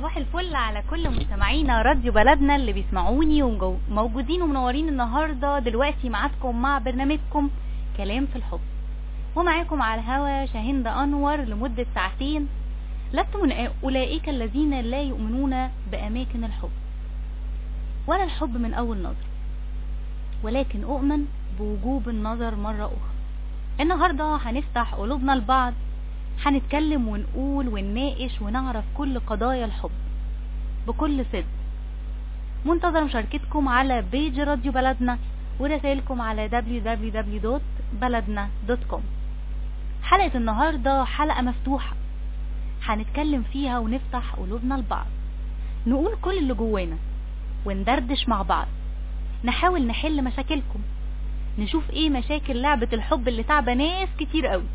صباح الفل على كل مستمعينا راديو بلدنا اللي بيسمعوني وموجودين ومنورين النهاردة دلوقتي معاكم مع برنامجكم كلام في الحب ومعاكم على الهوا شاهند أنور لمدة ساعتين لست من أولئك الذين لا يؤمنون بأماكن الحب ولا الحب من أول نظر ولكن أؤمن بوجوب النظر مرة أخرى النهاردة هنفتح قلوبنا لبعض هنتكلم ونقول ونناقش ونعرف كل قضايا الحب بكل صدق منتظر مشاركتكم على بيج راديو بلدنا ورسائلكم على www.بلدنا.com حلقة النهاردة حلقة مفتوحة هنتكلم فيها ونفتح قلوبنا لبعض نقول كل اللي جوانا وندردش مع بعض نحاول نحل مشاكلكم نشوف ايه مشاكل لعبة الحب اللي تعبى ناس كتير قوي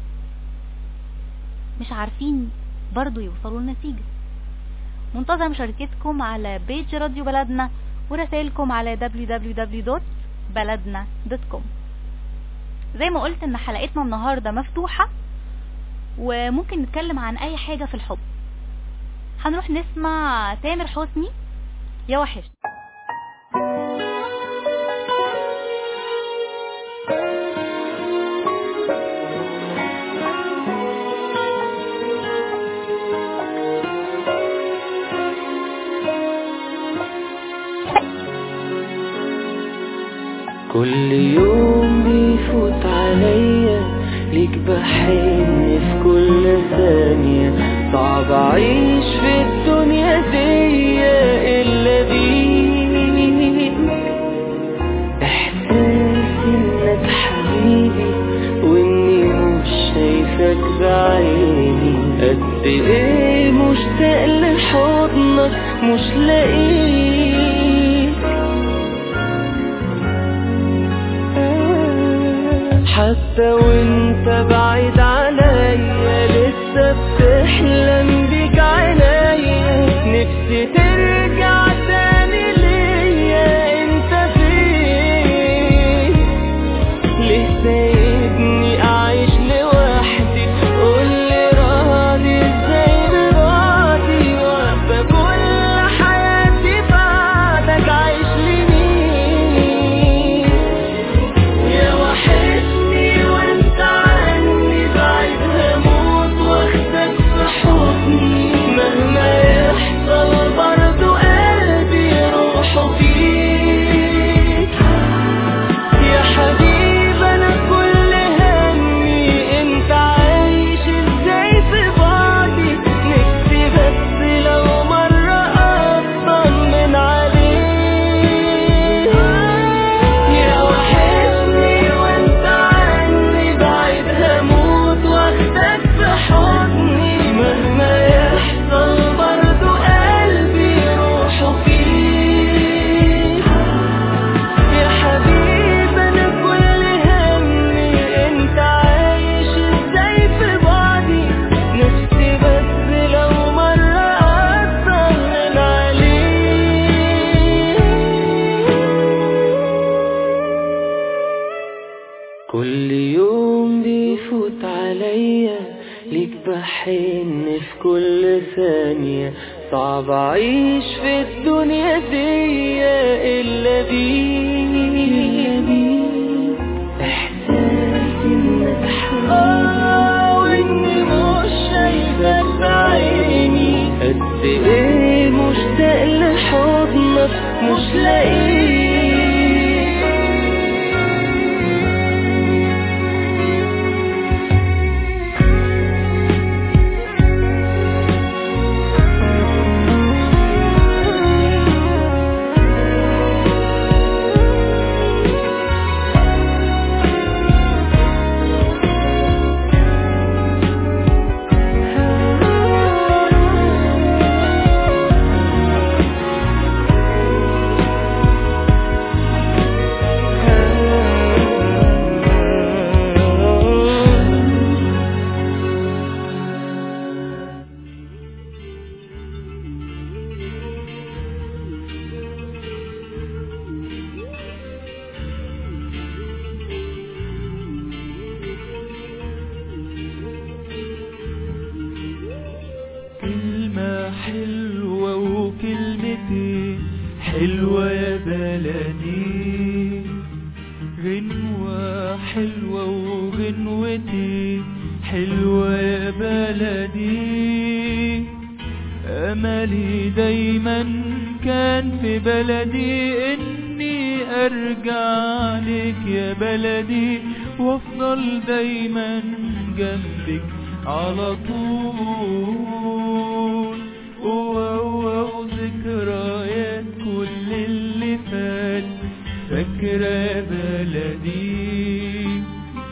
مش عارفين برضو يوصلوا لنتيجة منتظر مشاركتكم على بيج راديو بلدنا ورسائلكم على www.بلدنا.com زي ما قلت ان حلقتنا النهاردة مفتوحة وممكن نتكلم عن اي حاجة في الحب هنروح نسمع تامر حسني يا وحشني كل يوم بيفوت عليا ليك بحن في كل ثانية صعب أعيش في الدنيا دي إلا بيك إحساس إنك حبيبي وإني مش شايفك بعيني قد إيه مشتاق لحضنك مش لاقيك حتى وانت بعيد عليا لسه بتحلم بيك عينيا نفسي ترجع تاني ليا انت فين ليه سايبني اعيش لوحدي قولي راضي ازاي براضي وابقى كل حياتي بعدك عايش لمين يا وحشني وانت عني بعيد هموت واخدك في حضني مهما يحصل برضو قلبي روحه فيك يا حبيب انا كل همي انت عايش ازاي في بعدي نفسي بس لو مرة اطمن عليك يا وحشني وانت عني بعيد هموت واخدك في حضني مهما يحصل برضو قلبي روحه فيك يا حبيب انا كل همي انت عايش ازاي في بعدي نفسي بس لو مرة اطمن عليك كل يوم بيفوت عليا ليك بحن في كل ثانية صعب أعيش في الدنيا دي إلا بيك إحساس إنك حبيبي وإني مش شايفك بعيني قد إيه مشتاق لحضنك مش لاقيك حلوة يا بلدي غنوة حلوة وغنوتي حلوة يا بلدي أملي دايما كان في بلدي إني أرجع لك يا بلدي وأفضل دايما جنبك على طول واو ذكريات كل اللي فات فاكرة يا بلدي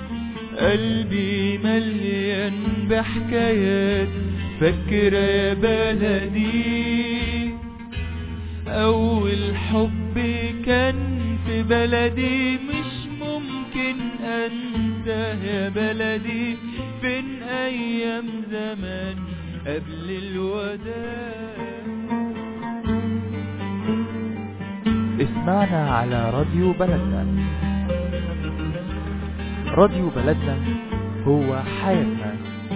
قلبي مليان بحكايات فاكرة يا بلدي أول حب كان في بلدي مش ممكن أنساه يا بلدي فين أيام زمان قبل الوداع اسمعنا على راديو بلدنا راديو بلدنا هو حياتنا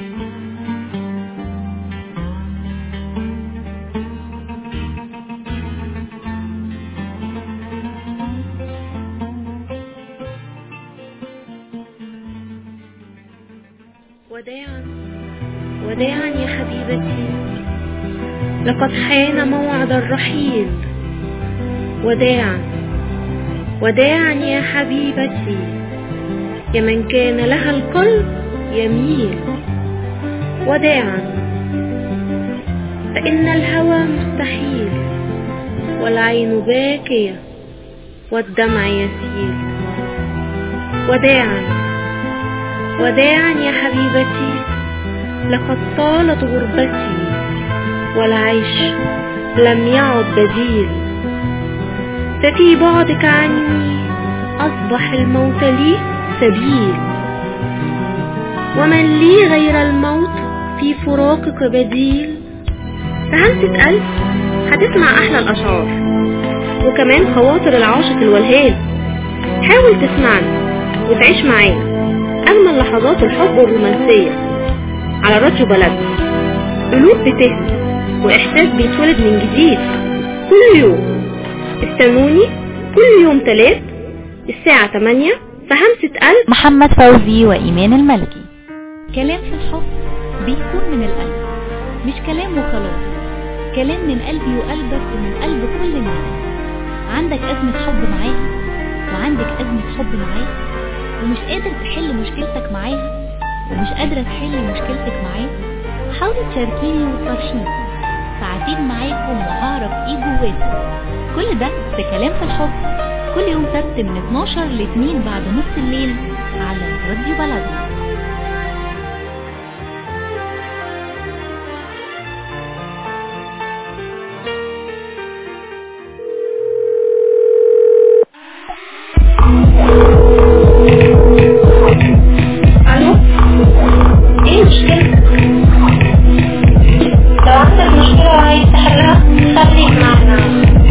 وداعا وداعا يا حبيبتي لقد حان موعد الرحيل وداعا وداعا يا حبيبتي يا من كان لها القلب يميل وداعا فإن الهوى مستحيل والعين باكية والدمع يسيل وداعا وداعا يا حبيبتي لقد طالت غربتي والعيش لم يعد بديل ففي بعدك عني أصبح الموت لي سبيل ومن لي غير الموت في فراقك بديل فهمسة قلب هتسمع أحلى الأشعار وكمان خواطر العاشق الولهان حاول تسمعنا وتعيش معانا أجمل لحظات الحب والرومانسية على راديو بلدنا قلوب بتهدى وإحساس بيتولد من جديد كل يوم استنوني كل يوم تلات الساعة 8 في همسة قلب محمد فوزي وإيمان الملكي كلام في الحب بيكون من القلب مش كلام وخلاص كلام من قلبي وقلبك ومن قلب كل الناس عندك أزمة حب معاها وعندك أزمة حب معاه ومش قادر تحل مشكلتك معاها ومش قادرة تحل مشكلتك معاه حاولي تشاركيني وتفرشيني ساعتين معاكم وهعرف ايه جواكم كل ده في كلام في الحب كل يوم سبت من 12 ل 2 بعد نص الليل على راديو بلدنا الو ايه مشكلتك لو عندك مشكلة وعايز تحلها خليك معنا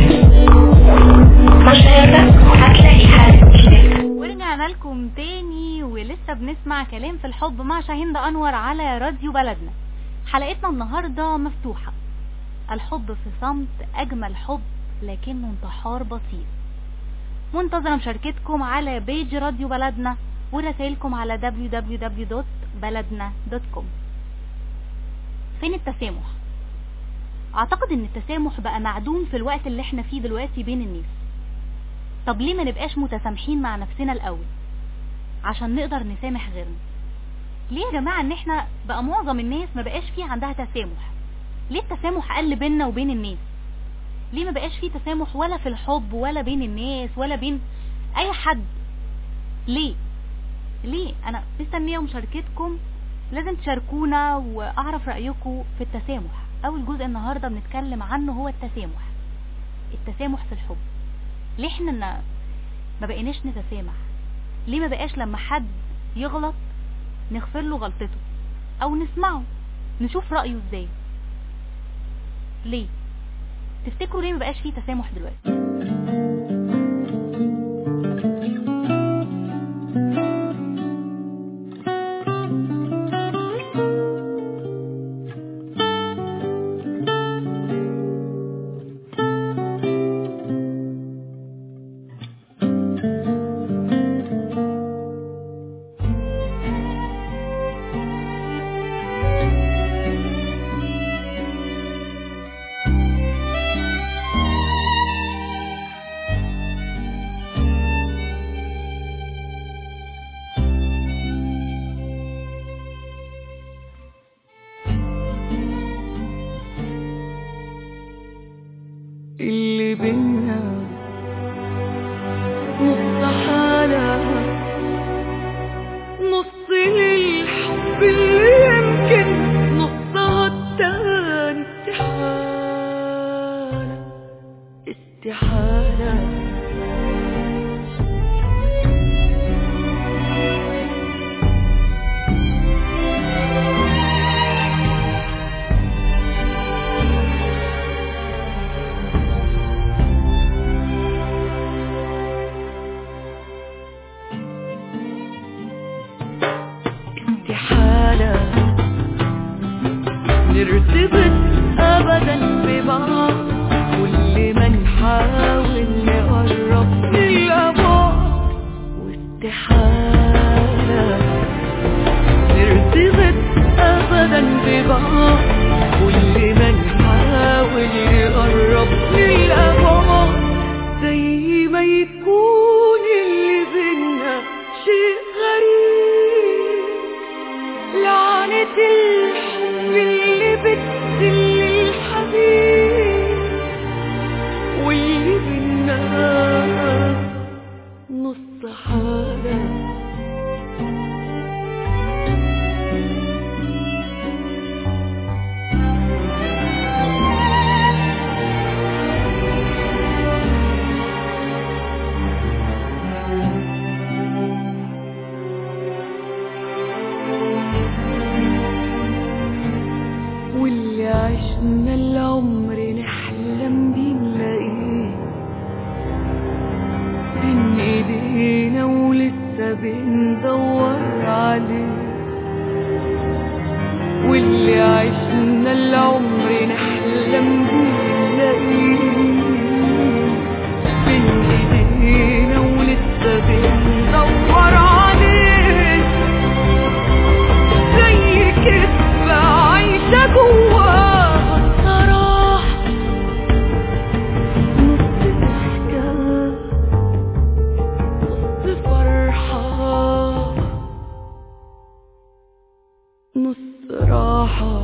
مشاهدك هتلاقي حل مشكلتك ورجعنا لكم تاني ولسه بنسمع كلام في الحب مع شاهين ده انور على راديو بلدنا حلقتنا النهاردة مفتوحة الحب في صمت اجمل حب لكنه انتحار بسيط منتظرة مشاركتكم على بيج راديو بلدنا ورسائلكم على www.بلدنا.com فين التسامح اعتقد ان التسامح بقى معدوم في الوقت اللي احنا فيه دلوقتي بين الناس طب ليه ما نبقاش متسامحين مع نفسنا الاول عشان نقدر نسامح غيرنا ليه يا جماعة ان احنا بقى معظم الناس ما بقاش فيه عندها تسامح ليه التسامح قل بيننا وبين الناس ليه ما بقاش فيه تسامح ولا في الحب ولا بين الناس ولا بين اي حد ليه ليه انا مستنيه مشاركتكم لازم تشاركونا واعرف رايكم في التسامح اول جزء النهارده بنتكلم عنه هو التسامح التسامح في الحب ليه احنا ن- ما بقيناش نتسامح ليه ما بقاش لما حد يغلط نغفر له غلطته او نسمعه نشوف رايه ازاي ليه تفتكروا ليه ما بقاش فيه تسامح دلوقتي اللي بينا نص حالة نص للحب اللي يمكن نصها التاني استحالة استحالة استحالة نرتبط أبدا ببعض كل ما نحاول نقرب نلقى بعض واستحالة نرتبط أبدا ببعض كل ما نحاول نقرب نلقى بعض زي ما يكون اللي بينا شيء غريب لعنة الحب اللي بتدل الحبيب واللي بينا نص حالة واللي عشنا العمر نحلم بيه نلاقيه بين ايدينا ولسه بندور عليه واللي عشنا العمر نحلم بيه نلاقيه بين ايدينا ولسه بندور عليه زي كدبة عايشة جواها الصراحة نص ضحكة نص فرحة نص راحة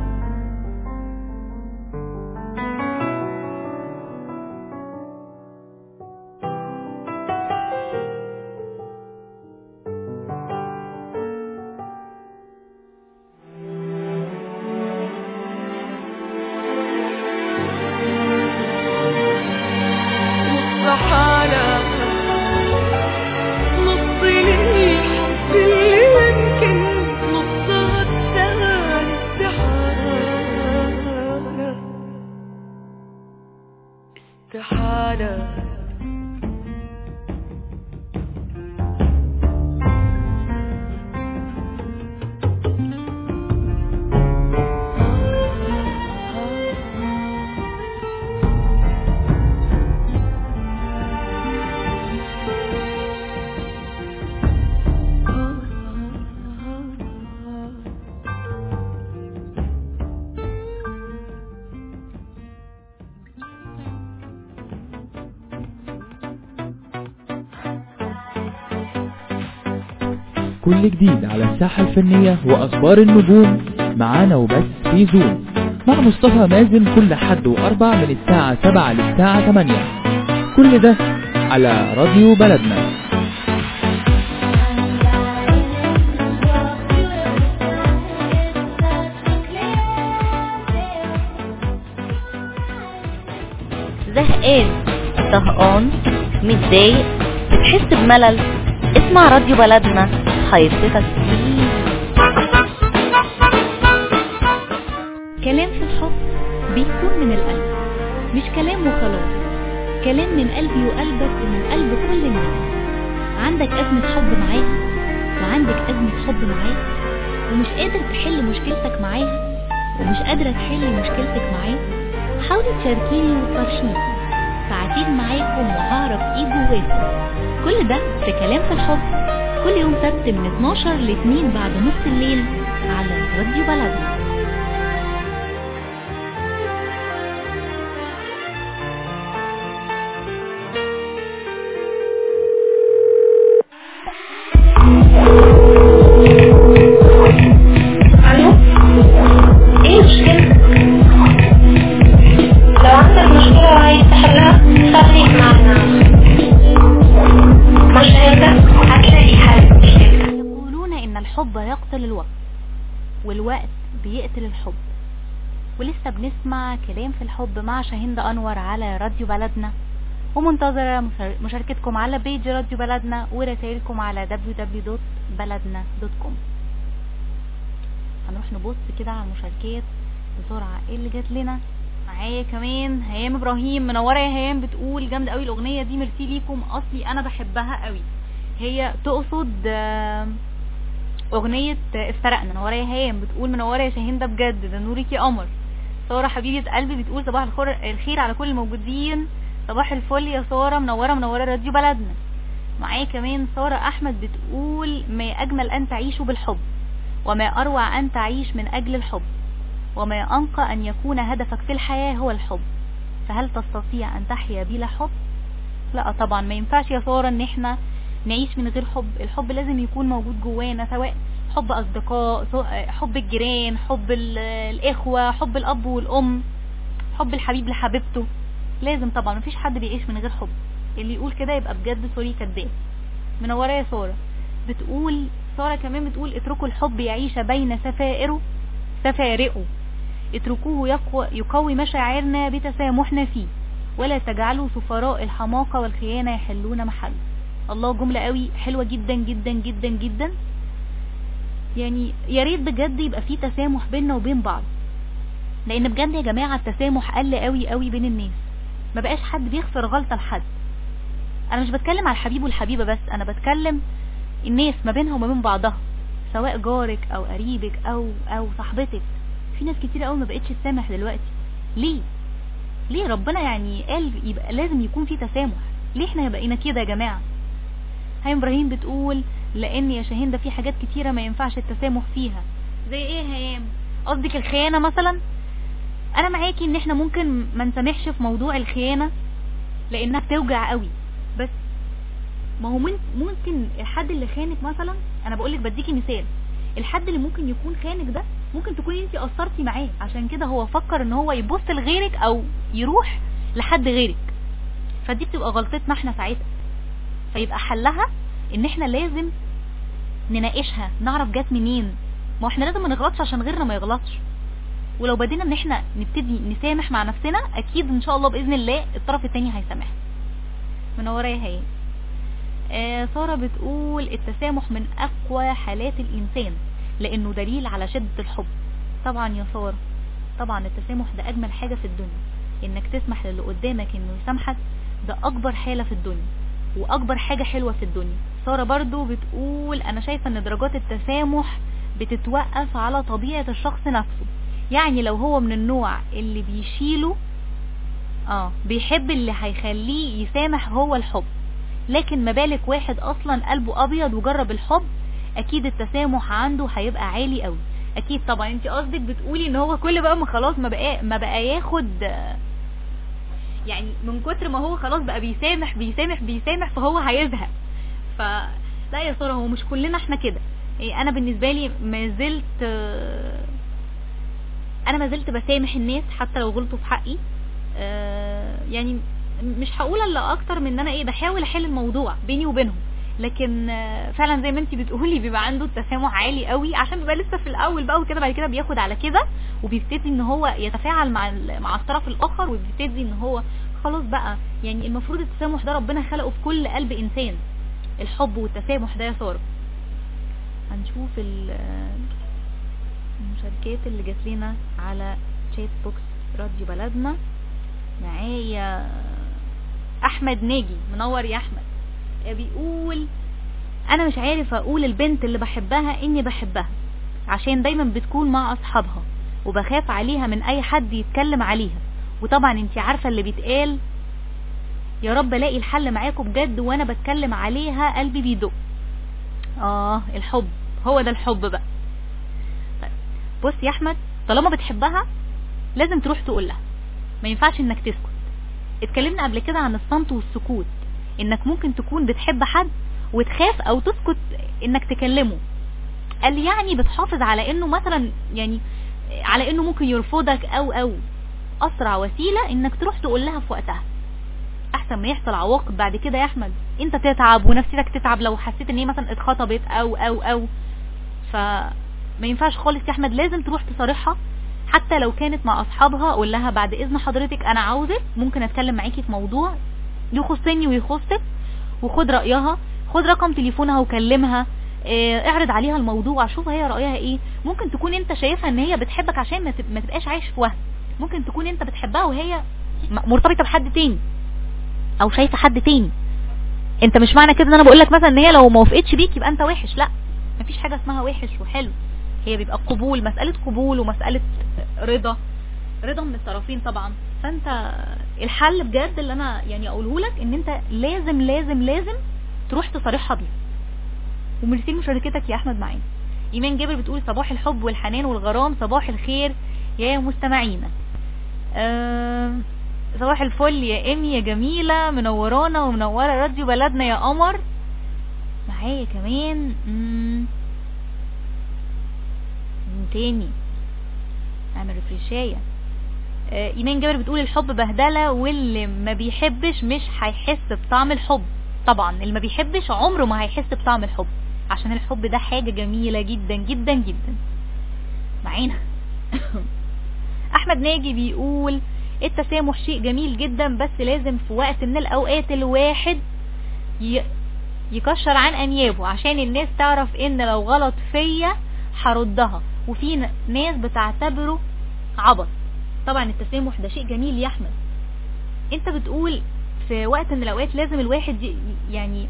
نص حالة نص للحب اللي يمكن نصها التاني استحالة استحالة كل جديد على الساحة الفنية وأخبار النجوم معانا وبس في زوم مع مصطفى مازن كل حد وأربع من الساعة 7 للساعة 8 كل ده على راديو بلدنا زهقان طهقان متضايق بتحس بملل اسمع راديو بلدنا هيبسطك كتير كلام في الحب بيكون من القلب مش كلام وخلاص كلام من قلبي وقلبك ومن قلب كل الناس عندك أزمة حب معاها وعندك أزمة حب معاه ومش قادر تحل مشكلتك معاها ومش قادرة تحل مشكلتك معاه حاولي تشاركيني وتفرشيني ساعتين معاكم وهعرف ايه جواكم كل ده في كلام في الحب كل يوم سبت من 12 ل 2 بعد نص الليل على راديو بلدنا الو ايه المشكلة لو عندك مشكلة وعايز تحلها بيقتل الحب ولسه بنسمع كلام في الحب مع شاهين انور على راديو بلدنا ومنتظرة مشار- مشاركتكم على بيج راديو بلدنا ورسائلكم على www.baladna.com هنروح نبص كده على المشاركات بسرعة ايه اللي جات لنا معايا كمان هيام ابراهيم منوره يا هيام بتقول جامده قوي الاغنيه دي ميرسي ليكم اصلي انا بحبها قوي هي تقصد آه، اغنيه آه، افترقنا منوره يا هيام بتقول منوره يا شاهين ده بجد ده نورك يا قمر ساره حبيبه قلبي بتقول صباح الخير الخير على كل الموجودين صباح الفل يا ساره منوره منوره راديو بلدنا معايا كمان ساره احمد بتقول ما اجمل ان تعيش بالحب وما اروع ان تعيش من اجل الحب وما أنقى أن يكون هدفك في الحياة هو الحب فهل تستطيع أن تحيا بلا حب؟ لا طبعا ما ينفعش يا سارة ان احنا نعيش من غير حب الحب لازم يكون موجود جوانا سواء حب أصدقاء سواء حب الجيران حب ال- الإخوة حب الأب والأم حب الحبيب لحبيبته لازم طبعا مفيش حد بيعيش من غير حب اللي يقول كده يبقى بجد سوري كداب منورة يا سارة بتقول سارة كمان بتقول اتركوا الحب يعيش بين سفائره سفارقه اتركوه يقوى يقوي مشاعرنا بتسامحنا فيه ولا تجعلوا سفراء الحماقة والخيانة يحلون محله الله جملة قوي حلوة جدا جدا جدا جدا يعني يا ريت بجد يبقى في تسامح بيننا وبين بعض لان بجد يا جماعة التسامح قل قوي قوي بين الناس ما بقاش حد بيغفر غلطة لحد انا مش بتكلم على الحبيب والحبيبة بس انا بتكلم الناس ما بينها وما بين بعضها سواء جارك او قريبك او او صاحبتك في ناس كتير قوي ما بقتش تسامح دلوقتي ليه ليه ربنا يعني قال يبقى لازم يكون في تسامح ليه احنا بقينا كده يا جماعه هاي ابراهيم بتقول لان يا شاهين ده في حاجات كتيره ما ينفعش التسامح فيها زي ايه يا هيام قصدك الخيانه مثلا انا معاكي ان احنا ممكن ما نسامحش في موضوع الخيانه لانها بتوجع قوي بس ما هو من- ممكن الحد اللي خانك مثلا انا بقولك بديكي مثال الحد اللي ممكن يكون خانك ده ممكن تكوني انت قصرتي معاه عشان كده هو فكر ان هو يبص لغيرك او يروح لحد غيرك فدي بتبقى غلطتنا احنا ساعتها فيبقى حلها ان احنا لازم نناقشها نعرف جت منين ما هو احنا لازم ما نغلطش عشان غيرنا ما يغلطش ولو بدينا ان احنا نبتدي نسامح مع نفسنا اكيد ان شاء الله باذن الله الطرف التاني هيسامح منوره يا هي آه ساره بتقول التسامح من اقوى حالات الانسان لانه دليل على شده الحب طبعا يا ساره طبعا التسامح ده اجمل حاجه في الدنيا انك تسمح للي قدامك انه يسامحك ده اكبر حاله في الدنيا واكبر حاجه حلوه في الدنيا ساره برضو بتقول انا شايفه ان درجات التسامح بتتوقف على طبيعه الشخص نفسه يعني لو هو من النوع اللي بيشيله اه بيحب اللي هيخليه يسامح هو الحب لكن ما بالك واحد اصلا قلبه ابيض وجرب الحب اكيد التسامح عنده هيبقى عالي قوي اكيد طبعا انت قصدك بتقولي ان هو كل بقى ما خلاص ما بقى ما بقى ياخد آه، يعني من كتر ما هو خلاص بقى بيسامح بيسامح بيسامح فهو هيزهق ف لا يا ساره هو مش كلنا احنا كده إيه، انا بالنسبه لي ما زلت آه، انا ما زلت بسامح الناس حتى لو غلطوا في حقي آه، يعني مش هقول الا اكتر من ان انا ايه بحاول احل الموضوع بيني وبينهم لكن آه، فعلا زي ما انت بتقولي بيبقى عنده التسامح عالي قوي عشان بيبقى لسه في الاول بقى وكده بعد كده بياخد على كده وبيبتدي ان هو يتفاعل مع ال- مع الطرف الاخر وبيبتدي ان هو خلاص بقى يعني المفروض التسامح ده ربنا خلقه في كل قلب انسان الحب والتسامح ده يا ساره هنشوف ال- المشاركات اللي جات لنا على شات بوكس راديو بلدنا معايا احمد ناجي منور يا احمد بيقول انا مش عارف اقول البنت اللي بحبها اني بحبها عشان دايما بتكون مع اصحابها وبخاف عليها من اي حد يتكلم عليها وطبعا انتي عارفة اللي بيتقال يا رب الاقي الحل معاكم بجد وانا بتكلم عليها قلبي بيدق اه الحب هو ده الحب بقى طيب بص يا احمد طالما بتحبها لازم تروح تقول لها ما ينفعش انك تسكت اتكلمنا قبل كده عن الصمت والسكوت انك ممكن تكون بتحب حد وتخاف او تسكت انك تكلمه قال يعني بتحافظ على انه مثلا يعني على انه ممكن يرفضك او او اسرع وسيلة انك تروح تقول لها في وقتها احسن ما يحصل عواقب بعد كده يا احمد انت تتعب ونفسيتك تتعب لو حسيت ان هي مثلا اتخطبت او او او ف ما ينفعش خالص يا احمد لازم تروح تصارحها حتى لو كانت مع اصحابها قول لها بعد اذن حضرتك انا عاوزك ممكن اتكلم معاكي في موضوع يخصني ويخصك وخد رايها خد رقم تليفونها وكلمها اه، اعرض عليها الموضوع شوف هي رايها ايه ممكن تكون انت شايفها ان هي بتحبك عشان ما تب- ما تبقاش عايش في وهم ممكن تكون انت بتحبها وهي م- مرتبطه بحد تاني او شايفه حد تاني انت مش معنى كده ان انا بقول لك مثلا ان هي لو ما وافقتش بيك يبقى انت وحش لا مفيش حاجه اسمها وحش وحلو هي بيبقى قبول مساله قبول ومساله رضا رضا من الطرفين طبعا فانت الحل بجد اللي انا يعني اقوله لك ان انت لازم لازم لازم تروح تصارحها بيه وميرسي لمشاركتك يا احمد معانا ايمان جابر بتقول صباح الحب والحنان والغرام صباح الخير يا مستمعينا آه صباح الفل يا امي يا جميلة منورانا ومنورة راديو بلدنا يا قمر معايا كمان مم، مين تاني اعمل ريفريشاية آه، ايمان جابر بتقول الحب بهدلة واللي ما بيحبش مش هيحس بطعم الحب طبعا اللي ما بيحبش عمره ما هيحس بطعم الحب عشان الحب ده حاجة جميلة جدا جدا جدا معانا احمد ناجي بيقول التسامح شيء جميل جدا بس لازم في وقت من الاوقات الواحد ي... يكشر عن انيابه عشان الناس تعرف ان لو غلط فيا هردها وفي ن- ناس بتعتبره عبط طبعا التسامح ده شيء جميل يا احمد انت بتقول في وقت من الاوقات لازم الواحد ي... يعني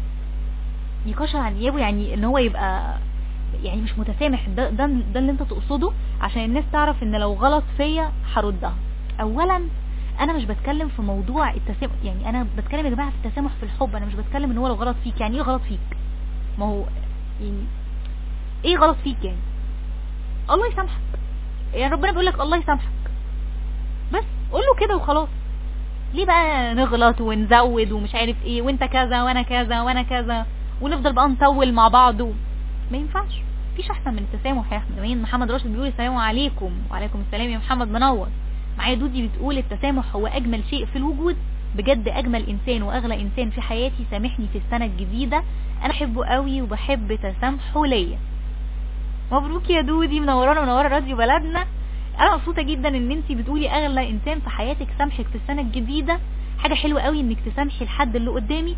يكشر عن نيابه يعني ان هو يبقى يعني مش متسامح ده, ده, ده اللي انت تقصده عشان الناس تعرف ان لو غلط فيا هردها اولا انا مش بتكلم في موضوع التسامح يعني انا بتكلم يا جماعه في التسامح في الحب انا مش بتكلم ان هو لو غلط فيك يعني ايه غلط فيك ما هو يعني ايه غلط فيك يعني الله يسامحك يعني ربنا بيقول لك الله يسامحك بس قول له كده وخلاص ليه بقى نغلط ونزود ومش عارف ايه وانت كذا وانا كذا وانا كذا ونفضل بقى نطول مع بعض و... ما ينفعش مفيش احسن من التسامح يا احمد كمان محمد راشد بيقول السلام عليكم وعليكم السلام يا محمد منور معايا دودي بتقول التسامح هو اجمل شيء في الوجود بجد اجمل انسان واغلى انسان في حياتي سامحني في السنه الجديده انا بحبه قوي وبحب تسامحه ليا مبروك يا دودي منورانا منوره راديو بلدنا انا مبسوطه جدا ان انت بتقولي اغلى انسان في حياتك سامحك في السنه الجديده حاجه حلوه قوي انك تسامحي الحد اللي قدامك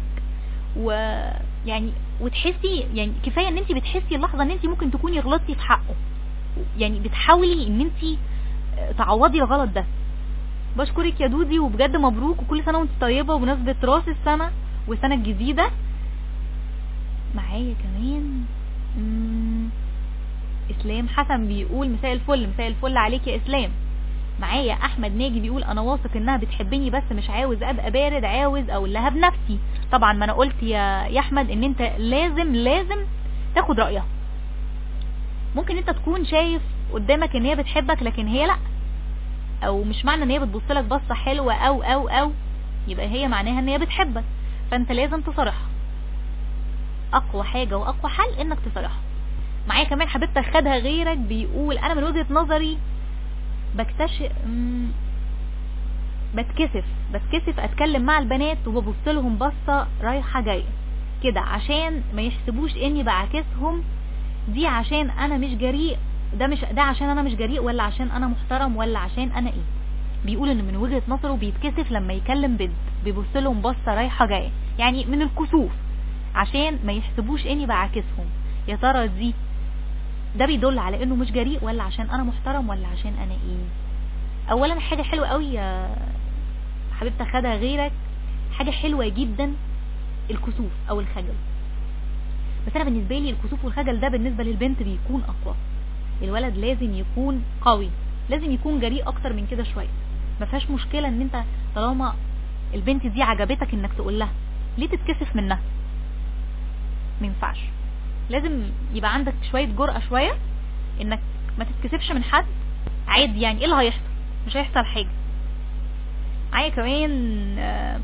ويعني وتحسي يعني كفايه ان انت بتحسي اللحظه ان انت ممكن تكوني غلطتي في حقه يعني بتحاولي ان انت تعوضي الغلط ده بشكرك يا دودي وبجد مبروك وكل سنه وانت طيبه وبمناسبه راس السنه والسنه الجديده معايا كمان مم، اسلام حسن بيقول مساء الفل مساء الفل عليك يا اسلام معايا احمد ناجي بيقول انا واثق انها بتحبني بس مش عاوز ابقى بارد عاوز اقول لها بنفسي طبعا ما انا قلت يا يا احمد ان انت لازم لازم تاخد رايها ممكن انت تكون شايف قدامك ان هي بتحبك لكن هي لا او مش معنى ان هي بتبص لك بصه حلوه او او او يبقى هي معناها ان هي بتحبك فانت لازم تصارحها اقوى حاجه واقوى حل انك تصارحها معايا كمان حبيبتك خدها غيرك بيقول انا من وجهه نظري بكتشف مم، بتكسف بتكسف اتكلم مع البنات وببص لهم بصه رايحه جايه كده عشان ما يحسبوش اني بعاكسهم دي عشان انا مش جريء ده مش ده عشان انا مش جريء ولا عشان انا محترم ولا عشان انا ايه بيقول ان من وجهة نظره بيتكسف لما يكلم بنت بيبص لهم بصه رايحه جايه يعني من الكسوف عشان ما يحسبوش اني بعاكسهم يا ترى دي ده بيدل على انه مش جريء ولا عشان انا محترم ولا عشان انا ايه اولا حاجه حلوه قوي يا حبيبتي خدها غيرك حاجه حلوه جدا الكسوف او الخجل بس انا بالنسبه لي الكسوف والخجل ده بالنسبه للبنت بيكون اقوى الولد لازم يكون قوي لازم يكون جريء اكتر من كده شويه ما فيهاش مشكله ان انت طالما البنت دي عجبتك انك تقول لها ليه تتكسف منها ما ينفعش لازم يبقى عندك شويه جرأة شويه انك ما تتكسفش من حد عادي يعني ايه اللي هيحصل مش هيحصل حاجه معايا كمان آه،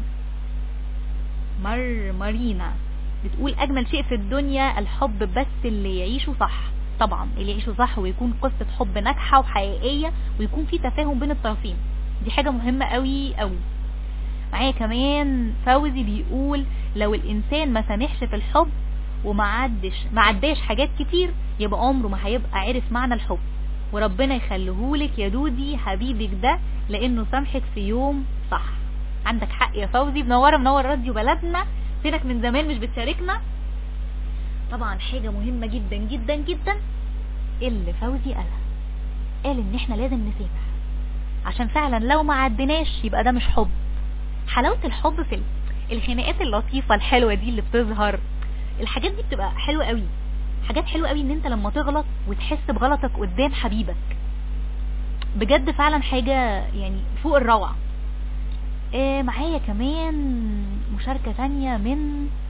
مر مارينا بتقول اجمل شيء في الدنيا الحب بس اللي يعيشه صح طبعا اللي يعيشه صح ويكون قصة حب ناجحة وحقيقية ويكون في تفاهم بين الطرفين دي حاجة مهمة قوي قوي معايا كمان فوزي بيقول لو الانسان ما سامحش في الحب وما عدش ما عداش حاجات كتير يبقى عمره ما هيبقى عرف معنى الحب وربنا يخليهولك يا دودي حبيبك ده لانه سامحك في يوم صح عندك حق يا فوزي منوره منور راديو بلدنا فينك من زمان مش بتشاركنا طبعا حاجة مهمة جدا جدا جدا اللي فوزي قالها قال ان احنا لازم نسامح عشان فعلا لو ما عدناش يبقى ده مش حب حلاوة الحب في ال- الخناقات اللطيفة الحلوة دي اللي بتظهر الحاجات دي بتبقى حلوة قوي حاجات حلوة قوي ان انت لما تغلط وتحس بغلطك قدام حبيبك بجد فعلا حاجة يعني فوق الروعة آه معايا كمان مشاركة تانية من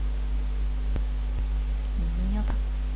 من يا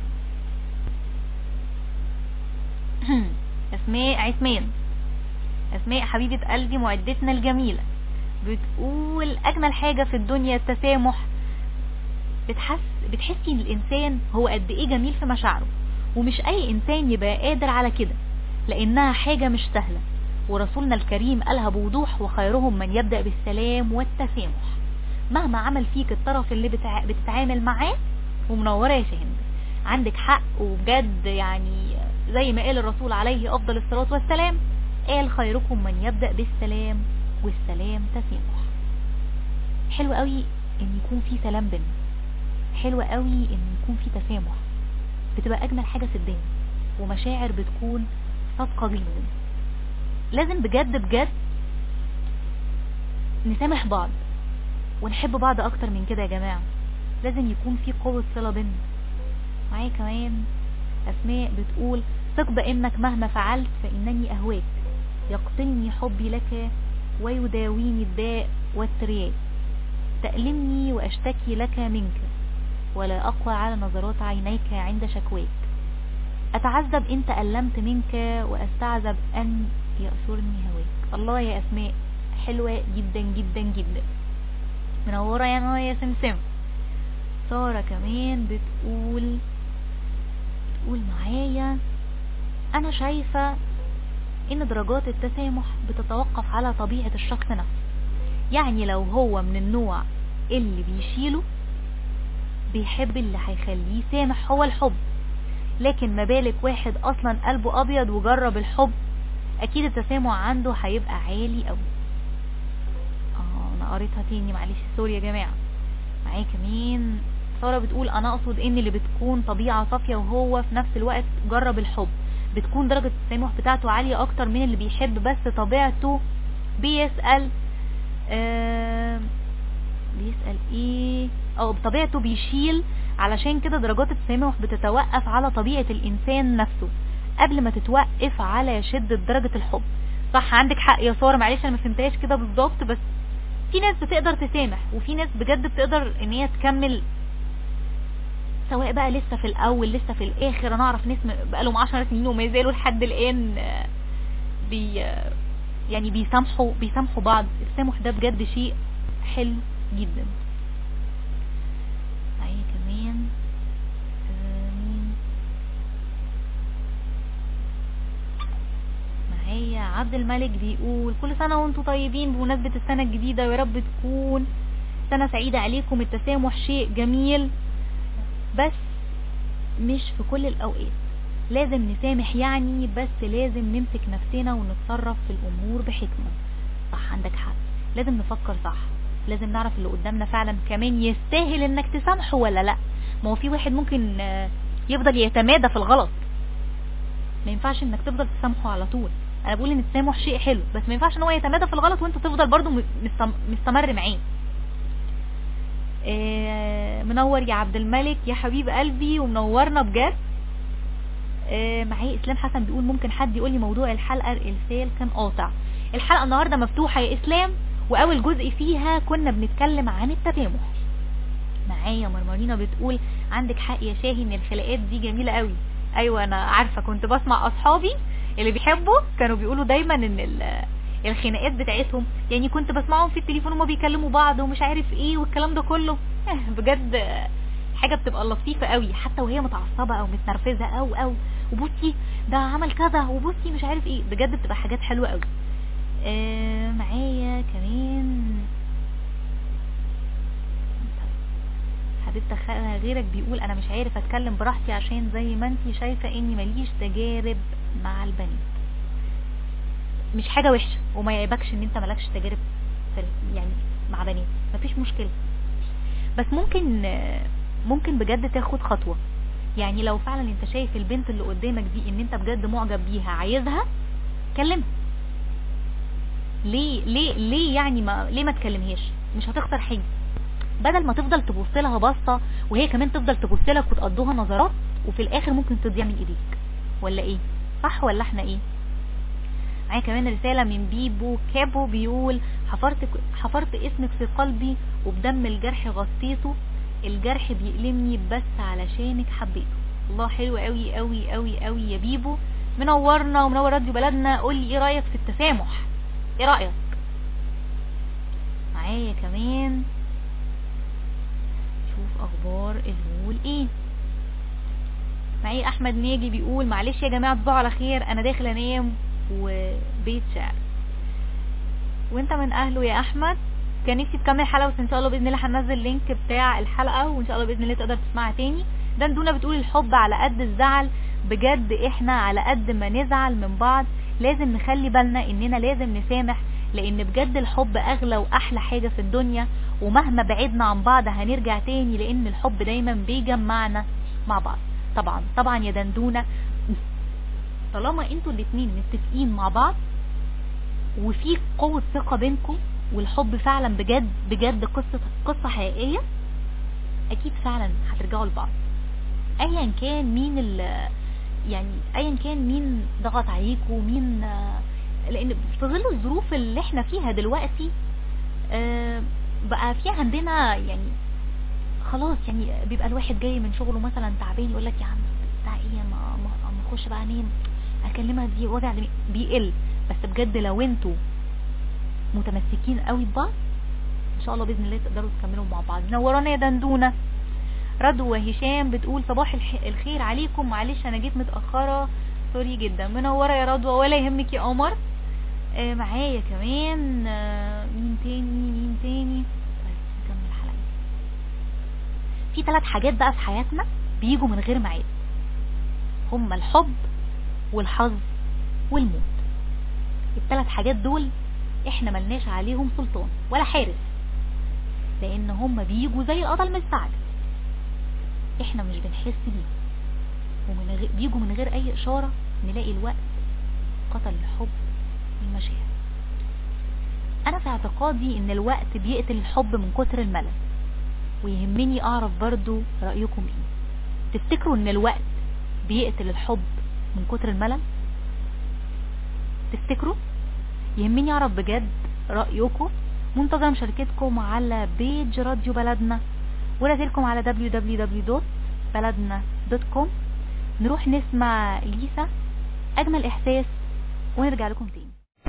ترى؟ اسماء عثمان اسماء حبيبة قلبي معدتنا الجميلة بتقول اجمل حاجة في الدنيا التسامح بتحس بتحسي ان الانسان هو قد ايه جميل في مشاعره ومش اي انسان يبقى قادر على كده لانها حاجة مش سهلة ورسولنا الكريم قالها بوضوح وخيرهم من يبدأ بالسلام والتسامح مهما عمل فيك الطرف اللي بتع... بتتعامل معاه ومنورة يا شاهند عندك حق وبجد يعني زي ما قال الرسول عليه افضل الصلاة والسلام قال خيركم من يبدأ بالسلام والسلام تسامح حلو قوي ان يكون في سلام بينا حلو قوي ان يكون في تسامح بتبقى اجمل حاجة في الدنيا ومشاعر بتكون صادقة جدا لازم بجد بجد نسامح بعض ونحب بعض اكتر من كده يا جماعة لازم يكون في قوة صلة بينا معايا كمان اسماء بتقول ثق بانك مهما فعلت فانني اهواك يقتلني حبي لك ويداويني الداء والترياق تألمني واشتكي لك منك ولا اقوى على نظرات عينيك عند شكواك اتعذب ان تألمت منك واستعذب ان يأسرني هواك الله يا اسماء حلوة جدا جدا جدا منورة يا نوى يا سمسم سارة كمان بتقول بتقول معايا انا شايفة ان درجات التسامح بتتوقف على طبيعة الشخص نفسه يعني لو هو من النوع اللي بيشيله بيحب اللي هيخليه سامح هو الحب لكن ما بالك واحد اصلا قلبه ابيض وجرب الحب اكيد التسامح عنده هيبقى عالي قوي اه انا قريتها تاني معلش سوري يا جماعة معايا كمان سارة بتقول انا اقصد ان اللي بتكون طبيعة صافية وهو في نفس الوقت جرب الحب بتكون درجة التسامح بتاعته عالية اكتر من اللي بيحب بس طبيعته بيسأل آه بيسأل ايه او بطبيعته بيشيل علشان كده درجات التسامح بتتوقف على طبيعة الانسان نفسه قبل ما تتوقف على شدة درجة الحب صح عندك حق يا سارة معلش انا ما فهمتهاش كده بالظبط بس في ناس بتقدر تسامح وفي ناس بجد بتقدر ان هي تكمل سواء بقى لسه في الاول لسه في الاخر انا اعرف ناس بقالهم 10 سنين وما زالوا لحد الان آه، بي آه، يعني بيسامحوا بيسامحوا بعض التسامح ده بجد شيء حلو جدا معايا كمان آه، مين معايا عبد الملك بيقول كل سنة وانتم طيبين بمناسبة السنة الجديدة ويا رب تكون سنة سعيدة عليكم التسامح شيء جميل بس مش في كل الأوقات لازم نسامح يعني بس لازم نمسك نفسنا ونتصرف في الأمور بحكمة صح عندك حق لازم نفكر صح لازم نعرف اللي قدامنا فعلا كمان يستاهل انك تسامحه ولا لا ما هو في واحد ممكن آه، يفضل يتمادى في الغلط ما ينفعش انك تفضل تسامحه على طول انا بقول ان التسامح شيء حلو بس ما ينفعش ان هو يتمادى في الغلط وانت تفضل برضو م- مستم- مستمر معاه آه، منور يا عبد الملك يا حبيب قلبي ومنورنا بجد آه، معايا اسلام حسن بيقول ممكن حد يقول لي موضوع الحلقه الارسال كان قاطع الحلقه النهارده مفتوحه يا اسلام واول جزء فيها كنا بنتكلم عن التسامح معايا مرمرينا بتقول عندك حق يا شاهي ان الخلاقات دي جميله قوي ايوه انا عارفه كنت بسمع اصحابي اللي بيحبوا كانوا بيقولوا دايما ان ال- الخناقات بتاعتهم يعني كنت بسمعهم في التليفون وما بيكلموا بعض ومش عارف ايه والكلام ده كله آه، بجد آه، حاجه بتبقى لطيفه قوي حتى وهي متعصبه او متنرفزه او او وبصي ده عمل كذا وبصي مش عارف ايه بجد بتبقى حاجات حلوه قوي آه معايا كمان حبيبتي دخلها غيرك بيقول انا مش عارف اتكلم براحتي عشان زي ما انتي شايفة اني ماليش تجارب مع البنات مش حاجة وحشة وما يعيبكش ان انت مالكش تجارب في- يعني مع بنات مفيش مشكلة بس ممكن ممكن بجد تاخد خطوة يعني لو فعلا انت شايف البنت اللي قدامك دي ان انت بجد معجب بيها عايزها كلمها ليه ليه ليه يعني ما ليه ما تكلمهاش مش هتخسر حاجه بدل ما تفضل تبص لها بصه وهي كمان تفضل تبص لك وتقضوها نظرات وفي الاخر ممكن تضيع من ايديك ولا ايه صح ولا احنا ايه معايا كمان رسالة من بيبو كابو بيقول حفرت حفرت اسمك في قلبي وبدم الجرح غطيته الجرح بيألمني بس علشانك حبيته الله حلو قوي قوي قوي قوي يا بيبو منورنا ومنور راديو بلدنا قول لي ايه رأيك في التسامح ايه رأيك معايا كمان شوف اخبار الهول ايه معايا احمد ناجي بيقول معلش يا جماعه تصبحوا على خير انا داخل انام وبيت شعر وانت من اهله يا احمد كان نفسي تكمل الحلقه بس ان شاء الله باذن الله هنزل اللينك بتاع الحلقه وان شاء الله باذن الله تقدر تسمعها تاني دندونه بتقول الحب على قد الزعل بجد احنا على قد ما نزعل من بعض لازم نخلي بالنا اننا لازم نسامح لان بجد الحب اغلى واحلى حاجه في الدنيا ومهما بعدنا عن بعض هنرجع تاني لان الحب دايما بيجمعنا مع بعض طبعا طبعا يا دندونه طالما انتوا الاتنين متفقين مع بعض وفي قوة ثقة بينكم والحب فعلا بجد بجد قصة قصة حقيقية اكيد فعلا هترجعوا لبعض ايا كان مين ال يعني ايا كان مين ضغط عليكم مين لان في ظل الظروف اللي احنا فيها دلوقتي آه، بقى في عندنا يعني خلاص يعني بيبقى الواحد جاي من شغله مثلا تعبان يقول لك يا عم بتاع ايه ما ما ما اخش بقى انام اكلمها دي وجع دماغ بيقل بس بجد لو انتوا متمسكين قوي ببعض ان شاء الله باذن الله تقدروا تكملوا مع بعض نورانا يا دندونه رضوى هشام بتقول صباح الح- الخير عليكم معلش انا جيت متاخره سوري جدا منوره يا رضوى ولا يهمك يا قمر آه معايا كمان آه مين تاني مين تاني بس نكمل الحلقه في ثلاث حاجات بقى في حياتنا بيجوا من غير ميعاد هما الحب والحظ والموت الثلاث حاجات دول احنا ملناش عليهم سلطان ولا حارس لان هما بيجوا زي القطع المستعجل احنا مش بنحس بيه ومن غير بيجوا من غير اي اشارة نلاقي الوقت قتل الحب والمشاعر انا في اعتقادي ان الوقت بيقتل الحب من كتر الملل ويهمني اعرف برضو رأيكم ايه تفتكروا ان الوقت بيقتل الحب من كتر الملل تفتكروا يهمني اعرف بجد رأيكم منتظر مشاركتكم على بيج راديو بلدنا ورسائلكم على www.بلدنا.com نروح نسمع ليسا اجمل احساس ونرجع لكم تاني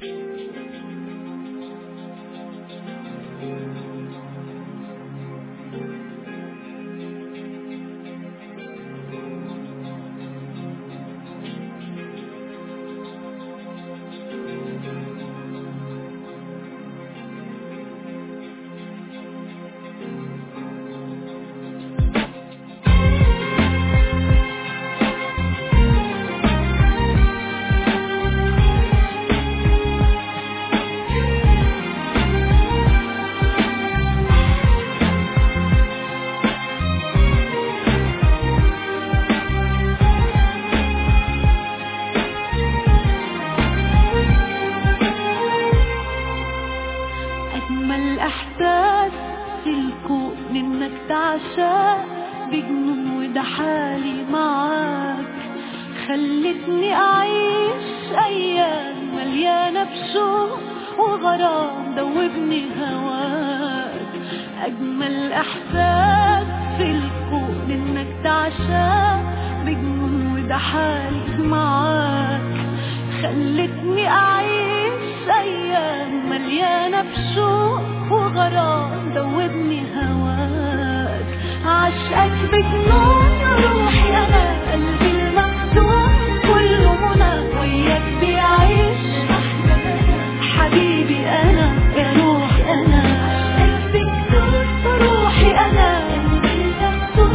أجمل إحساس في الكون إنك تعشق بجنون وده حالي معاك خلتني أعيش أيام مليانة بشوق وغرام دوبني هواك أجمل إحساس في الكون إنك تعشق بجنون وده حالي معاك خلتني أعيش أيام مليانة بشوق وغرام دوبني هواك عشقك بجنون روحي أنا قلبي المفتون كله منى وياك بيعيش حبيبي أنا يا روحي أنا عشقك بجنون روحي أنا قلبي المفتون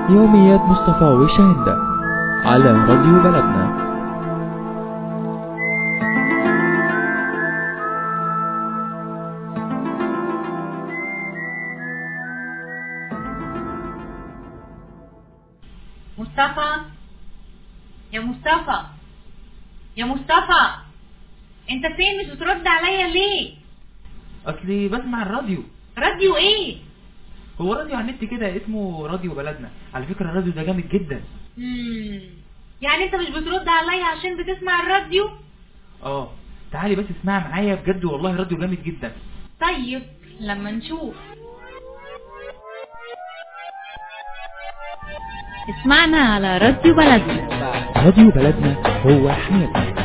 يوميات مصطفى وشاهندة على راديو بلدنا مصطفى يا مصطفى يا مصطفى انت فين مش بترد عليا ليه اصلي بسمع الراديو راديو ايه هو راديو على النت كده اسمه راديو بلدنا على فكرة الراديو ده جامد جدا مم. يعني انت مش بترد عليا عشان بتسمع الراديو اه تعالي بس اسمعي معايا بجد والله راديو جامد جدا طيب لما نشوف اسمعنا على راديو بلدنا راديو بلدنا هو حياتنا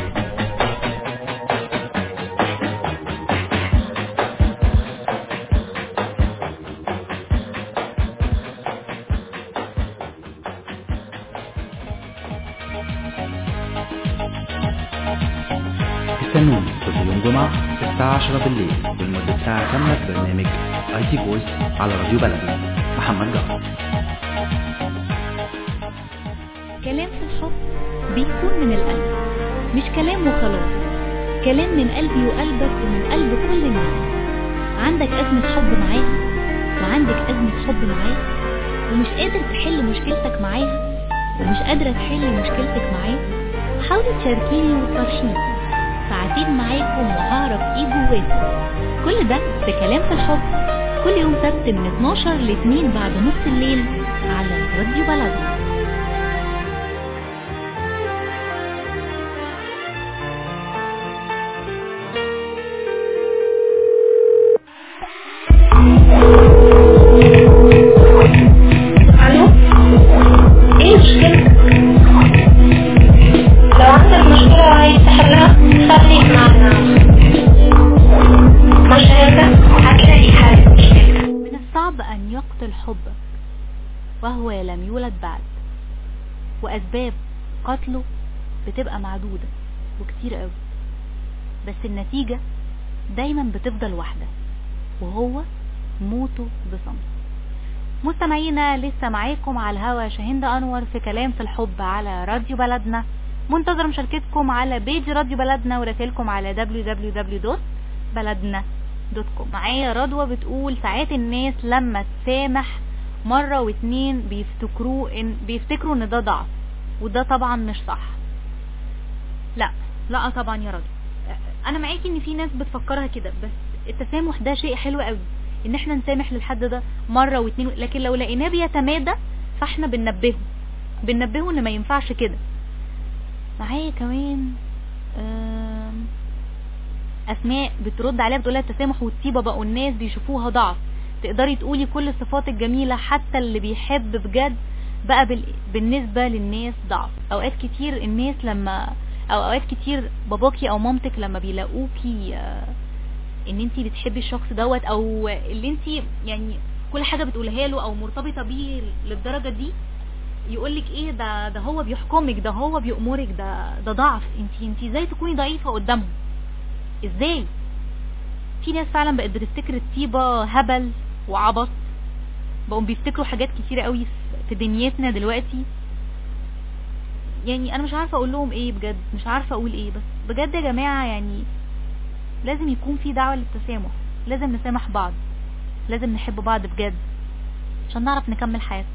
استنوني كل يوم جمعة الساعة 10 بالليل ولمدة ساعة كاملة في برنامج اي تي فويس على راديو بلدنا محمد جعفر كلام في الحب بيكون من القلب مش كلام وخلاص كلام من قلبي وقلبك ومن قلب كل الناس عندك أزمة حب معاها وعندك أزمة حب معاه ومش قادر تحل مشكلتك معاها ومش قادرة تحل مشكلتك معاه حاولي تشاركيني وتفرشيني ساعتين معاكم وهعرف ايه جواكم كل ده في كلام في الحب كل يوم سبت من 12 ل 2 بعد نص الليل على راديو بلدنا الو ايه مشكلتك لو عندك مشكلة عايز تحلها خليك معنا مش هيك هتلاقي حل مشكلتك من الصعب أن يقتل حبك وهو لم يولد بعد وأسباب قتله بتبقى معدودة وكتير قوي بس النتيجة دايما بتفضل واحدة وهو موته بصمت مستمعينا لسه معاكم على الهوا شاهندة أنور في كلام في الحب على راديو بلدنا منتظر مشاركتكم على بيج راديو بلدنا ورسائلكم على www.بلدنا.com معايا رضوى بتقول ساعات الناس لما تسامح مرة واتنين بيفتكروا ان بيفتكروا ان ده ضعف وده طبعا مش صح لا لا طبعا يا رضوى انا معاكي ان في ناس بتفكرها كده بس التسامح ده شيء حلو قوي ان احنا نسامح للحد ده مرة واتنين لكن لو لقيناه بيتمادى فاحنا بننبهه بننبهه ان ما ينفعش كده معايا كمان آم، اسماء بترد عليها بتقولها التسامح والطيبه بقوا الناس بيشوفوها ضعف تقدري تقولي كل الصفات الجميله حتى اللي بيحب بجد بقى بال... بالنسبه للناس ضعف اوقات كتير الناس لما او اوقات كتير باباكي او مامتك لما بيلاقوكي آه، ان انتي بتحبي الشخص دوت او اللي انتي يعني كل حاجه بتقولها له او مرتبطه بيه للدرجه دي يقولك ايه ده ده هو بيحكمك ده هو بيأمرك ده ده ضعف انتي انتي ازاي تكوني ضعيفه قدامهم ازاي في ناس فعلا بقت بتفتكر الطيبه هبل وعبط بقوا بيفتكروا حاجات كتيره قوي في- في دنيتنا دلوقتي يعني انا مش عارفه اقول لهم ايه بجد مش عارفه اقول ايه بس بجد يا جماعه يعني لازم يكون في دعوه للتسامح لازم نسامح بعض لازم نحب بعض بجد عشان نعرف نكمل حياتنا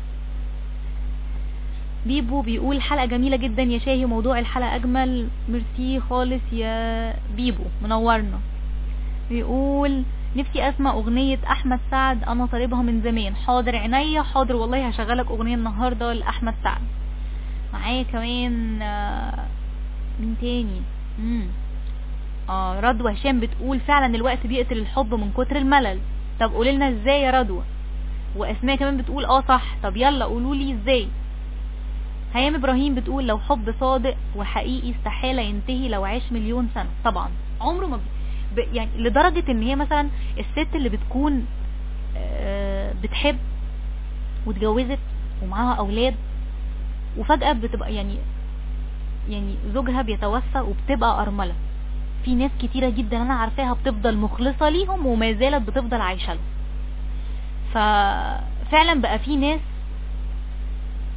بيبو بيقول حلقة جميلة جدا يا شاهي موضوع الحلقة أجمل ميرسي خالص يا بيبو منورنا بيقول نفسي أسمع أغنية أحمد سعد أنا طالبها من زمان حاضر عينيا حاضر والله هشغلك أغنية النهاردة لأحمد سعد معايا كمان آه، مين تاني مم. اه رضوى هشام بتقول فعلا الوقت بيقتل الحب من كتر الملل طب قولي لنا ازاي يا رضوى واسماء كمان بتقول اه صح طب يلا قولوا لي ازاي هيام ابراهيم بتقول لو حب صادق وحقيقي استحالة ينتهي لو عاش مليون سنة طبعا عمره ما ب... ب... يعني لدرجة ان هي مثلا الست اللي بتكون آه، بتحب واتجوزت ومعاها اولاد وفجأة بتبقى يعني يعني زوجها بيتوفى وبتبقى ارملة في ناس كتيرة جدا انا عارفاها بتفضل مخلصة ليهم وما زالت بتفضل عايشة لهم ففعلا بقى في ناس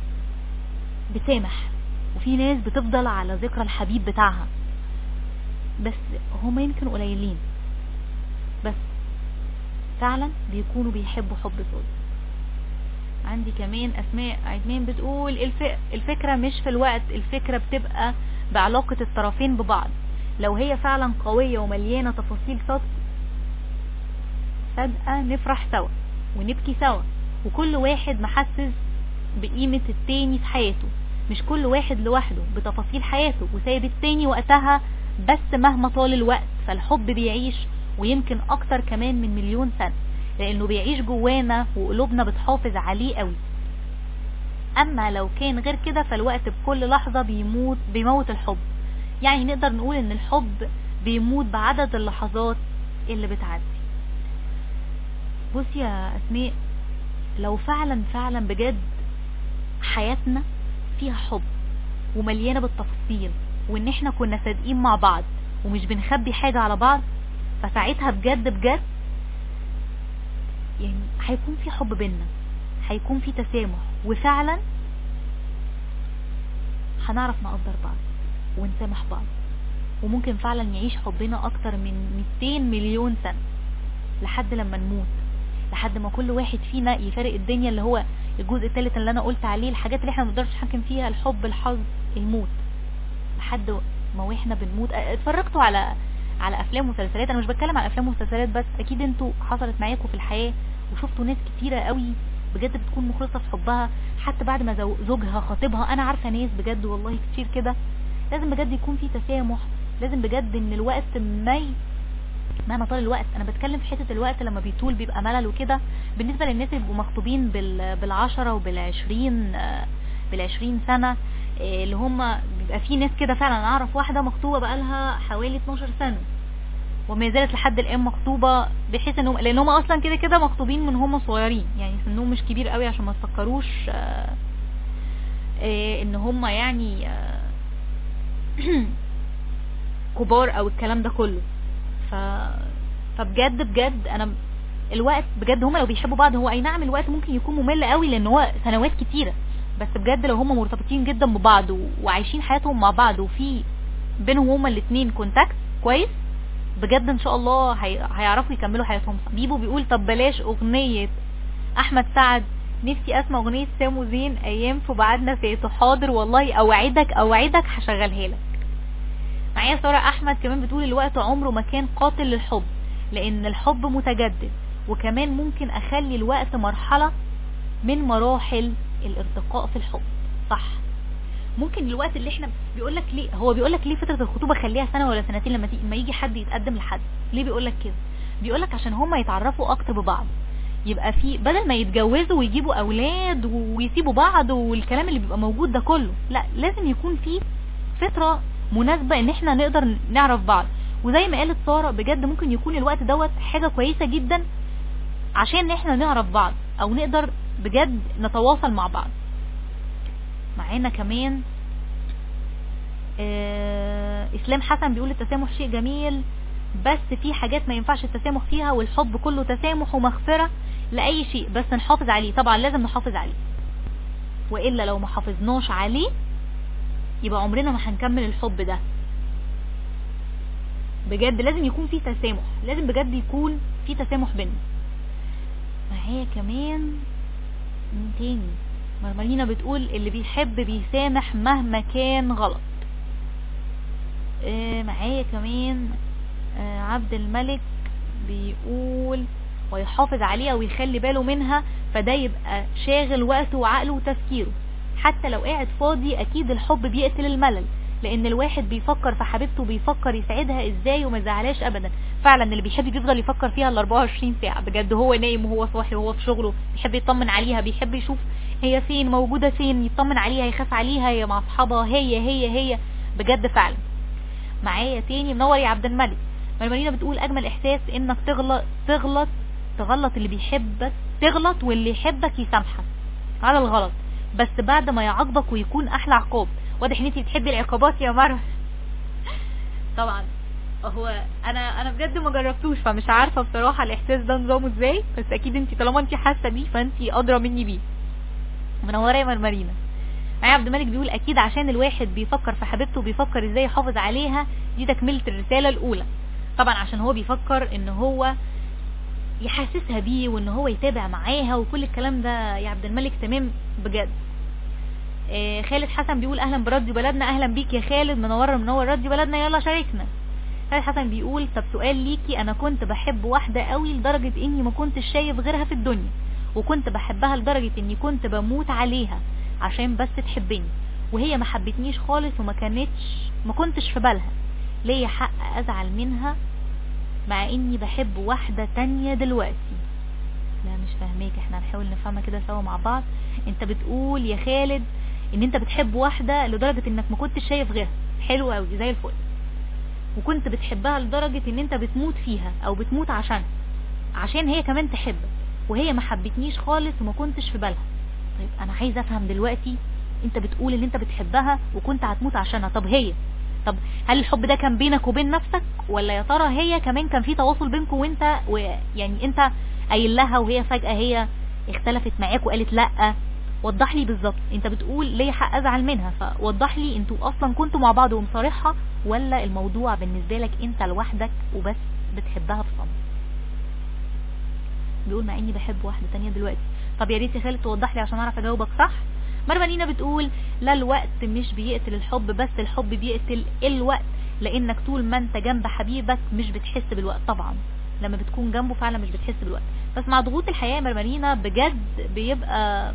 بتسامح وفي ناس بتفضل على ذكرى الحبيب بتاعها بس هما يمكن قليلين بس فعلا بيكونوا بيحبوا حب صادق عندي كمان اسماء عثمان بتقول الف... الفكرة مش في الوقت الفكرة بتبقى بعلاقة الطرفين ببعض لو هي فعلا قوية ومليانة تفاصيل صدق صدقة نفرح سوا ونبكي سوا وكل واحد محسس بقيمة التاني في حياته مش كل واحد لوحده بتفاصيل حياته وسايب التاني وقتها بس مهما طال الوقت فالحب بيعيش ويمكن اكتر كمان من مليون سنة لانه بيعيش جوانا وقلوبنا بتحافظ عليه قوي اما لو كان غير كده فالوقت بكل لحظة بيموت بيموت الحب يعني نقدر نقول ان الحب بيموت بعدد اللحظات اللي بتعدي بصي يا اسماء لو فعلا فعلا بجد حياتنا فيها حب ومليانة بالتفاصيل وان احنا كنا صادقين مع بعض ومش بنخبي حاجة على بعض فساعتها بجد بجد يعني هيكون في حب بينا هيكون في تسامح وفعلا هنعرف نقدر بعض ونسامح بعض وممكن فعلا يعيش حبنا اكتر من 200 مليون سنة لحد لما نموت لحد ما كل واحد فينا يفارق الدنيا اللي هو الجزء الثالث اللي انا قلت عليه الحاجات اللي احنا ما نقدرش نحكم فيها الحب الحظ الموت لحد ما واحنا بنموت اتفرجتوا على على افلام ومسلسلات انا مش بتكلم على افلام ومسلسلات بس اكيد انتوا حصلت معاكم في الحياة وشفتوا ناس كتيرة قوي بجد بتكون مخلصة في حبها حتى بعد ما زو- زوجها خطيبها انا عارفة ناس بجد والله كتير كده لازم بجد يكون في تسامح لازم بجد ان الوقت ما ي... مهما طال الوقت انا بتكلم في حته الوقت لما بيطول بيبقى ملل وكده بالنسبه للناس اللي بيبقوا مخطوبين بال بالعشرة وبالعشرين آه، بالعشرين سنه آه، اللي هم بيبقى في ناس كده فعلا انا اعرف واحده مخطوبه بقالها حوالي 12 سنه وما زالت لحد الان مخطوبه بحيث انهم لان هم اصلا كده كده مخطوبين من هم صغيرين يعني سنهم مش كبير قوي عشان ما تفكروش آه، آه، ان هم يعني آه، كبار او الكلام ده كله ف فبجد بجد انا الوقت بجد هما لو بيحبوا بعض هو اي نعم الوقت ممكن يكون ممل قوي لان هو سنوات كتيرة بس بجد لو هما مرتبطين جدا ببعض و... وعايشين حياتهم مع بعض وفي بينهم هما الاتنين كونتاكت كويس بجد ان شاء الله هي... هيعرفوا يكملوا حياتهم صح. بيبو بيقول طب بلاش اغنية احمد سعد نفسي اسمع اغنية سامو زين ايام في بعدنا فاتوا حاضر والله اوعدك اوعدك هشغلها لك معايا سارة احمد كمان بتقول الوقت عمره ما كان قاتل للحب لان الحب متجدد وكمان ممكن اخلي الوقت مرحلة من مراحل الارتقاء في الحب صح ممكن الوقت اللي احنا بيقولك ليه هو بيقولك ليه فترة الخطوبة خليها سنة ولا سنتين لما تيجي ما يجي حد يتقدم لحد ليه بيقولك كده بيقولك عشان هما يتعرفوا اكتر ببعض يبقى في بدل ما يتجوزوا ويجيبوا اولاد ويسيبوا بعض والكلام اللي بيبقى موجود ده كله لا لازم يكون في فترة مناسبة ان احنا نقدر نعرف بعض وزي ما قالت سارة بجد ممكن يكون الوقت دوت حاجة كويسة جدا عشان احنا نعرف بعض او نقدر بجد نتواصل مع بعض معانا كمان آه اسلام حسن بيقول التسامح شيء جميل بس في حاجات ما ينفعش التسامح فيها والحب كله تسامح ومغفرة لأي شيء بس نحافظ عليه طبعا لازم نحافظ عليه وإلا لو ما حافظناش عليه يبقى عمرنا ما هنكمل الحب ده بجد لازم يكون في تسامح لازم بجد يكون في تسامح بينا معايا كمان مين تاني مرملينا بتقول اللي بيحب بيسامح مهما كان غلط آه معايا كمان آه عبد الملك بيقول ويحافظ عليها ويخلي باله منها فده يبقى شاغل وقته وعقله وتفكيره حتى لو قاعد فاضي اكيد الحب بيقتل الملل لان الواحد بيفكر في حبيبته بيفكر يسعدها ازاي وما يزعلهاش ابدا فعلا اللي بيحب بيفضل يفكر فيها ال 24 ساعه بجد هو نايم وهو صاحي وهو في شغله بيحب يطمن عليها بيحب يشوف هي فين موجوده فين يطمن عليها يخاف عليها هي مع اصحابها هي هي هي بجد فعلا معايا تاني منور يا عبد الملك مرمرينا بتقول اجمل احساس انك تغلط تغلط تغلط اللي بيحبك تغلط واللي يحبك يسامحك على الغلط بس بعد ما يعاقبك ويكون احلى عقاب واضح ان انت بتحبي العقابات يا مروه طبعا هو انا انا بجد ما جربتوش فمش عارفه بصراحه الاحساس ده نظامه ازاي بس اكيد انت طالما انت حاسه بيه فانت ادرى مني بيه منوره يا مرمرينا معايا عبد الملك بيقول اكيد عشان الواحد بيفكر في حبيبته وبيفكر ازاي يحافظ عليها دي تكملة الرسالة الاولى طبعا عشان هو بيفكر ان هو يحسسها بيه وان هو يتابع معاها وكل الكلام ده يا عبد الملك تمام بجد آه، خالد حسن بيقول اهلا براديو بلدنا اهلا بيك يا خالد منور منور راديو بلدنا يلا شاركنا خالد حسن بيقول طب سؤال ليكي انا كنت بحب واحدة قوي لدرجة اني ما كنتش شايف غيرها في الدنيا وكنت بحبها لدرجة اني كنت بموت عليها عشان بس تحبني وهي ما حبتنيش خالص وما كانتش ما كنتش في بالها ليا حق ازعل منها مع اني بحب واحدة تانية دلوقتي لا مش فاهماك احنا هنحاول نفهمها كده سوا مع بعض انت بتقول يا خالد ان انت بتحب واحدة لدرجة انك ما كنتش شايف غيرها حلو قوي زي الفل وكنت بتحبها لدرجة ان انت بتموت فيها او بتموت عشان عشان هي كمان تحبك وهي ما حبتنيش خالص وما كنتش في بالها طيب انا عايزه افهم دلوقتي انت بتقول ان انت بتحبها وكنت هتموت عشانها طب هي طب هل الحب ده كان بينك وبين نفسك ولا يا ترى هي كمان كان في تواصل بينكم وانت ويعني انت قايل لها وهي فجأة هي اختلفت معاك وقالت لا وضح لي بالظبط انت بتقول ليه حق ازعل منها فوضح لي انتوا اصلا كنتوا مع بعض ومصارحها ولا الموضوع بالنسبة لك انت لوحدك وبس بتحبها بصمت بيقول مع اني بحب واحدة تانية دلوقتي طب يا ريت يا خالد توضح لي عشان اعرف اجاوبك صح مرة نينا بتقول لا الوقت مش بيقتل الحب بس الحب بيقتل الوقت لانك طول ما انت جنب حبيبك مش بتحس بالوقت طبعا لما بتكون جنبه فعلا مش بتحس بالوقت بس مع ضغوط الحياة يا مرمرينا بجد بيبقى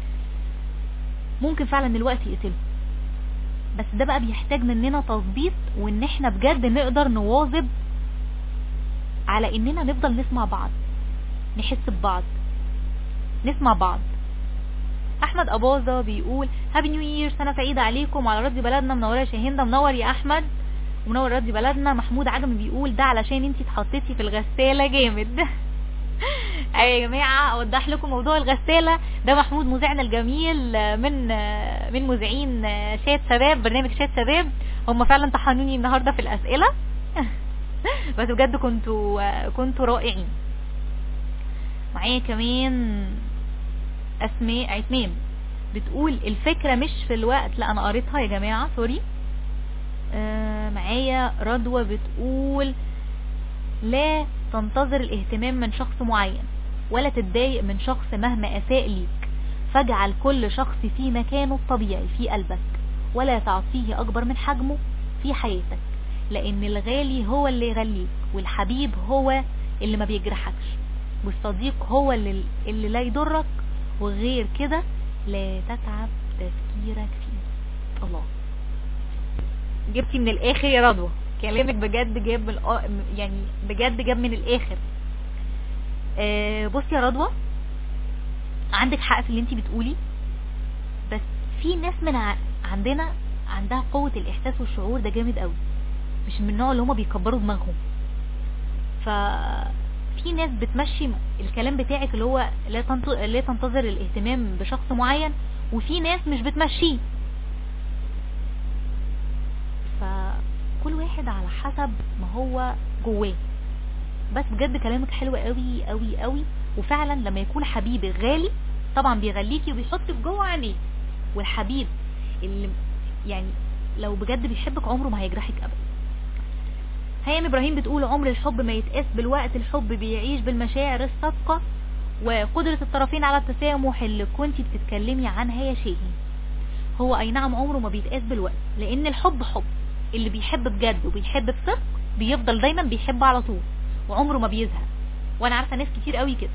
ممكن فعلا الوقت يقتله بس ده بقى بيحتاج مننا تظبيط وان احنا بجد نقدر نواظب على اننا نفضل نسمع بعض نحس ببعض نسمع بعض احمد اباظة بيقول هابي نيو يير سنة سعيدة عليكم وعلى راديو بلدنا منورة يا شاهين منور يا احمد ومنور راديو بلدنا محمود عجمي بيقول ده علشان انتي اتحطيتي في الغسالة جامد ايوه يا جماعة اوضح لكم موضوع الغسالة ده محمود مذيعنا الجميل من من مذيعين شات شباب برنامج شات شباب هم فعلا طحنوني النهاردة في الاسئلة بس بجد كنتوا كنتوا رائعين معايا كمان اسماء عتمام بتقول الفكرة مش في الوقت لا انا قريتها يا جماعة سوري آه معايا رضوى بتقول لا تنتظر الاهتمام من شخص معين ولا تتضايق من شخص مهما اساء ليك فاجعل كل شخص في مكانه الطبيعي في قلبك ولا تعطيه اكبر من حجمه في حياتك لان الغالي هو اللي يغليك والحبيب هو اللي ما بيجرحكش والصديق هو اللي, اللي لا يضرك وغير كده لا تتعب تفكيرك فيه الله جبتي من الاخر يا رضوى كلامك بجد جاب من الأ... يعني بجد جاب من الاخر آه بصي يا رضوى عندك حق في اللي انت بتقولي بس في ناس من ع... عندنا عندها قوة الاحساس والشعور ده جامد قوي مش من النوع اللي هما بيكبروا دماغهم ف في ناس بتمشي الكلام بتاعك اللي هو لا لا تنتظر الاهتمام بشخص معين وفي ناس مش بتمشيه فكل واحد على حسب ما هو جواه بس بجد كلامك حلو قوي قوي قوي وفعلا لما يكون حبيبك غالي طبعا بيغليكي وبيحطك جوه عينيه والحبيب اللي يعني لو بجد بيحبك عمره ما هيجرحك ابدا هيام ابراهيم بتقول عمر الحب ما يتقاس بالوقت الحب بيعيش بالمشاعر الصادقة وقدرة الطرفين على التسامح اللي كنتي بتتكلمي عنها يا شيهي هو اي نعم عمره ما بيتقاس بالوقت لان الحب حب اللي بيحب بجد وبيحب بصدق بيفضل دايما بيحب على طول وعمره ما بيزهق وانا عارفة ناس كتير قوي كده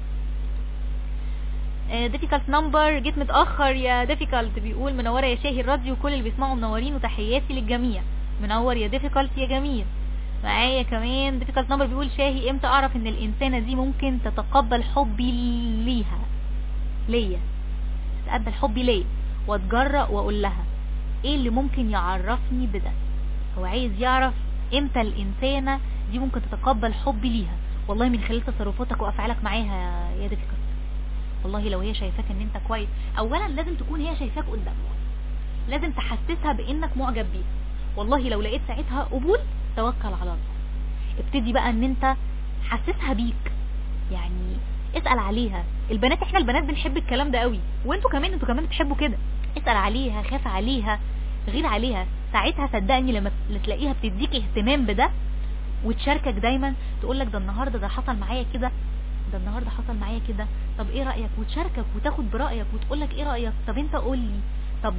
ديفيكالت نمبر جيت متأخر يا ديفيكالت بيقول منورة يا شاهي الراديو كل اللي بيسمعوا منورين وتحياتي للجميع منور يا ديفيكالت يا جميل معايا كمان ديفيكالت نمبر بيقول شاهي امتى اعرف ان الانسانة دي ممكن تتقبل حبي ليها ليا تتقبل حبي ليا واتجرأ واقول لها ايه اللي ممكن يعرفني بده هو عايز يعرف امتى الانسانة دي ممكن تتقبل حبي ليها والله من خلال تصرفاتك وافعالك معاها يا ديفيكالت والله لو هي شايفاك ان انت كويس اولا لازم تكون هي شايفاك قدامها لازم تحسسها بانك معجب بيها والله لو لقيت ساعتها قبول توكل على الله ابتدي بقى ان انت حسسها بيك يعني اسأل عليها البنات احنا البنات بنحب الكلام ده قوي وانتوا كمان انتوا كمان بتحبوا كده اسأل عليها خاف عليها غير عليها ساعتها صدقني لما تلاقيها بتديك اهتمام بده وتشاركك دايما تقول لك ده النهارده ده حصل معايا كده ده النهارده حصل معايا كده طب ايه رايك وتشاركك وتاخد برايك وتقول لك ايه رايك طب انت قول لي طب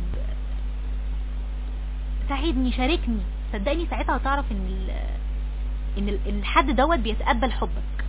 ساعدني شاركني صدقني ساعتها هتعرف ان ال ان ال- إن الحد دوت بيتقبل حبك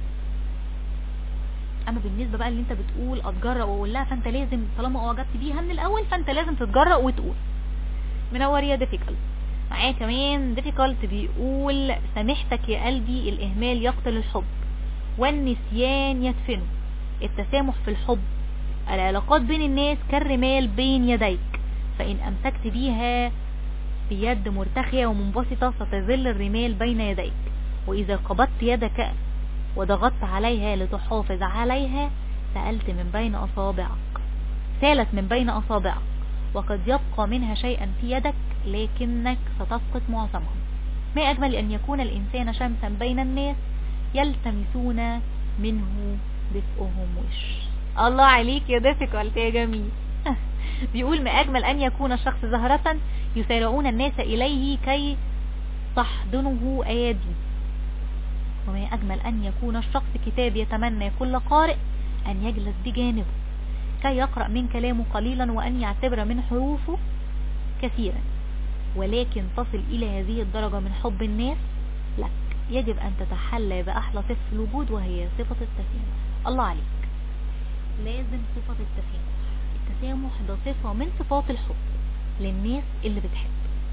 اما بالنسبه بقى اللي انت بتقول اتجرأ واقول لها فانت لازم طالما اعجبت بيها من الاول فانت لازم تتجرأ وتقول منور يا ديفيكالت معايا كمان ديفيكالت بيقول سامحتك يا قلبي الاهمال يقتل الحب والنسيان يدفنه التسامح في الحب العلاقات بين الناس كالرمال بين يديك فإن أمسكت بيها بيد مرتخية ومنبسطة ستظل الرمال بين يديك وإذا قبضت يدك وضغطت عليها لتحافظ عليها سألت من بين أصابعك سالت من بين أصابعك وقد يبقى منها شيئا في يدك لكنك ستفقد معظمها ما أجمل أن يكون الإنسان شمسا بين الناس يلتمسون منه دفئهم وش الله عليك يا ديفيكولت يا جميل بيقول ما أجمل أن يكون الشخص زهرة يسارعون الناس إليه كي تحضنه أيادي وما أجمل أن يكون الشخص كتاب يتمنى كل قارئ أن يجلس بجانبه كي يقرأ من كلامه قليلا وأن يعتبر من حروفه كثيرا ولكن تصل إلى هذه الدرجة من حب الناس لك يجب أن تتحلى بأحلى صفة الوجود وهي صفة التسامح الله عليك لازم صفة التسامح التسامح ده صفة من صفات الحب للناس اللي بتحب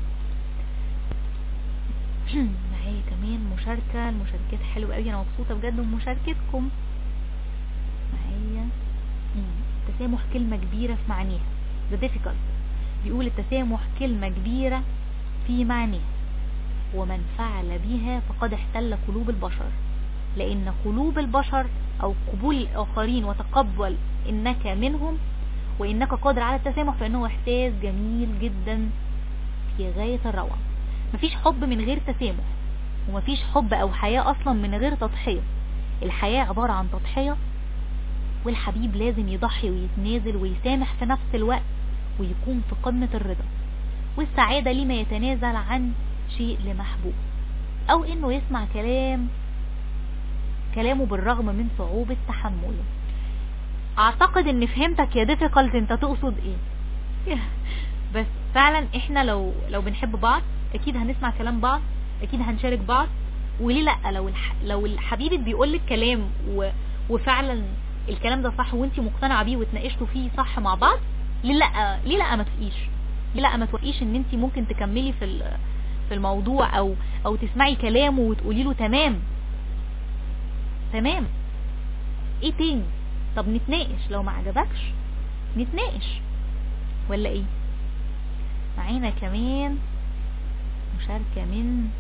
معايا كمان مشاركة المشاركات حلوة قوي انا مبسوطة بجد بمشاركتكم معايا مم. التسامح كلمة كبيرة في معانيها ده difficult بيقول التسامح كلمة كبيرة في معانيها ومن فعل بها فقد احتل قلوب البشر لأن قلوب البشر أو قبول الآخرين وتقبل إنك منهم وإنك قادر على التسامح فإنه إحساس جميل جدا في غاية الروعة مفيش حب من غير تسامح ومفيش حب أو حياة أصلا من غير تضحية الحياة عبارة عن تضحية والحبيب لازم يضحي ويتنازل ويسامح في نفس الوقت ويكون في قمة الرضا والسعادة لما يتنازل عن شيء لمحبوب او انه يسمع كلام كلامه بالرغم من صعوبة تحمله اعتقد ان فهمتك يا ديفيكالت انت تقصد ايه بس فعلا احنا لو لو بنحب بعض اكيد هنسمع كلام بعض اكيد هنشارك بعض وليه لا لو الح... لو الحبيبك بيقول لك كلام و... وفعلا الكلام ده صح وانت مقتنعه بيه واتناقشتوا فيه صح مع بعض ليه لا ليه لا ما توقيش ليه لا ما توقيش ان انت ممكن تكملي في ال... في الموضوع او او تسمعي كلامه وتقولي له تمام تمام ايه تاني طب نتناقش لو ما عجبكش نتناقش ولا ايه معانا كمان مشاركة من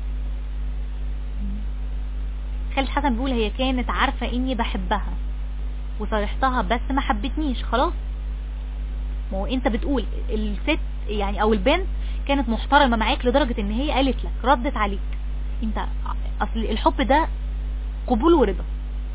خالد حسن بيقول هي كانت عارفة اني بحبها وصرحتها بس ما حبتنيش خلاص ما هو انت بتقول الست يعني او البنت كانت محترمة معاك لدرجة ان هي قالت لك ردت عليك انت اصل الحب ده قبول ورضا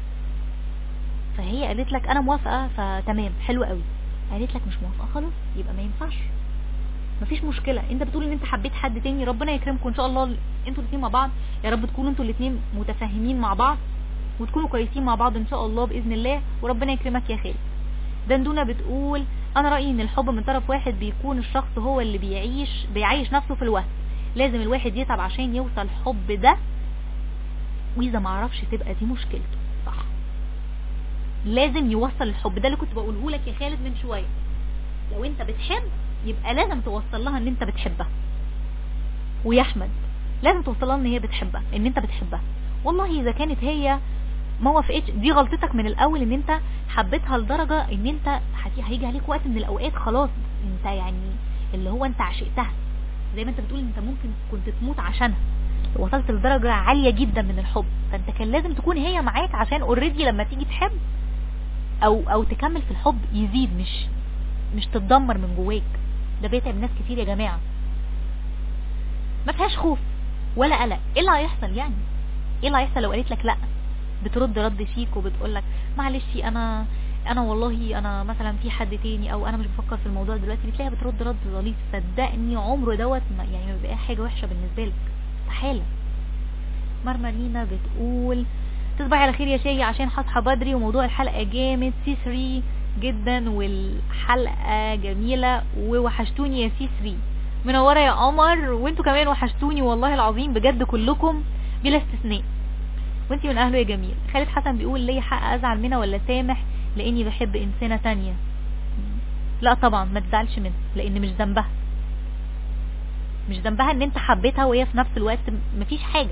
فهي قالت لك انا موافقة فتمام حلو قوي قالت لك مش موافقة خلاص يبقى ما ينفعش مفيش مشكلة انت بتقول ان انت حبيت حد تاني ربنا يكرمكم ان شاء الله انتوا الاثنين مع بعض يا رب تكونوا انتوا الاثنين متفاهمين مع بعض وتكونوا كويسين مع بعض ان شاء الله باذن الله وربنا يكرمك يا خالد دندونه بتقول انا رايي ان الحب من طرف واحد بيكون الشخص هو اللي بيعيش بيعيش نفسه في الوهم لازم الواحد يتعب عشان يوصل الحب ده واذا ما عرفش تبقى دي مشكلته صح لازم يوصل الحب ده اللي كنت بقوله لك يا خالد من شويه لو انت بتحب يبقى لازم توصل لها ان انت بتحبها ويا احمد لازم توصل لها ان هي بتحبها ان انت بتحبها والله اذا كانت هي ما وافقتش دي غلطتك من الاول ان انت حبيتها لدرجة ان انت هيجي عليك وقت من الاوقات خلاص انت يعني اللي هو انت عشقتها زي ما انت بتقول انت ممكن كنت تموت عشانها وصلت لدرجة عالية جدا من الحب فانت كان لازم تكون هي معاك عشان اوريدي لما تيجي تحب او او تكمل في الحب يزيد مش مش تتدمر من جواك ده بيتعب ناس كتير يا جماعة ما فيهاش خوف ولا قلق ايه اللي هيحصل يعني ايه اللي هيحصل لو قالت لك لا بترد رد شيك وبتقول لك معلش انا انا والله انا مثلا في حد تاني او انا مش بفكر في الموضوع دلوقتي بتلاقيها بترد رد ظليط صدقني عمره دوت ما- يعني ما بيبقى حاجه وحشه بالنسبه لك استحاله مرمرينا بتقول تصبحي على خير يا شاهي عشان هصحى بدري وموضوع الحلقه جامد سي 3 جدا والحلقه جميله ووحشتوني يا سي 3 منوره يا قمر وانتوا كمان وحشتوني والله العظيم بجد كلكم بلا استثناء وانتي من اهله يا جميل خالد حسن بيقول ليه حق ازعل منها ولا سامح لاني بحب انسانه تانية لا طبعا ما تزعلش منها لان مش ذنبها مش ذنبها ان انت حبيتها وهي في نفس الوقت م- مفيش حاجه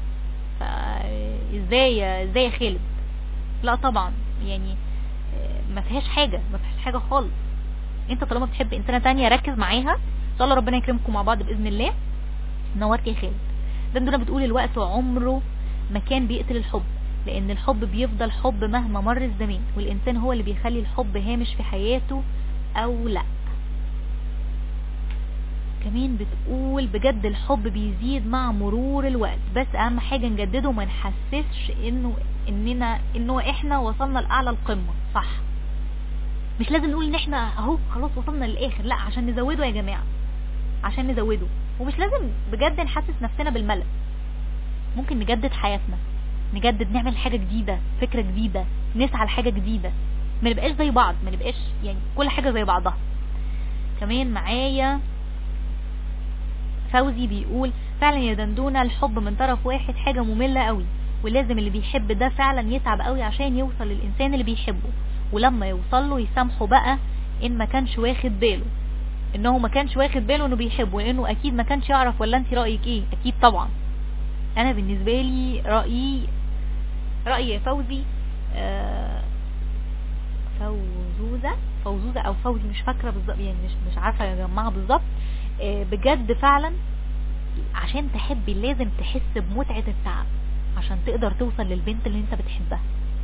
فازاي يا- ازاي يا خالد لا طبعا يعني آه، ما فيهاش حاجه ما فيهاش حاجه خالص انت طالما بتحب انسانه تانية ركز معاها ان شاء الله ربنا يكرمكم مع بعض باذن الله نورت يا خالد دندونه بتقول الوقت عمره ما كان بيقتل الحب لان الحب بيفضل حب مهما مر الزمان والانسان هو اللي بيخلي الحب هامش في حياته او لا كمان بتقول بجد الحب بيزيد مع مرور الوقت بس اهم حاجة نجدده وما نحسسش انه اننا انه احنا وصلنا لاعلى القمة صح مش لازم نقول ان احنا اهو خلاص وصلنا للاخر لا عشان نزوده يا جماعة عشان نزوده ومش لازم بجد نحسس نفسنا بالملل ممكن نجدد حياتنا نجدد نعمل حاجة جديدة فكرة جديدة نسعى لحاجة جديدة ما نبقاش زي بعض ما نبقاش يعني كل حاجة زي بعضها كمان معايا فوزي بيقول فعلا يا دندونة الحب من طرف واحد حاجة مملة قوي ولازم اللي بيحب ده فعلا يتعب قوي عشان يوصل للإنسان اللي بيحبه ولما يوصل له يسامحه بقى إن ما كانش واخد باله إنه ما كانش واخد باله إنه بيحبه لأنه أكيد ما كانش يعرف ولا أنت رأيك إيه أكيد طبعا أنا بالنسبة لي رأيي رأيي يا فوزي آه، فوزوزة فوزوزة أو فوزي مش فاكرة بالظبط يعني مش مش عارفة أجمعها بالظبط آه، بجد فعلا عشان تحبي لازم تحس بمتعة التعب عشان تقدر توصل للبنت اللي انت بتحبها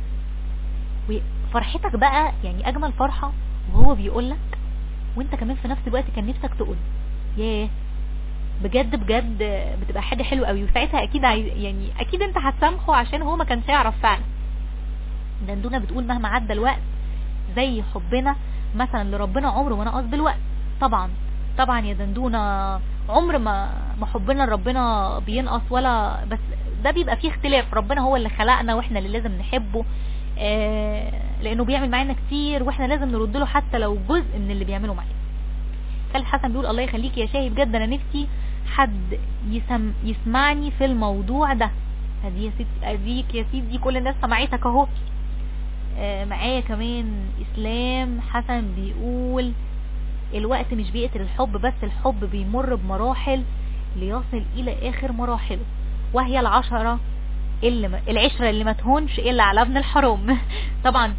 وفرحتك بقى يعني اجمل فرحة وهو بيقولك وانت كمان في نفس الوقت كان نفسك تقول ياه بجد بجد بتبقى حاجة حلوة قوي وساعتها اكيد عايز يعني اكيد انت هتسامحه عشان هو ما كانش يعرف فعلا دندونة بتقول مهما عدى الوقت زي حبنا مثلا لربنا عمره ما نقص بالوقت طبعا طبعا يا دندونة عمر ما ما حبنا لربنا بينقص ولا بس ده بيبقى فيه اختلاف ربنا هو اللي خلقنا واحنا اللي لازم نحبه آه لانه بيعمل معانا كتير واحنا لازم نرد له حتى لو جزء من اللي بيعمله معانا خالد حسن بيقول الله يخليك يا شاهي بجد انا نفسي حد يسم يسمعني في الموضوع ده ادي يا سيدي اديك يا سيدي كل الناس سمعتك اهو آه معايا كمان اسلام حسن بيقول الوقت مش بيقتل الحب بس الحب بيمر بمراحل ليصل الى اخر مراحله وهي العشرة اللي ما العشرة اللي ما تهونش الا على ابن الحرام طبعا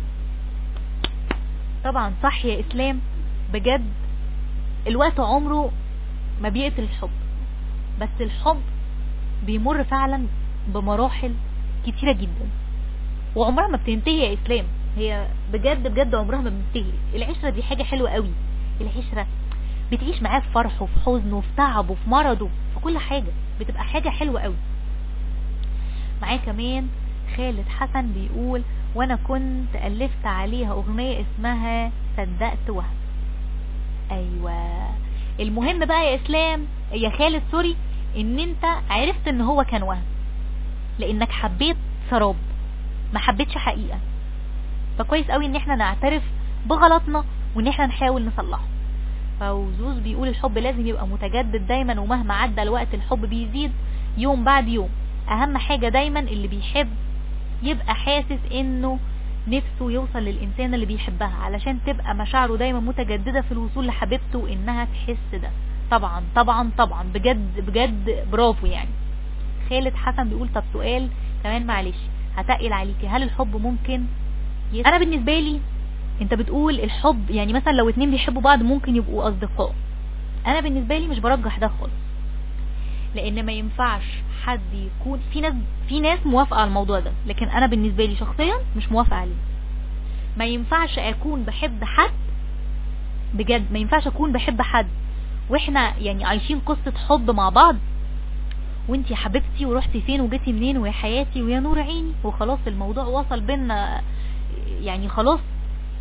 طبعا صح يا اسلام بجد الوقت عمره ما بيقتل الحب بس الحب بيمر فعلا بمراحل كتيرة جدا وعمرها ما بتنتهي يا اسلام هي بجد بجد عمرها ما بتنتهي العشرة دي حاجة حلوة قوي العشرة بتعيش معاه في فرحه في حزنه في تعبه في مرضه في كل حاجة بتبقى حاجة حلوة قوي معاه كمان خالد حسن بيقول وانا كنت ألفت عليها اغنية اسمها صدقت وهم ايوه المهم بقى يا اسلام يا خالد سوري ان انت عرفت ان هو كان وهم لانك حبيت سراب ما حبيتش حقيقة فكويس قوي ان احنا نعترف بغلطنا وان احنا نحاول نصلحه فوزوز بيقول الحب لازم يبقى متجدد دايما ومهما عدى الوقت الحب بيزيد يوم بعد يوم اهم حاجة دايما اللي بيحب يبقى حاسس انه نفسه يوصل للإنسان اللي بيحبها علشان تبقى مشاعره دايما متجددة في الوصول لحبيبته وإنها تحس ده طبعا طبعا طبعا بجد بجد برافو يعني خالد حسن بيقول طب سؤال كمان معلش هتقل عليكي هل الحب ممكن يس... انا بالنسبة لي انت بتقول الحب يعني مثلا لو اتنين بيحبوا بعض ممكن يبقوا اصدقاء انا بالنسبة لي مش برجح ده خالص لان ما ينفعش حد يكون في ناس في ناس موافقة على الموضوع ده لكن انا بالنسبة لي شخصيا مش موافقة عليه ما ينفعش اكون بحب حد بجد ما ينفعش اكون بحب حد واحنا يعني عايشين قصة حب مع بعض وانتي حبيبتي ورحتي فين وجيتي منين ويا حياتي ويا نور عيني وخلاص الموضوع وصل بينا يعني خلاص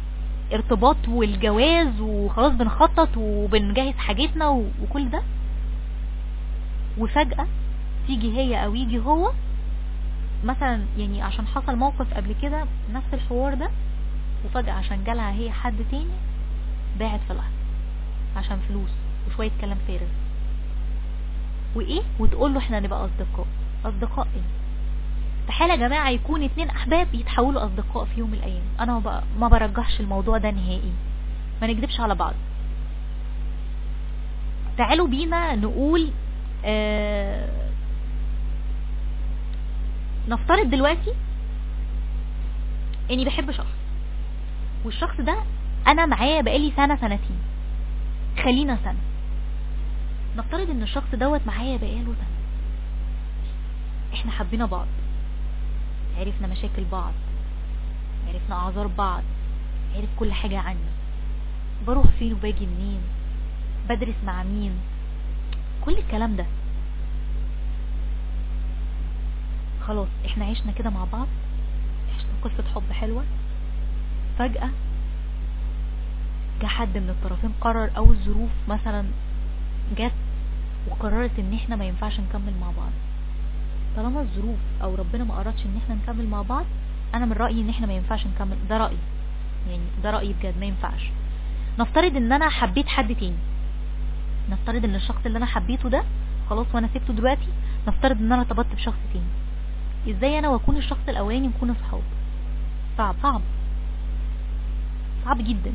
ارتباط والجواز وخلاص بنخطط وبنجهز حاجتنا و- وكل ده وفجأة تيجي هي او يجي هو مثلا يعني عشان حصل موقف قبل كده نفس الحوار ده وفجأة عشان جالها هي حد تاني باعت في لحظة عشان فلوس وشوية كلام فارغ وايه وتقول له احنا نبقى اصدقاء اصدقاء ايه استحالة يا جماعة يكون اتنين احباب يتحولوا اصدقاء في يوم من الايام انا ما ب- ما برجحش الموضوع ده نهائي ما نكدبش على بعض تعالوا بينا نقول آه نفترض دلوقتي اني بحب شخص والشخص ده انا معاه بقالي سنة سنتين خلينا سنة نفترض ان الشخص دوت معايا بقاله سنة احنا حبينا بعض عرفنا مشاكل بعض عرفنا اعذار بعض عرف كل حاجة عني بروح فين وباجي منين بدرس مع مين كل الكلام ده خلاص احنا عشنا كده مع بعض عشنا قصة حب حلوة فجأة جه حد من الطرفين قرر او الظروف مثلا جت وقررت ان احنا ما ينفعش نكمل مع بعض طالما الظروف او ربنا ما ارادش ان احنا نكمل مع بعض انا من رأيي ان احنا ما ينفعش نكمل ده رأيي يعني ده رأيي بجد ما ينفعش نفترض ان انا حبيت حد تاني نفترض ان الشخص اللي انا حبيته ده خلاص وانا سبته دلوقتي نفترض ان انا ارتبطت بشخص تاني ازاي انا واكون الشخص الاولاني نكون اصحاب صعب صعب صعب جدا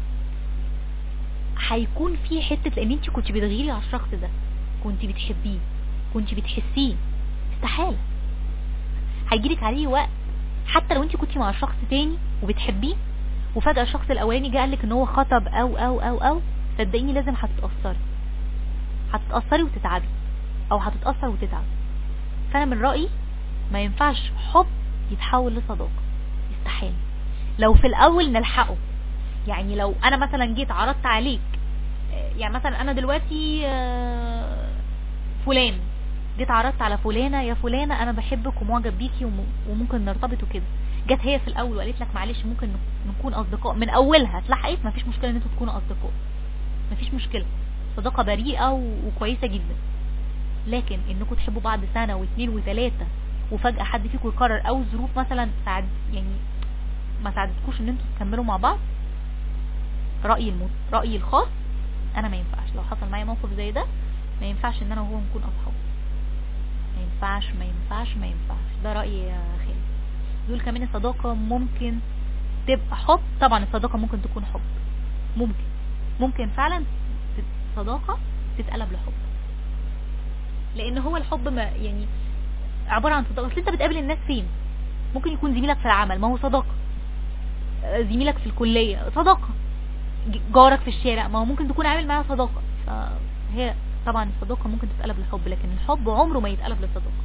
هيكون في حتة لان انت كنت بتغيري على الشخص ده كنت بتحبيه كنت بتحسيه استحالة هيجيلك عليه وقت حتى لو انت كنت مع شخص تاني وبتحبيه وفجأة الشخص الاولاني جه قالك ان هو خطب او او او او صدقيني لازم هتتأثري هتتأثري وتتعبي او هتتأثر وتتعب فانا من رأيي ما ينفعش حب يتحول لصداقة استحالة لو في الاول نلحقه يعني لو انا مثلا جيت عرضت عليك آه، يعني مثلا انا دلوقتي آه، فلان جيت عرضت على فلانة يا فلانة انا بحبك ومعجب بيكي وم- وممكن نرتبط وكده جت هي في الاول وقالت لك معلش ممكن نك- نكون اصدقاء من اولها اتلحقت مفيش مشكلة ان انتوا تكونوا اصدقاء مفيش مشكلة صداقة بريئة و- وكويسة جدا لكن انكم تحبوا بعض سنة واثنين وثلاثة وفجأة حد فيكم يقرر او الظروف مثلا ساعد يعني ما ساعدتكوش ان انتوا تكملوا مع بعض رأيي المت... رأيي الخاص انا ما ينفعش لو حصل معايا موقف زي ده ما ينفعش ان انا وهو نكون اصحاب ما ينفعش ما ينفعش ما ينفعش ده رأيي يا خالد دول كمان الصداقة ممكن تبقى حب طبعا الصداقة ممكن تكون حب ممكن ممكن فعلا تت- صداقة تتقلب لحب لان هو الحب ما يعني عبارة عن صداقة اصل انت بتقابل الناس فين ممكن يكون زميلك في العمل ما هو صداقة آه، زميلك في الكلية صداقة ج- جارك في الشارع ما هو ممكن تكون عامل معاه صداقة فهي طبعا الصداقة ممكن تتقلب لحب لكن الحب عمره ما يتقلب لصداقة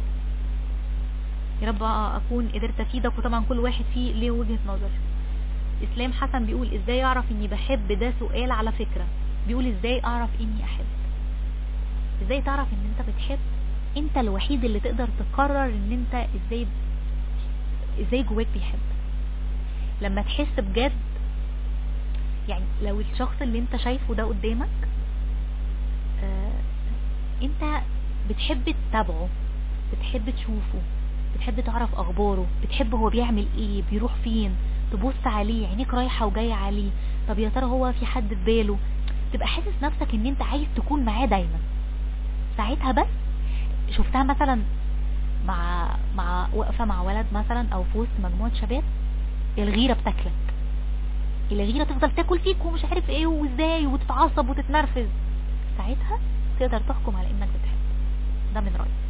يا رب اكون قدرت افيدك وطبعا كل واحد فيه ليه وجهة نظر اسلام حسن بيقول ازاي اعرف اني بحب ده سؤال على فكرة بيقول ازاي اعرف اني احب ازاي تعرف ان انت بتحب انت الوحيد اللي تقدر تقرر ان انت ازاي ازاي جواك بيحب لما تحس بجد يعني لو الشخص اللي انت شايفه ده قدامك آه انت بتحب تتابعه بتحب تشوفه بتحب تعرف اخباره بتحب هو بيعمل ايه بيروح فين تبص عليه عينيك رايحة وجاية عليه طب يا ترى هو في حد في باله تبقى حاسس نفسك ان انت عايز تكون معاه دايما ساعتها بس شفتها مثلا مع مع واقفة مع ولد مثلا او في وسط مجموعة شباب الغيرة بتاكلك الغيرة تفضل تاكل فيك ومش عارف ايه وازاي وتتعصب وتتنرفز ساعتها تقدر تحكم على انك بتحب ده من رأيي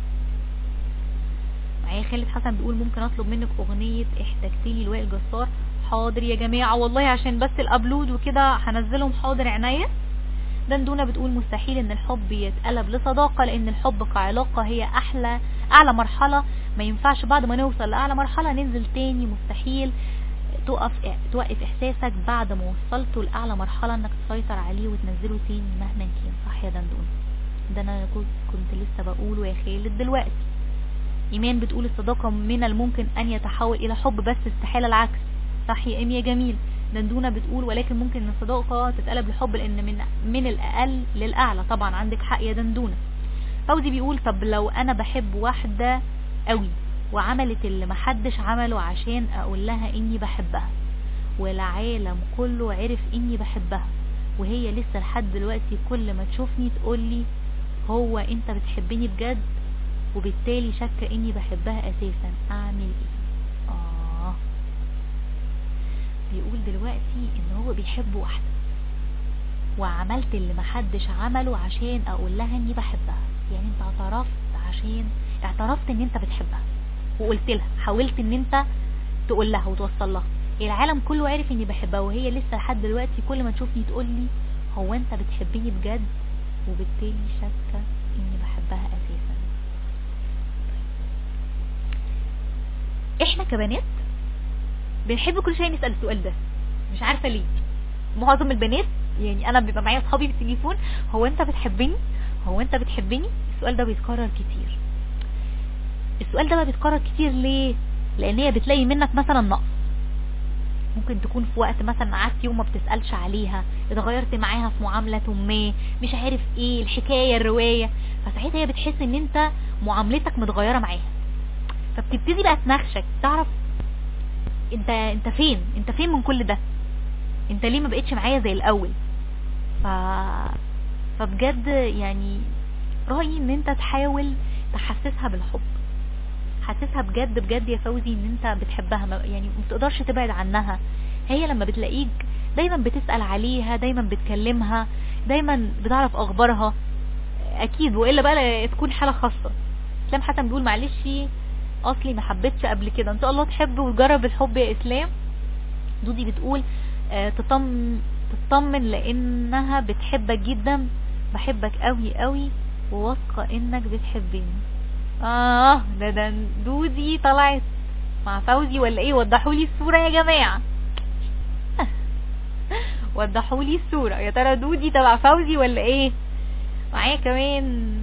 معايا خالد حسن بيقول ممكن اطلب منك اغنية احتجتيلي لوائل جسار حاضر يا جماعة والله عشان بس الابلود وكده هنزلهم حاضر عينيا دندونة بتقول مستحيل ان الحب يتقلب لصداقة لان الحب كعلاقة هي احلى اعلى مرحلة ما ينفعش بعد ما نوصل لاعلى مرحلة ننزل تاني مستحيل تقف توقف احساسك بعد ما وصلته لاعلى مرحلة انك تسيطر عليه وتنزله تاني مهما كان صح يا دندون ده انا كنت كنت لسه بقوله يا خالد دلوقتي ايمان بتقول الصداقة من الممكن ان يتحول الى حب بس استحالة العكس صح يا ام يا جميل دندونة بتقول ولكن ممكن ان الصداقة تتقلب لحب لان من من الاقل للاعلى طبعا عندك حق يا دندونة فوزي بيقول طب لو انا بحب واحدة قوي وعملت اللي محدش عمله عشان اقول لها اني بحبها والعالم كله عرف اني بحبها وهي لسه لحد دلوقتي كل ما تشوفني تقولي هو انت بتحبني بجد وبالتالي شاكه اني بحبها اساسا اعمل ايه اه بيقول دلوقتي ان هو بيحب واحده وعملت اللي محدش عمله عشان اقول لها اني بحبها يعني انت اعترفت عشان اعترفت ان انت بتحبها وقلت لها حاولت ان انت تقول لها وتوصل لها العالم كله عارف اني بحبها وهي لسه لحد دلوقتي كل ما تشوفني تقول لي هو انت بتحبني بجد وبالتالي شاكه اني بحبها اساسا احنا كبنات بنحب كل شويه نسال السؤال ده مش عارفه ليه معظم البنات يعني انا بيبقى معايا اصحابي في التليفون هو انت بتحبني هو انت بتحبني السؤال ده بيتكرر كتير السؤال ده بقى بيتكرر كتير ليه لان هي بتلاقي منك مثلا نقص ممكن تكون في وقت مثلا قعدت يوم ما بتسألش عليها اتغيرت معاها في معاملة ما مش عارف ايه الحكاية الرواية فساعتها هي بتحس ان انت معاملتك متغيرة معاها فبتبتدي بقى تناقشك تعرف انت انت فين انت فين من كل ده انت ليه ما بقتش معايا زي الاول ف فبجد يعني رأيي ان انت تحاول تحسسها بالحب حاسسها بجد بجد يا فوزي ان انت بتحبها ما- يعني ما بتقدرش تبعد عنها هي لما بتلاقيك دايما بتسأل عليها دايما بتكلمها دايما بتعرف اخبارها اكيد والا بقى لا تكون حالة خاصة اسلام حسن بيقول معلش اصلي ما حبيتش قبل كده ان شاء الله تحب وتجرب الحب يا اسلام دودي بتقول آه، تطم تطمن لانها بتحبك جدا بحبك قوي قوي وواثقه انك بتحبني اه ده ده دودي طلعت مع فوزي ولا ايه وضحوا لي الصوره يا جماعه وضحوا لي الصوره يا ترى دودي تبع فوزي ولا ايه معايا كمان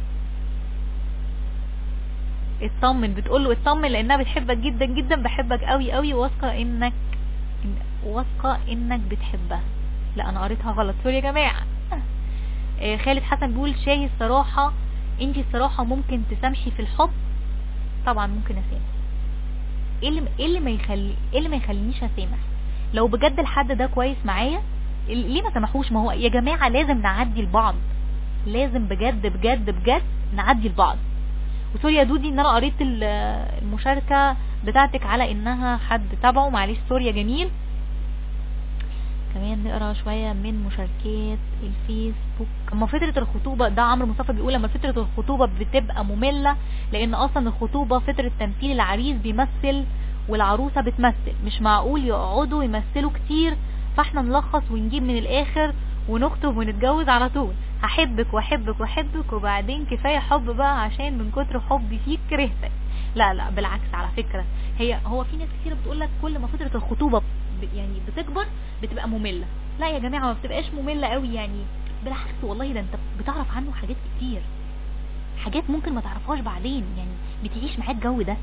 اطمن بتقول له اطمن لانها بتحبك جدا جدا بحبك قوي قوي واثقه انك إن- واثقه انك بتحبها لا انا قريتها غلط سوري يا جماعه آه، خالد حسن بيقول شاهي الصراحه انتي الصراحه ممكن تسامحي في الحب طبعا ممكن اسامح ايه اللي ايه اللي ما يخلي ايه اللي ما يخلينيش اسامح لو بجد الحد ده كويس معايا ال- ليه ما سامحوش ما هو يا جماعه لازم نعدي لبعض لازم بجد بجد بجد نعدي لبعض وسوري يا دودي ان انا قريت ال- المشاركة بتاعتك على انها حد تابعه معلش سوري يا جميل كمان نقرا شوية من مشاركات الفيسبوك اما فترة الخطوبة ده عمرو مصطفى بيقول لما فترة الخطوبة بتبقى مملة لان اصلا الخطوبة فترة تمثيل العريس بيمثل والعروسة بتمثل مش معقول يقعدوا يمثلوا كتير فاحنا نلخص ونجيب من الاخر ونخطب ونتجوز على طول هحبك واحبك واحبك وبعدين كفايه حب بقى عشان من كتر حبي فيك كرهتك لا لا بالعكس على فكره هي هو في ناس كتير بتقول لك كل ما فتره الخطوبه ب- يعني بتكبر بتبقى ممله لا يا جماعه ما بتبقاش ممله قوي يعني بالعكس والله ده انت بتعرف عنه حاجات كتير حاجات ممكن ما تعرفهاش بعدين يعني بتعيش معاه الجو ده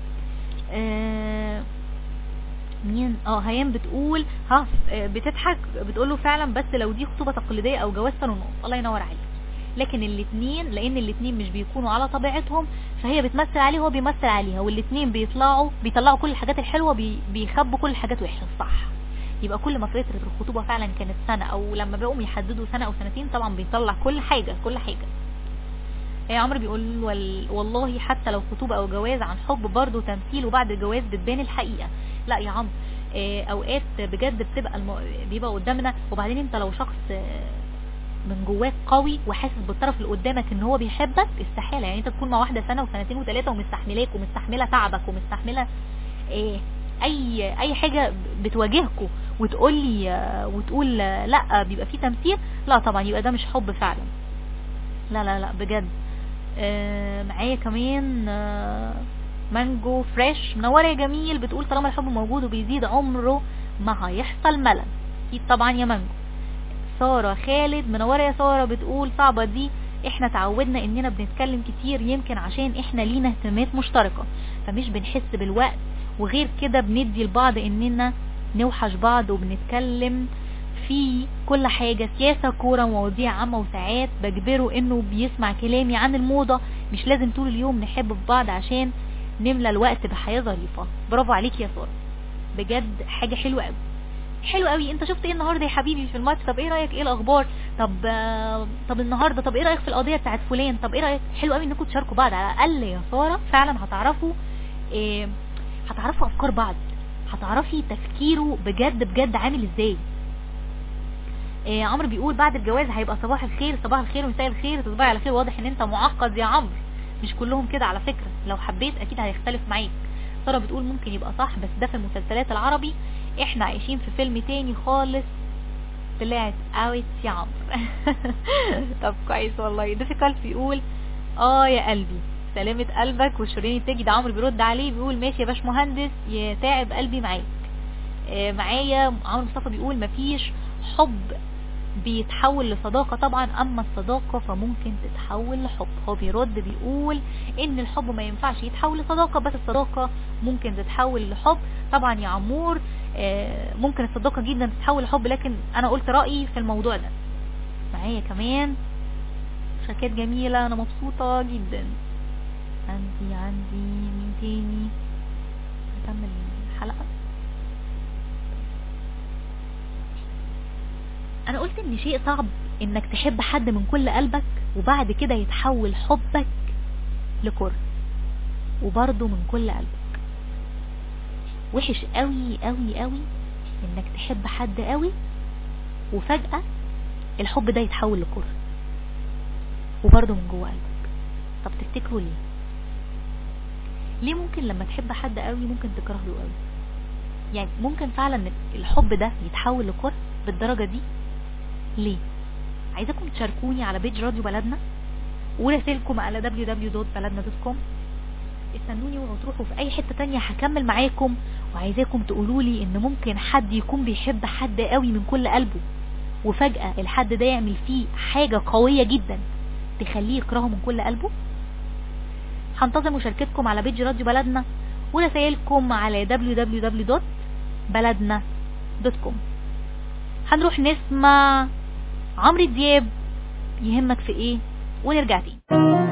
آه مين اه هيام بتقول ها آه، بتضحك بتقوله فعلا بس لو دي خطوبه تقليديه او جواز سنه ونص الله ينور عليك لكن الاثنين لان الاثنين مش بيكونوا على طبيعتهم فهي بتمثل عليه وهو بيمثل عليها والاثنين بيطلعوا بيطلعوا كل الحاجات الحلوه بي بيخبوا كل الحاجات الوحشه صح يبقى كل ما فتره الخطوبه فعلا كانت سنه او لما بقوا يحددوا سنه او سنتين طبعا بيطلع كل حاجه كل حاجه يا عمرو بيقول وال... والله حتى لو خطوبه او جواز عن حب برضه تمثيل وبعد الجواز بتبان الحقيقه لا يا عمرو آه، اوقات بجد بتبقى الم... بيبقى قدامنا وبعدين انت لو شخص آه، من جواك قوي وحاسس بالطرف اللي قدامك ان هو بيحبك استحاله يعني انت تكون مع واحده سنه وسنتين وثلاثه ومستحملاك ومستحمله تعبك ومستحمله آه، اي اي حاجه بتواجهكوا وتقول لي آه، وتقول آه، لا بيبقى في تمثيل لا طبعا يبقى ده مش حب فعلا لا لا لا بجد آه، معايا كمان آه، مانجو فريش منوره يا جميل بتقول طالما الحب موجود وبيزيد عمره ما هيحصل ملل اكيد طبعا يا مانجو ساره خالد منوره يا ساره بتقول صعبه دي احنا تعودنا اننا بنتكلم كتير يمكن عشان احنا لينا اهتمامات مشتركه فمش بنحس بالوقت وغير كده بندي لبعض اننا نوحش بعض وبنتكلم في كل حاجة سياسة كورة مواضيع عامة وساعات بجبره انه بيسمع كلامي عن الموضة مش لازم طول اليوم نحب في بعض عشان نملى الوقت بحياة ظريفة برافو عليك يا سارة بجد حاجة حلوة قوي حلو قوي انت شفت ايه النهارده يا حبيبي في الماتش طب ايه رايك ايه الاخبار طب آه، طب النهارده طب ايه رايك في القضيه بتاعت فلان طب ايه رايك حلو قوي انكم تشاركوا بعض على الاقل يا ساره فعلا هتعرفوا إيه هتعرفوا افكار بعض هتعرفي تفكيره بجد بجد عامل ازاي إيه عمرو بيقول بعد الجواز هيبقى صباح الخير صباح الخير ومساء الخير تصبحي على خير واضح ان انت معقد يا عمرو مش كلهم كده على فكره لو حبيت اكيد هيختلف معاك ساره بتقول ممكن يبقى صح بس ده في المسلسلات العربي احنا عايشين في فيلم تاني خالص طلعت اوت يا عمرو طب كويس والله ديفيكالت بيقول اه يا قلبي سلامة قلبك والشريان التاجي ده عمرو بيرد عليه بيقول ماشي يا باش مهندس يا تعب قلبي معاك آه معايا عمرو مصطفى بيقول مفيش حب بيتحول لصداقة طبعا اما الصداقة فممكن تتحول لحب هو بيرد بيقول ان الحب ما ينفعش يتحول لصداقة بس الصداقة ممكن تتحول لحب طبعا يا عمور آه، ممكن الصداقة جدا تتحول لحب لكن انا قلت رأيي في الموضوع ده معايا كمان شكات جميلة انا مبسوطة جدا عندي عندي مين تاني نكمل الحلقة انا قلت ان شيء صعب انك تحب حد من كل قلبك وبعد كده يتحول حبك لكره وبرضه من كل قلبك وحش قوي قوي قوي انك تحب حد قوي وفجأة الحب ده يتحول لكره وبرضه من جوه قلبك طب تفتكروا ليه ليه ممكن لما تحب حد قوي ممكن تكره له قوي يعني ممكن فعلا الحب ده يتحول لكره بالدرجة دي ليه عايزاكم تشاركوني على بيج راديو بلدنا ورسائلكم على www.baladna.com استنوني وتروحوا في اي حتة تانية هكمل معاكم وعايزاكم تقولولي ان ممكن حد يكون بيحب حد قوي من كل قلبه وفجأة الحد ده يعمل فيه حاجة قوية جدا تخليه يكرهه من كل قلبه هنتظر مشاركتكم على بيج راديو بلدنا ورسائلكم على www.baladna.com هنروح نسمع عمرو دياب يهمك في ايه ونرجع تاني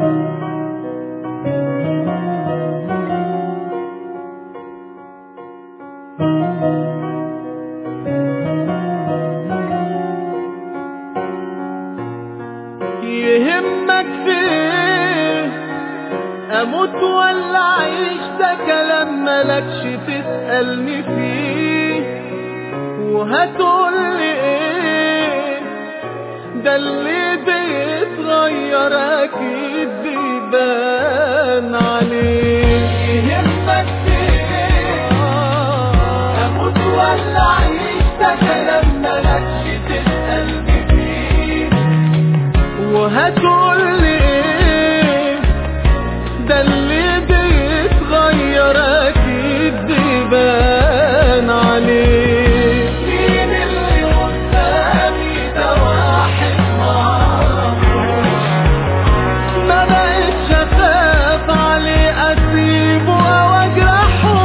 يهمك في ايه اموت ولا اعيش ده كلام ملكش تسألني فيه وهتقولي ايه ده اللي بيتغير اكيد بيبان عليه يهمك في ايه اموت ولا اعيش ده كلام ملكش تسألني فيه وهتقول لي ايه ده اللي بيتغير اكيد بيبان عليه مين اللي قدامي ده واحد معرفوش ما بقتش اخاف عليه اسيبه او اجرحه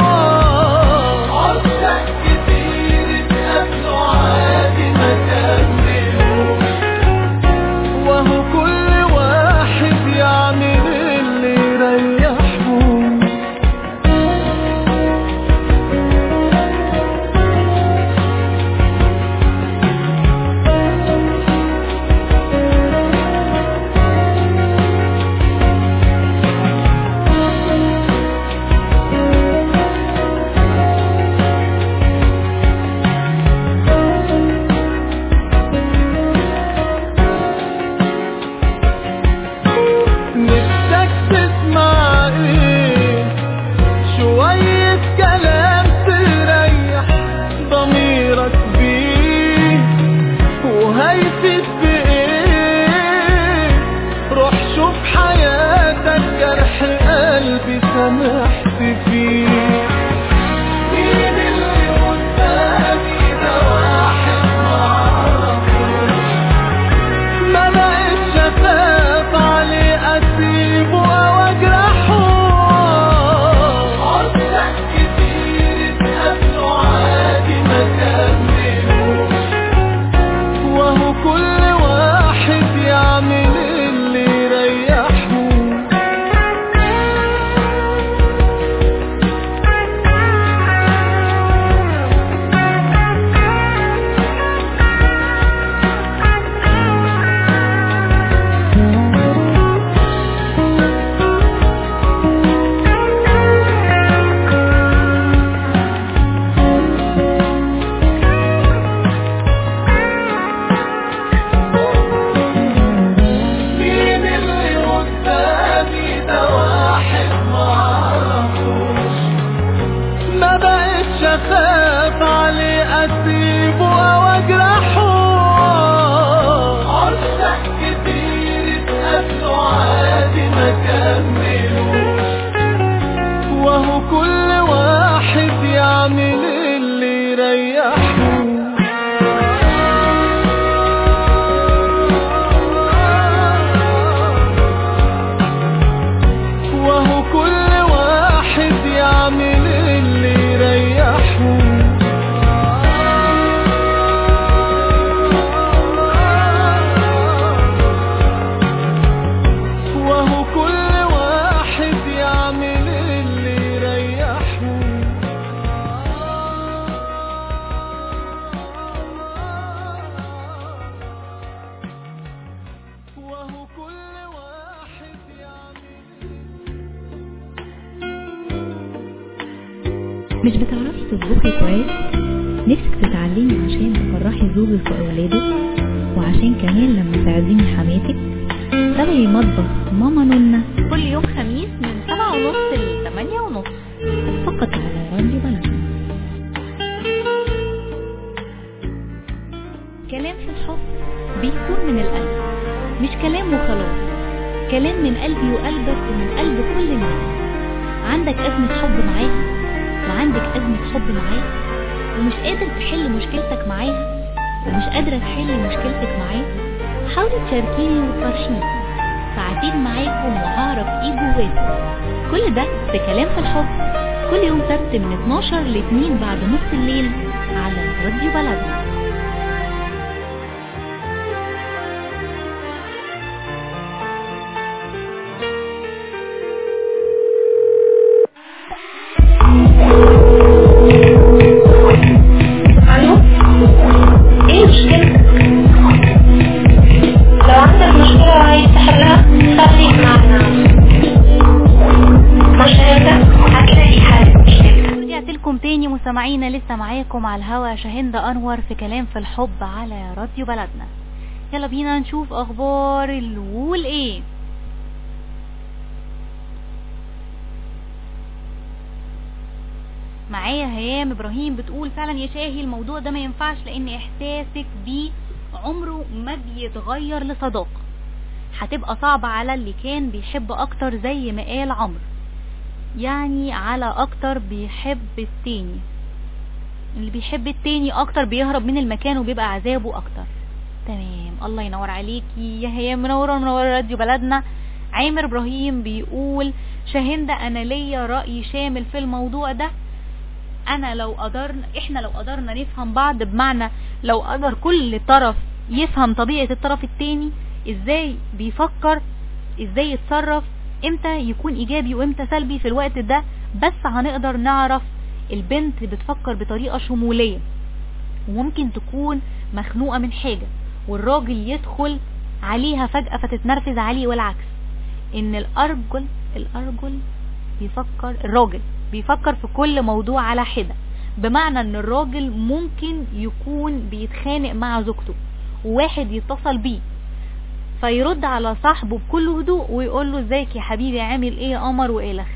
عشاق كتير اتقابلوا عادي ما كملوش وهو كل واحد يعمل اللي يريحه نفسك تسمع ايه شوية كلام تريح ضميرك بيه وهيفيد بايه روح شوف حياتك جرح قلبي سامحت فيه مين اللي قدامي ده واحد معرفوش ما بقتش اخاف عليه اسيبه او اجرحه عشاق كتير اتقابلوا عادي وهو كل واحد يعمل اللي يريحه وهو كل واحد يعمل اللي يريحه وهو كل واحد يعمل اللي يريحه وهو كل واحد يعمل مش بتعرفي تطبخي كويس نفسك تتعلمي عشان تفرحي زوجك واولادك وعشان كمان لما تعزمي حماتك تابعي مطبخ ماما نونا كل يوم خميس من سبعة ونص ل 8 ونص فقط على راديو بلد كلام في الحب بيكون من القلب مش كلام وخلاص كلام من قلبي وقلبك ومن قلب كل الناس عندك أزمة حب معاها وعندك أزمة حب معاه ومش قادر تحل مشكلتك معاها ومش قادرة تحل مشكلتك معاه حاولي تشاركيني وتفرشيني ساعتين معاكم وهعرف ايه جواكم كل ده في كلام في الحب كل يوم سبت من 12 ل 2 بعد نص الليل على راديو بلدنا الو ايه المشكلة؟ لو عندك مشكلة عايز تحلها خليك معنا مش هيبدأ هتلاقي حل مشكلتك رجعت لكم تاني مستمعينا لسه معاكم على الهوا شاهند انور في كلام في الحب على راديو بلدنا يلا بينا نشوف اخبار الوول ايه معايا هيام ابراهيم بتقول فعلا يا شاهي الموضوع ده ما ينفعش لان احساسك بيه عمره ما بيتغير لصداقة هتبقى صعبة على اللي كان بيحب اكتر زي ما قال عمرو يعني على اكتر بيحب التاني اللي بيحب التاني اكتر بيهرب من المكان وبيبقى عذابه اكتر تمام الله ينور عليكي يا هيام منوره منوره راديو بلدنا عامر ابراهيم بيقول شاهندة انا ليا رأي شامل في الموضوع ده انا لو قدرنا احنا لو قدرنا نفهم بعض بمعنى لو قدر كل طرف يفهم طبيعة الطرف التاني ازاي بيفكر ازاي يتصرف امتى يكون ايجابي وامتى سلبي في الوقت ده بس هنقدر نعرف البنت بتفكر بطريقة شمولية وممكن تكون مخنوقة من حاجة والراجل يدخل عليها فجأة فتتنرفز عليه والعكس ان الارجل الارجل بيفكر الراجل بيفكر في كل موضوع على حدة بمعنى ان الراجل ممكن يكون بيتخانق مع زوجته وواحد يتصل بيه فيرد على صاحبه بكل هدوء ويقول له ازيك يا حبيبي عامل ايه يا قمر والخ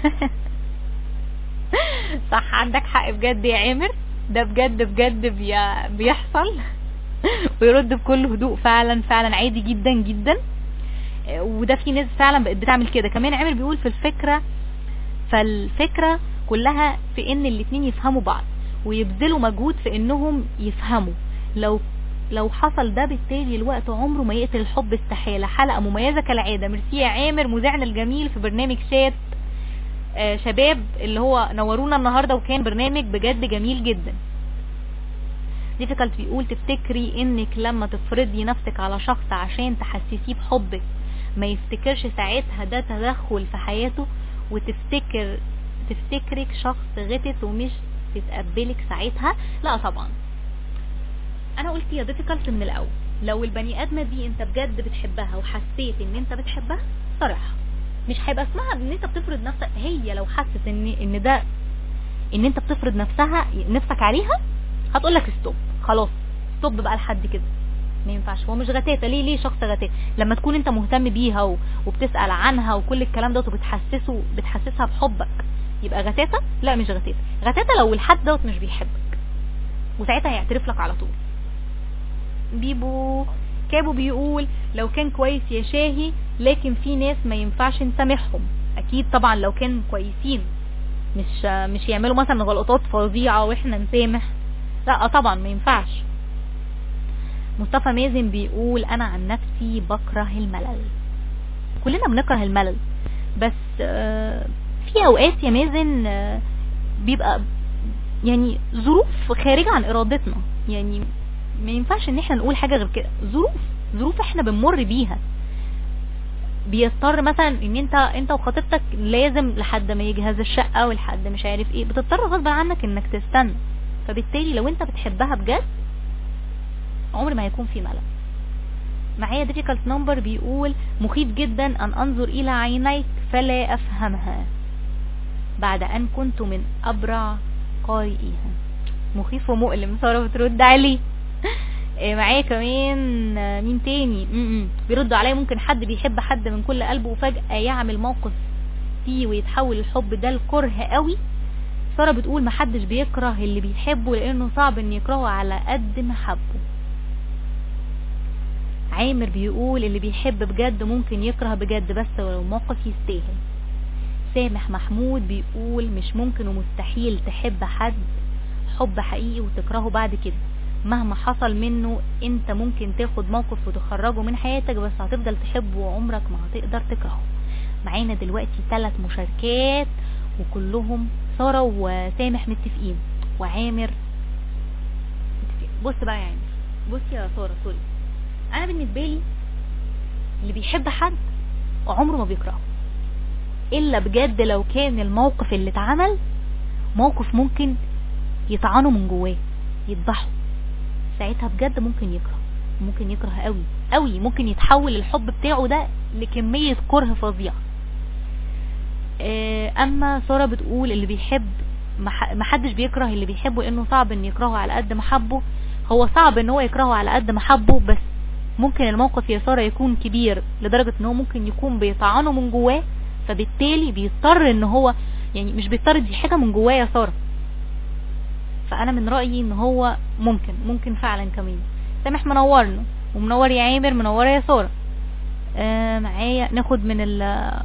صح عندك حق بجد يا عامر ده بجد بجد بي- بيحصل ويرد بكل هدوء فعلا فعلا عادي جدا جدا وده في ناس فعلا بقت بتعمل كده كمان عامر بيقول في الفكرة فالفكرة كلها في ان الاتنين يفهموا بعض ويبذلوا مجهود في انهم يفهموا لو لو حصل ده بالتالي الوقت عمره ما يقتل الحب استحالة حلقة مميزة كالعادة ميرسي يا عامر مذيعنا الجميل في برنامج شات آه شباب اللي هو نورونا النهاردة وكان برنامج بجد جميل جدا ديفيكالت بيقول تفتكري انك لما تفرضي نفسك على شخص عشان تحسسيه بحبك ما يفتكرش ساعتها ده تدخل في حياته وتفتكر تفتكرك شخص غتت ومش تتقبلك ساعتها لا طبعا انا قلت يا ديفيكالت من الاول لو البني ادمه دي انت بجد بتحبها وحسيت ان انت بتحبها صراحه مش هيبقى اسمها ان انت بتفرض نفسك هي لو حست ان ان ده ان انت بتفرض نفسها نفسك عليها هتقول لك ستوب خلاص ستوب بقى لحد كده ما ينفعش هو مش غتاتة ليه ليه شخص غتاتة لما تكون انت مهتم بيها و... وبتسأل عنها وكل الكلام ده وبتحسسه بتحسسها بحبك يبقى غتاتة لا مش غتاتة غتاتة لو الحد دوت مش بيحبك وساعتها هيعترف لك على طول بيبو كابو بيقول لو كان كويس يا شاهي لكن في ناس ما ينفعش نسامحهم اكيد طبعا لو كان كويسين مش مش يعملوا مثلا غلطات فظيعة واحنا نسامح لا طبعا ما ينفعش مصطفى مازن بيقول انا عن نفسي بكره الملل كلنا بنكره الملل بس آه، في اوقات يا مازن آه، بيبقى يعني ظروف خارجة عن ارادتنا يعني ما ينفعش ان احنا نقول حاجة غير كده ظروف ظروف احنا بنمر بيها بيضطر مثلا ان انت انت وخطيبتك لازم لحد ما يجهز الشقة ولحد مش عارف ايه بتضطر غصب عنك انك تستنى فبالتالي لو انت بتحبها بجد عمر ما هيكون في ملل معايا difficult number بيقول مخيف جدا ان انظر الى عينيك فلا افهمها بعد ان كنت من ابرع قارئيها مخيف ومؤلم سارة بترد عليه إيه معايا كمان آه، مين تاني م-م. بيردوا عليا ممكن حد بيحب حد من كل قلبه وفجأة يعمل موقف فيه ويتحول الحب ده لكره قوي سارة بتقول محدش بيكره اللي بيحبه لانه صعب ان يكرهه على قد ما حبه عامر بيقول اللي بيحب بجد ممكن يكره بجد بس ولو الموقف يستاهل سامح محمود بيقول مش ممكن ومستحيل تحب حد حب حقيقي وتكرهه بعد كده مهما حصل منه انت ممكن تاخد موقف وتخرجه من حياتك بس هتفضل تحبه وعمرك ما هتقدر تكرهه معانا دلوقتي ثلاث مشاركات وكلهم سارة وسامح متفقين وعامر متفقين بص بقى يعني بص يا سارة سوري انا بالنسبة لي اللي بيحب حد عمره ما بيكرهه الا بجد لو كان الموقف اللي اتعمل موقف ممكن يطعنه من جواه يذبحه ساعتها بجد ممكن يكره ممكن يكره قوي قوي ممكن يتحول الحب بتاعه ده لكمية كره فظيعة آه، اما سارة بتقول اللي بيحب مح- محدش بيكره اللي بيحبه لانه صعب ان يكرهه على قد ما حبه هو صعب ان هو يكرهه على قد ما حبه بس ممكن الموقف يا سارة يكون كبير لدرجة ان هو ممكن يكون بيطعنه من جواه فبالتالي بيضطر ان هو يعني مش بيضطر دي حاجة من جواه يا سارة فانا من رأيي ان هو ممكن ممكن فعلا كمان سامح منورنا ومنور يا عامر منورة يا سارة آه معايا ناخد من ال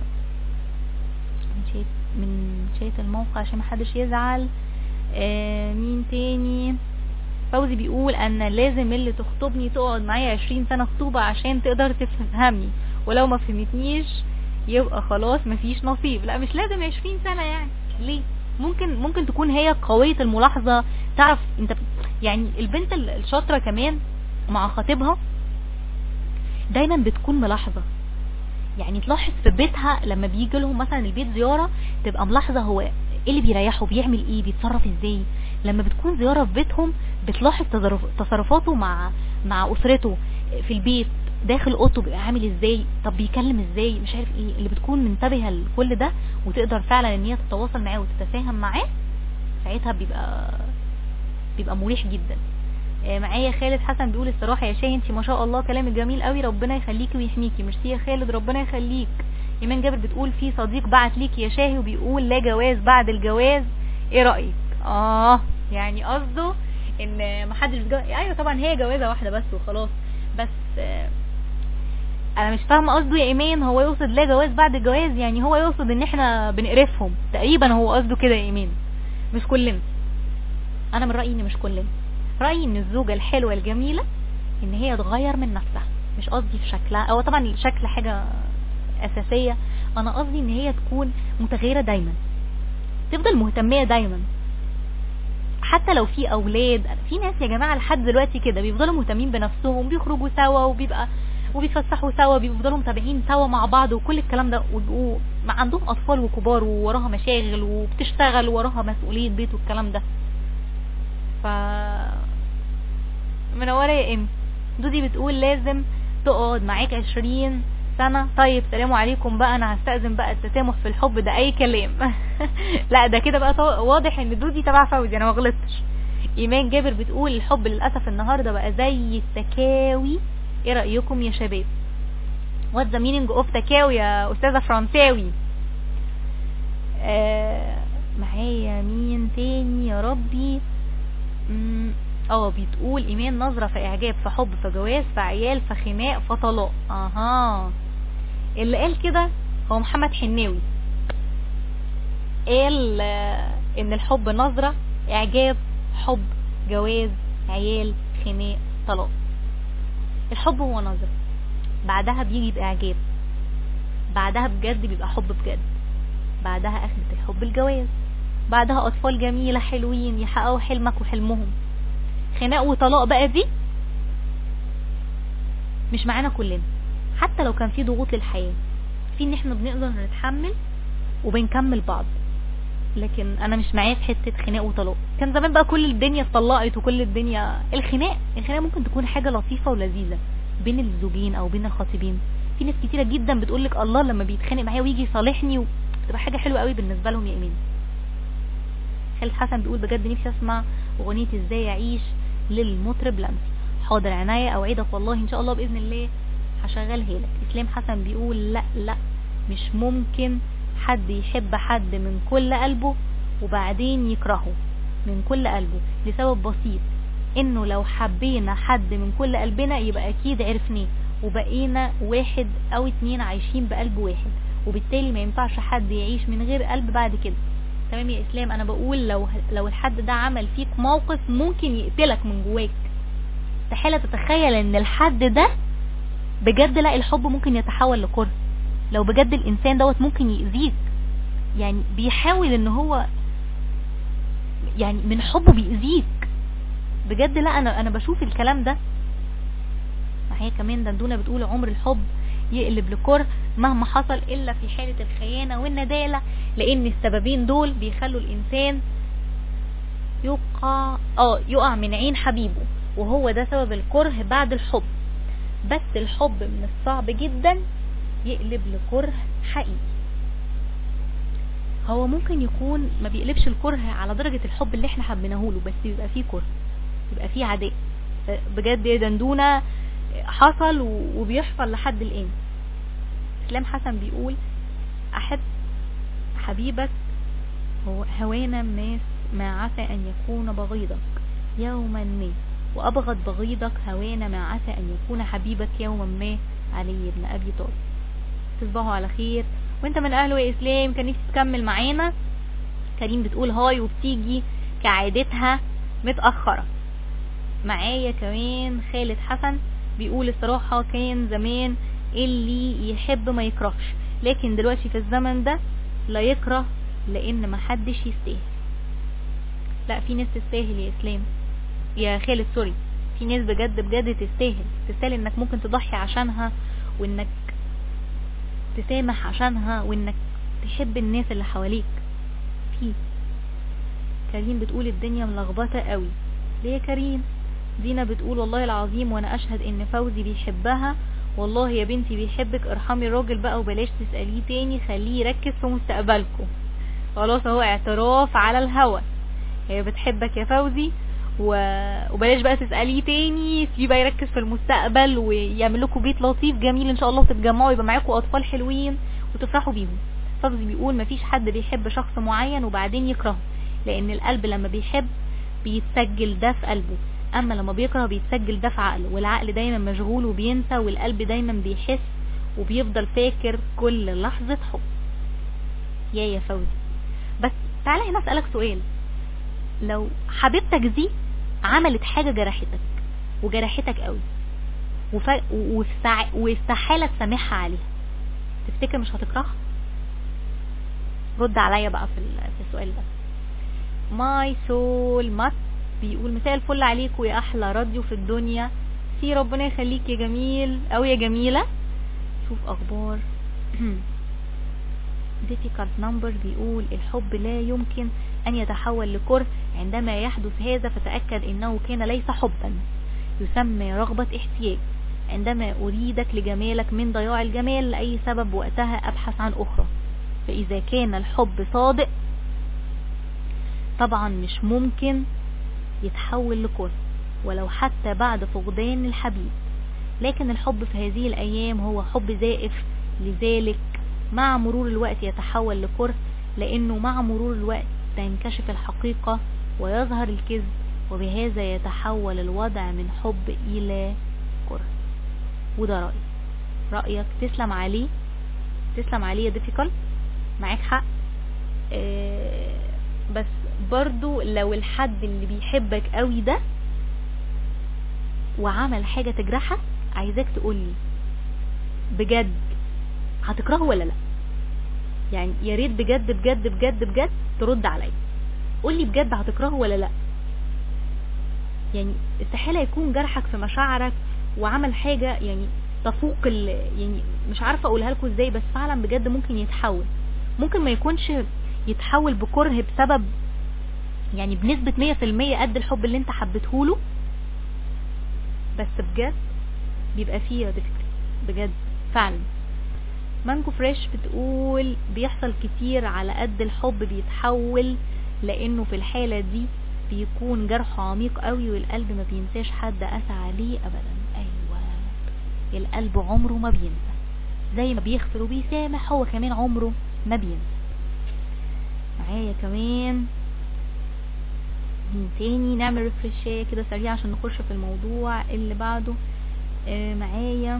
من شات من شات الموقع عشان محدش يزعل آه مين تاني فوزي بيقول ان لازم اللي تخطبني تقعد معايا عشرين سنة خطوبة عشان تقدر تفهمني ولو ما فهمتنيش يبقى خلاص مفيش نصيب لا مش لازم عشرين سنة يعني ليه ممكن ممكن تكون هي قوية الملاحظة تعرف انت يعني البنت ال- الشاطرة كمان مع خطيبها دايما بتكون ملاحظة يعني تلاحظ في بيتها لما بيجي لهم مثلا البيت زيارة تبقى ملاحظة هو ايه اللي بيريحه بيعمل ايه بيتصرف ازاي لما بتكون زيارة في بيتهم بتلاحظ تصرف- تصرفاته مع مع اسرته في البيت داخل اوضته بيبقى عامل ازاي طب بيكلم ازاي مش عارف ايه اللي بتكون منتبهة لكل ده وتقدر فعلا ان هي تتواصل معاه وتتفاهم معاه ساعتها بيبقى بيبقى مريح جدا آه، معايا خالد حسن بيقول الصراحة يا شاي انت ما شاء الله كلامك جميل قوي ربنا يخليكي ويحميكي ميرسي يا خالد ربنا يخليك ايمان جابر بتقول في صديق بعت ليك يا شاهي وبيقول لا جواز بعد الجواز ايه رأيك اه يعني قصده ان محدش بيتجوز ايوه طبعا هي جوازة واحدة بس وخلاص بس آه، انا مش فاهمه قصده يا ايمان هو يقصد لا جواز بعد الجواز يعني هو يقصد ان احنا بنقرفهم تقريبا هو قصده كده يا ايمان مش كلنا انا من رايي ان مش كلنا رايي ان الزوجه الحلوه الجميله ان هي تغير من نفسها مش قصدي في شكلها هو طبعا الشكل حاجه اساسيه انا قصدي ان هي تكون متغيره دايما تفضل مهتميه دايما حتى لو في اولاد في ناس يا جماعه لحد دلوقتي كده بيفضلوا مهتمين بنفسهم بيخرجوا سوا وبيبقى وبيتفسحوا سوا بيفضلوا متابعين سوا مع بعض وكل الكلام ده ويبقوا مع عندهم اطفال وكبار ووراها مشاغل وبتشتغل وراها مسؤوليه بيت والكلام ده ف منوره يا ام دودي بتقول لازم تقعد معاك عشرين سنة طيب سلام عليكم بقى انا هستأذن بقى التسامح في الحب ده اي كلام لا ده كده بقى طو- واضح ان دودي تبع فوزي انا ما غلطتش ايمان جابر بتقول الحب للاسف النهارده بقى زي التكاوي ايه رأيكم يا شباب what the meaning of تكاوي يا استاذة فرنساوي آه معايا مين تاني يا ربي مم، اه بتقول ايمان نظرة في اعجاب في حب في جواز في عيال في خناق في طلاق اها اللي قال كده هو محمد حناوي قال آه، ان الحب نظرة اعجاب حب جواز عيال خناق طلاق الحب هو نظرة بعدها بيجي باعجاب بعدها بجد بيبقى حب بجد بعدها اخرة الحب الجواز بعدها اطفال جميلة حلوين يحققوا حلمك وحلمهم خناق وطلاق بقى دي مش معانا كلنا حتى لو كان في ضغوط للحياة في ان احنا بنقدر نتحمل وبنكمل بعض لكن انا مش معايا في حته خناق وطلاق كان زمان بقى كل الدنيا اتطلقت وكل الدنيا الخناق الخناق ممكن تكون حاجه لطيفه ولذيذه بين الزوجين او بين الخطيبين في ناس كتيره جدا بتقول لك الله لما بيتخانق معايا ويجي يصالحني وتبقى حاجه حلوه قوي بالنسبه لهم يا ايمان خالد حسن بيقول بجد نفسي اسمع اغنيه ازاي اعيش للمطرب لمس حاضر عناية اوعدك والله ان شاء الله باذن الله هشغلها لك اسلام حسن بيقول لا لا مش ممكن حد يحب حد من كل قلبه وبعدين يكرهه من كل قلبه لسبب بسيط انه لو حبينا حد من كل قلبنا يبقى اكيد عرفناه وبقينا واحد او اتنين عايشين بقلب واحد وبالتالي ما ينفعش حد يعيش من غير قلب بعد كده تمام يا اسلام انا بقول لو لو الحد ده عمل فيك موقف ممكن يقتلك من جواك استحاله تتخيل ان الحد ده بجد لا الحب ممكن يتحول لكره لو بجد الانسان دوت ممكن يأذيك يعني بيحاول ان هو يعني من حبه بيأذيك بجد لا انا انا بشوف الكلام ده معايا كمان دندونه بتقول عمر الحب يقلب لكره مهما حصل الا في حالة الخيانة والندالة لان السببين دول بيخلوا الانسان يقع اه يقع من عين حبيبه وهو ده سبب الكره بعد الحب بس الحب من الصعب جدا يقلب لكره حقيقي هو ممكن يكون ما بيقلبش الكره على درجة الحب اللي احنا حبيناه له بس يبقى فيه كره يبقى فيه عداء بجد يا دندونة حصل وبيحصل لحد الآن اسلام حسن بيقول احب حبيبك هو هوانا الناس ما عسى ان يكون بغيضك يوما ما وابغض بغيضك هوانا ما عسى ان يكون حبيبك يوما ما علي بن ابي طالب تصبحوا على خير وانت من اهله يا اسلام كان نفسي تكمل معانا كريم بتقول هاي وبتيجي كعادتها متأخرة معايا كمان خالد حسن بيقول الصراحة كان زمان اللي يحب ما يكرهش لكن دلوقتي في الزمن ده لا يكره لان محدش يستاهل لا في ناس تستاهل يا اسلام يا خالد سوري في ناس بجد بجد تستاهل تستاهل انك ممكن تضحي عشانها وانك تسامح عشانها وانك تحب الناس اللي حواليك في كريم بتقول الدنيا ملخبطه قوي ليه يا كريم دينا بتقول والله العظيم وانا اشهد ان فوزي بيحبها والله يا بنتي بيحبك ارحمي الراجل بقى وبلاش تسأليه تاني خليه يركز في مستقبلكم خلاص اهو اعتراف على الهوا هي بتحبك يا فوزي و... وبلاش بقى تسأليه تاني سيبيه بقى يركز في المستقبل ويعمل لكم بيت لطيف جميل ان شاء الله وتتجمعوا يبقى معاكم اطفال حلوين وتفرحوا بيهم فوزي بيقول مفيش حد بيحب شخص معين وبعدين يكرهه لان القلب لما بيحب بيتسجل ده في قلبه اما لما بيكره بيتسجل ده في عقله والعقل دايما مشغول وبينسى والقلب دايما بيحس وبيفضل فاكر كل لحظة حب يا يا فوزي بس تعالى هنا اسألك سؤال لو حبيبتك دي عملت حاجة جرحتك وجرحتك قوي وف... وفسع... واستحالة تسامحها عليها تفتكر مش هتكرهها رد عليا بقى في, ال... في السؤال ده ماي سول مات بيقول مساء الفل عليكم يا احلى راديو في الدنيا في ربنا يخليك يا جميل او يا جميلة شوف اخبار difficult number بيقول الحب لا يمكن ان يتحول لكره عندما يحدث هذا فتأكد انه كان ليس حبا يسمى رغبة احتياج عندما اريدك لجمالك من ضياع الجمال لأي سبب وقتها ابحث عن اخرى فاذا كان الحب صادق طبعا مش ممكن يتحول لكره ولو حتى بعد فقدان الحبيب لكن الحب في هذه الأيام هو حب زائف لذلك مع مرور الوقت يتحول لكره لأنه مع مرور الوقت تنكشف الحقيقة ويظهر الكذب وبهذا يتحول الوضع من حب إلى كره وده رأيي رأيك تسلم عليه تسلم عليه يا ديفيكال معاك حق آه، بس برضو لو الحد اللي بيحبك قوي ده وعمل حاجة تجرحك عايزاك تقولي بجد هتكرهه ولا لا يعني يا ريت بجد بجد بجد بجد ترد عليا قولي بجد هتكرهه ولا لا يعني استحالة يكون جرحك في مشاعرك وعمل حاجة يعني تفوق ال... يعني مش عارفة اقولها لكم ازاي بس فعلا بجد ممكن يتحول ممكن ما يكونش يتحول بكره بسبب يعني بنسبة مية في المية قد الحب اللي انت حبيتهوله بس بجد بيبقى فيه رد فكري بجد فعلا مانجو فريش بتقول بيحصل كتير على قد الحب بيتحول لانه في الحالة دي بيكون جرحه عميق قوي والقلب ما بينساش حد قسى عليه ابدا ايوه القلب عمره ما بينسى زي ما بيغفر وبيسامح هو كمان عمره ما بينسى معايا كمان مين تاني نعمل ريفرشاية كده سريع عشان نخش في الموضوع اللي بعده آه معايا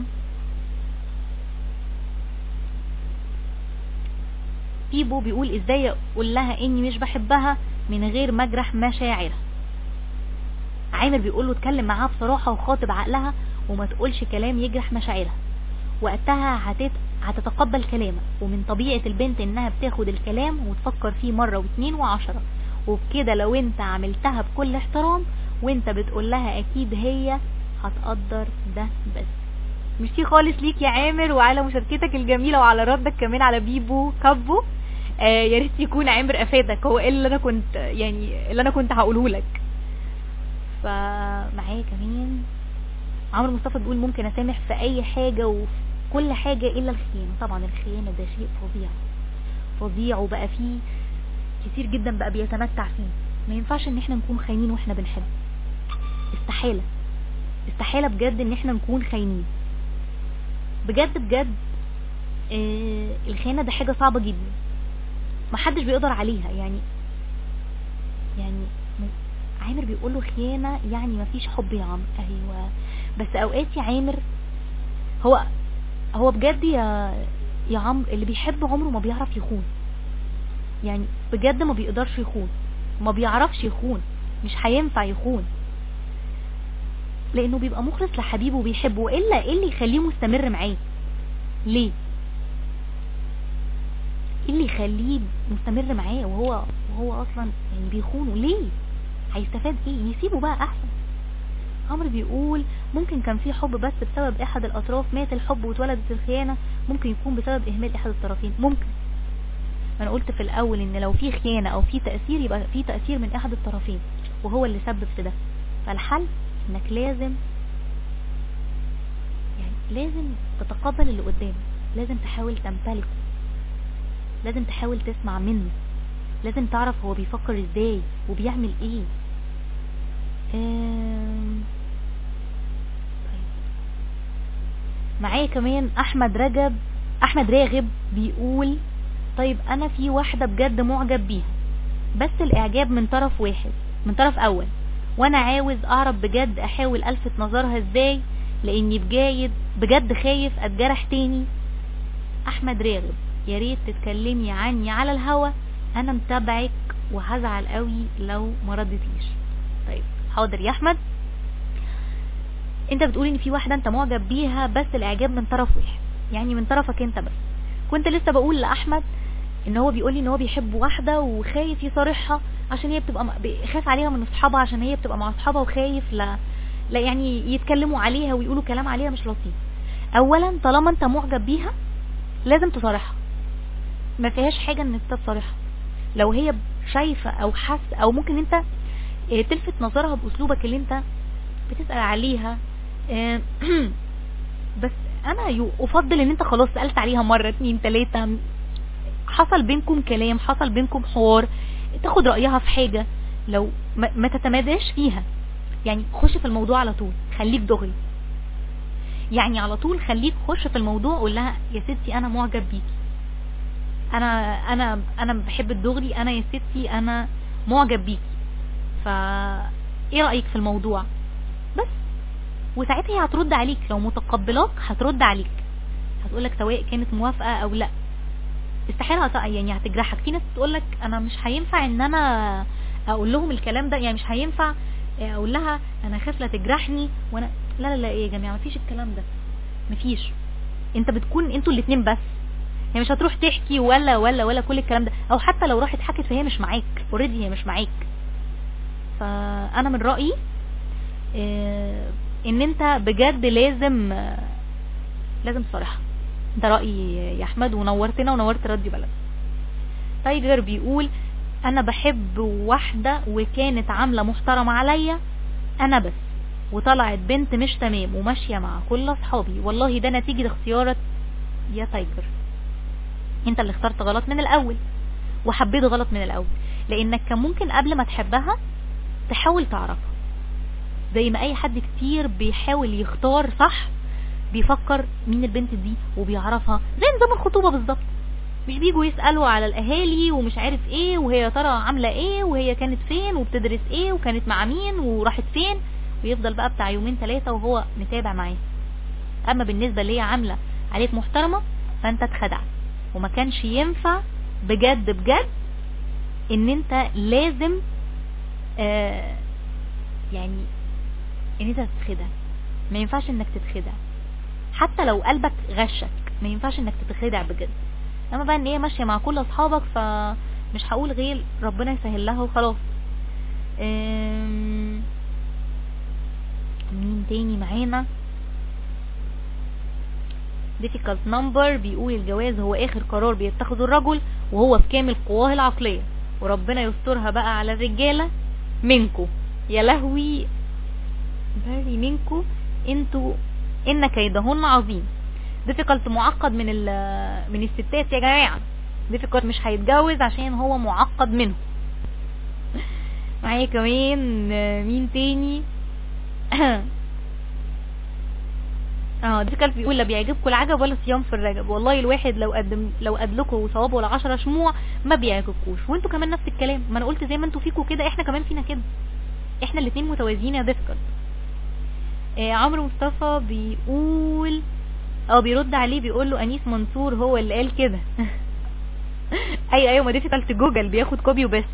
بيبو بيقول ازاي اقول لها اني مش بحبها من غير ما اجرح مشاعرها عامر بيقول له اتكلم معاها بصراحة وخاطب عقلها وما تقولش كلام يجرح مشاعرها وقتها هتت... هتتقبل كلامك ومن طبيعة البنت انها بتاخد الكلام وتفكر فيه مرة واتنين وعشرة وبكده لو انت عملتها بكل احترام وانت بتقول لها اكيد هي هتقدر ده بس ميرسي خالص ليك يا عامر وعلى مشاركتك الجميلة وعلى ردك كمان على بيبو كابو آه يا ريت يكون عامر افادك هو ايه اللي انا كنت يعني اللي انا كنت هقوله لك فمعايا كمان عمرو مصطفى بيقول ممكن اسامح في اي حاجة وفي كل حاجة الا الخيانة طبعا الخيانة ده شيء فظيع فظيع وبقى فيه كتير جدا بقى بيتمتع فيه ما ينفعش ان احنا نكون خاينين واحنا بنحب استحالة استحالة بجد ان احنا نكون خاينين بجد بجد آه الخيانة ده حاجة صعبة جدا محدش بيقدر عليها يعني يعني م- عامر بيقول له خيانة يعني مفيش حب يا عم ايوه بس اوقات يا عامر هو هو بجد يا يا عم اللي بيحب عمره ما بيعرف يخون يعني بجد ما بيقدرش يخون ما بيعرفش يخون مش هينفع يخون لانه بيبقى مخلص لحبيبه وبيحبه والا ايه اللي يخليه مستمر معاه ليه ايه اللي يخليه مستمر معاه وهو وهو اصلا يعني بيخونه ليه هيستفاد ايه يسيبه بقى احسن عمرو بيقول ممكن كان في حب بس بسبب احد الاطراف مات الحب واتولدت الخيانة ممكن يكون بسبب اهمال احد الطرفين ممكن انا قلت في الاول ان لو في خيانة او في تأثير يبقى في تأثير من احد الطرفين وهو اللي سبب في ده فالحل انك لازم يعني لازم تتقبل اللي قدامك لازم تحاول تمتلكه لازم تحاول تسمع منه لازم تعرف هو بيفكر ازاي وبيعمل ايه آم، طيب. معايا كمان احمد رجب احمد راغب بيقول طيب انا في واحدة بجد معجب بيها بس الاعجاب من طرف واحد من طرف اول وانا عاوز اعرف بجد احاول الفت نظرها ازاي لاني بجايد بجد خايف اتجرح تاني احمد راغب يا ريت تتكلمي عني على الهوا انا متابعك وهزعل قوي لو ما ردتيش طيب حاضر يا احمد انت بتقول ان في واحدة انت معجب بيها بس الاعجاب من طرف واحد يعني من طرفك انت بس كنت لسه بقول لاحمد ان هو بيقول لي ان هو بيحب واحدة وخايف يصارحها عشان هي بتبقى م- خايف عليها من اصحابها عشان هي بتبقى مع اصحابها وخايف لا لا يعني يتكلموا عليها ويقولوا كلام عليها مش لطيف اولا طالما انت معجب بيها لازم تصارحها ما فيهاش حاجة ان انت تصارحها لو هي شايفة او حاسة او ممكن انت اه، تلفت نظرها باسلوبك اللي انت بتسأل عليها اه، بس انا يو- افضل ان انت خلاص سألت عليها مرة اتنين تلاتة حصل بينكم كلام حصل بينكم حوار تاخد رأيها في حاجة لو ما, ما تتماداش فيها يعني خش في الموضوع على طول خليك دغري يعني على طول خليك خش في الموضوع قول لها يا ستي انا معجب بيكي انا انا انا بحب الدغري انا يا ستي انا معجب بيكي فا ايه رأيك في الموضوع بس وساعتها هي هترد عليك لو متقبلاك هترد عليك هتقولك سواء كانت موافقة او لا استحالة هت- يعني هتجرحك في ناس تقول لك انا مش هينفع ان انا اقول لهم الكلام ده يعني مش هينفع اقول لها انا خايف لا تجرحني وانا لا لا لا ايه يا جماعه مفيش الكلام ده مفيش انت بتكون انتوا الاتنين بس هي مش هتروح تحكي ولا ولا ولا كل الكلام ده او حتى لو راحت حكت فهي مش معاك اوريدي هي مش معاك فانا من رايي آه، ان انت بجد لازم آه، لازم صراحه ده رايي يا احمد ونورتنا ونورت راديو بلد تايجر بيقول انا بحب واحده وكانت عامله محترمه عليا انا بس وطلعت بنت مش تمام وماشيه مع كل اصحابي والله ده نتيجه اختيارك يا تايجر انت اللي اخترت غلط من الاول وحبيت غلط من الاول لانك كان ممكن قبل ما تحبها تحاول تعرفها زي ما اي حد كتير بيحاول يختار صح بيفكر مين البنت دي وبيعرفها زي نظام الخطوبة بالظبط مش بيجوا يسألوا على الاهالي ومش عارف ايه وهي يا ترى عاملة ايه وهي كانت فين وبتدرس ايه وكانت مع مين وراحت فين ويفضل بقى بتاع يومين ثلاثة وهو متابع معاه اما بالنسبة اللي هي عاملة عليك محترمة فانت اتخدعت وما كانش ينفع بجد بجد ان انت لازم آه يعني ان انت تتخدع ما ينفعش انك تتخدع حتى لو قلبك غشك ما ينفعش انك تتخدع بجد اما بقى ان هي ماشيه مع كل اصحابك فمش هقول غير ربنا يسهل لها وخلاص أم... مين تاني معانا difficult number بيقول الجواز هو اخر قرار بيتخذه الرجل وهو في كامل قواه العقلية وربنا يسترها بقى على الرجالة منكو يا لهوي بري منكو انتوا ان كيدهن عظيم difficult معقد من ال- من الستات يا جماعة difficult مش هيتجوز عشان هو معقد منه معايا كمان آه، مين تاني اه difficult بيقول لا بيعجبكم العجب ولا صيام في الرجب والله الواحد لو قدم لو قدلكوا ثواب ولا 10 شموع ما بيعجبكوش وانتوا كمان نفس الكلام ما انا قلت زي ما انتوا فيكوا كده احنا كمان فينا كده احنا الاتنين متوازيين يا difficult آه عمرو مصطفى بيقول اه بيرد عليه بيقول له انيس منصور هو اللي قال كده ايوه ايوه ما difficult جوجل بياخد كوبي وبس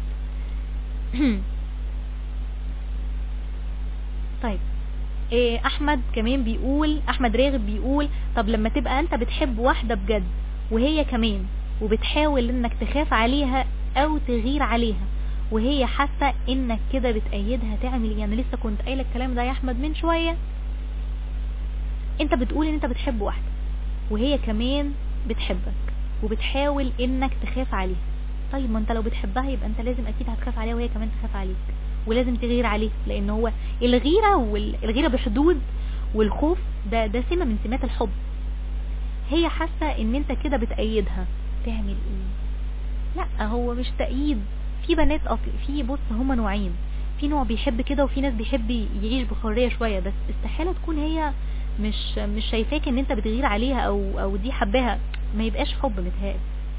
طيب إيه احمد كمان بيقول احمد راغب بيقول طب لما تبقى انت بتحب واحدة بجد وهي كمان وبتحاول انك تخاف عليها او تغير عليها وهي حاسة انك كده بتأيدها تعمل ايه انا لسه كنت قايله الكلام ده يا احمد من شوية انت بتقول ان انت بتحب واحدة وهي كمان بتحبك وبتحاول انك تخاف عليها طيب ما انت لو بتحبها يبقى انت لازم اكيد هتخاف عليها وهي كمان تخاف عليك ولازم تغير عليه لان هو الغيرة والغيرة بحدود والخوف ده ده سمة من سمات الحب هي حاسة ان انت كده بتأيدها تعمل ايه لا هو مش تأييد في بنات اصل في بص هما نوعين في نوع بيحب كده وفي ناس بيحب يعيش بحرية شوية بس استحالة تكون هي مش مش شايفاك ان انت بتغير عليها او او دي حباها ما يبقاش حب متهيألي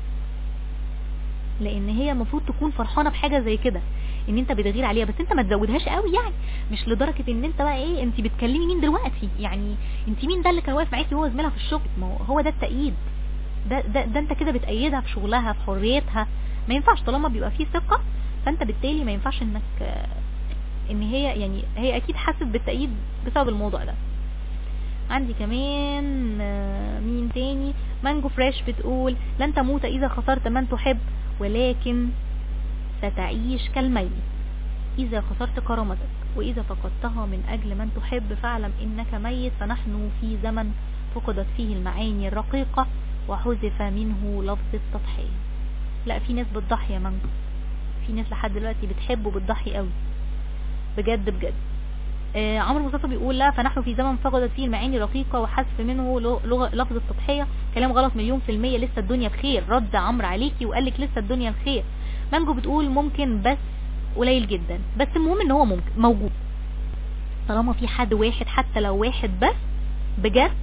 لان هي المفروض تكون فرحانه بحاجه زي كده ان انت بتغير عليها بس انت ما تزودهاش قوي يعني مش لدرجه ان انت بقى ايه انت بتكلمي مين دلوقتي يعني انت مين ده اللي كان واقف معاكي وهو زميلها في الشغل ما هو- هو ده التأييد ده ده, ده انت كده بتأيدها في شغلها في حريتها ما ينفعش طالما بيبقى فيه ثقه فانت بالتالي ما ينفعش انك آه، ان هي يعني هي اكيد حست بالتأييد بسبب الموضوع ده عندي كمان آه، مين تاني مانجو فريش بتقول لن تموت اذا خسرت من تحب ولكن ستعيش كالميت اذا خسرت كرامتك واذا فقدتها من اجل من تحب فاعلم انك ميت فنحن في زمن فقدت فيه المعاني الرقيقة وحذف منه لفظ التضحية لا في ناس بتضحي يا مانجو في ناس لحد دلوقتي بتحب وبتضحي قوي بجد بجد آه عمرو مصطفى بيقول لا فنحن في زمن فقدت فيه المعاني رقيقة وحذف منه لغة لفظ التضحية كلام غلط مليون في المية لسه الدنيا بخير رد عمرو عليكي وقال لك لسه الدنيا بخير مانجو بتقول ممكن بس قليل جدا بس المهم ان هو ممكن موجود طالما في حد واحد حتى لو واحد بس بجد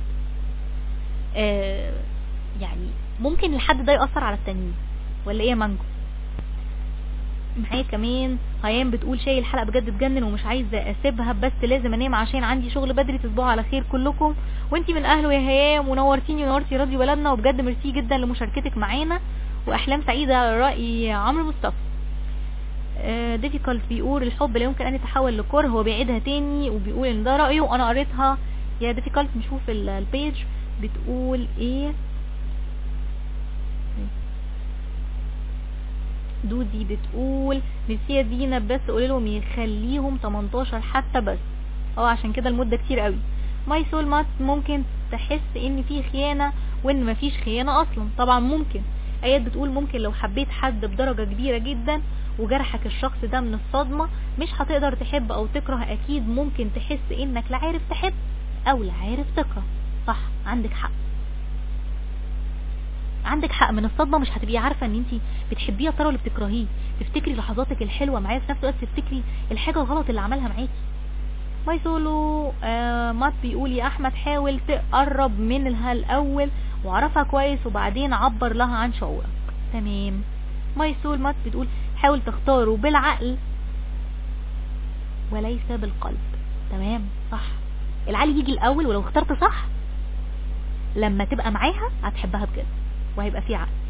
آه يعني ممكن الحد ده يأثر على التانيين ولا ايه يا مانجو معايا كمان هيام بتقول شايل الحلقه بجد تجنن ومش عايزه اسيبها بس لازم انام عشان عندي شغل بدري تصبحوا على خير كلكم وانتي من اهله يا هيام ونورتيني ونورتي راديو بلدنا وبجد ميرسي جدا لمشاركتك معانا واحلام سعيدة على رأي عمرو مصطفى ديفيكولت بيقول الحب لا يمكن ان يتحول لكره هو بيعيدها تاني وبيقول ان ده رأيه وانا قريتها يا ديفيكولت نشوف ال- البيج بتقول ايه دودي بتقول ميرسي يا دينا بس قولي لهم يخليهم 18 حتى بس اه عشان كده المدة كتير قوي ماي سول مات ممكن تحس ان في خيانة وان مفيش خيانة اصلا طبعا ممكن ايات بتقول ممكن لو حبيت حد بدرجة كبيرة جدا وجرحك الشخص ده من الصدمة مش هتقدر تحب او تكره اكيد ممكن تحس انك لا عارف تحب او لا عارف تكره صح عندك حق عندك حق من الصدمة مش هتبقي عارفة ان انت بتحبيه يا ترى ولا بتكرهيه تفتكري لحظاتك الحلوة معاه في نفس الوقت تفتكري الحاجة الغلط اللي عملها معاكي ماي سولو آه مات بيقول يا احمد حاول تقرب منها الاول وعرفها كويس وبعدين عبر لها عن شعورك تمام ماي سول مات بتقول حاول تختاره بالعقل وليس بالقلب تمام صح العقل يجي الاول ولو اخترت صح لما تبقى معاها هتحبها بجد وهيبقى في عقل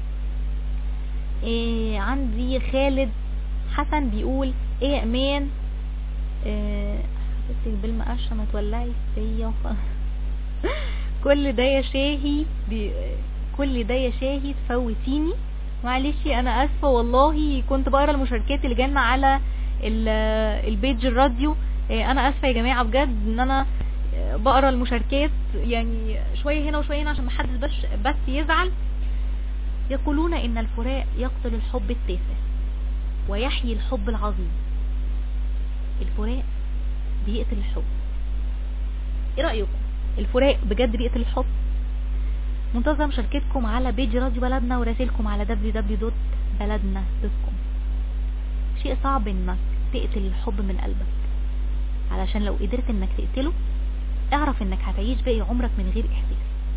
إيه عندي خالد حسن بيقول ايه يا امان إيه حبيبتك بالمقشة ما تولعي فيا وخ... كل ده يا شاهي بي... كل ده يا شاهي تفوتيني معلش انا اسفه والله كنت بقرا المشاركات اللي جالنا على ال- البيج الراديو إيه، انا اسفه يا جماعه بجد ان انا آه، بقرا المشاركات يعني شويه هنا وشويه هنا عشان محدش بس بس يزعل يقولون ان الفراق يقتل الحب التافه ويحيي الحب العظيم الفراق بيقتل الحب ايه رايكم الفراق بجد بيقتل الحب منتظر مشاركتكم على بيج راديو بلدنا ورسائلكم على www.بلدنا.com شيء صعب انك تقتل الحب من قلبك علشان لو قدرت انك تقتله اعرف انك هتعيش باقي عمرك من غير احساس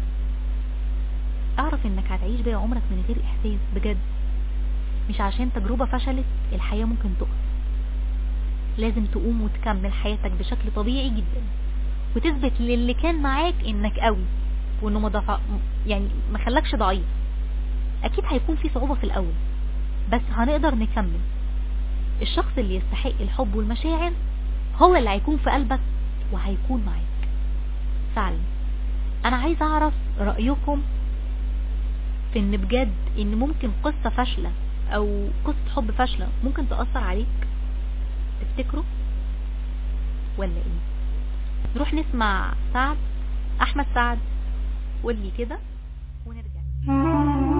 اعرف انك هتعيش باقي عمرك من غير احساس بجد مش عشان تجربة فشلت الحياة ممكن تقف لازم تقوم وتكمل حياتك بشكل طبيعي جدا وتثبت للي كان معاك انك قوي وانه ما ضفع يعني ما خلاكش ضعيف اكيد هيكون في صعوبة في الاول بس هنقدر نكمل الشخص اللي يستحق الحب والمشاعر هو اللي هيكون في قلبك وهيكون معاك فعلا انا عايز اعرف رأيكم في ان بجد ان ممكن قصة فاشلة او قصة حب فاشلة ممكن تأثر عليك تفتكروا ولا ايه نروح نسمع سعد احمد سعد قولي كده ونرجع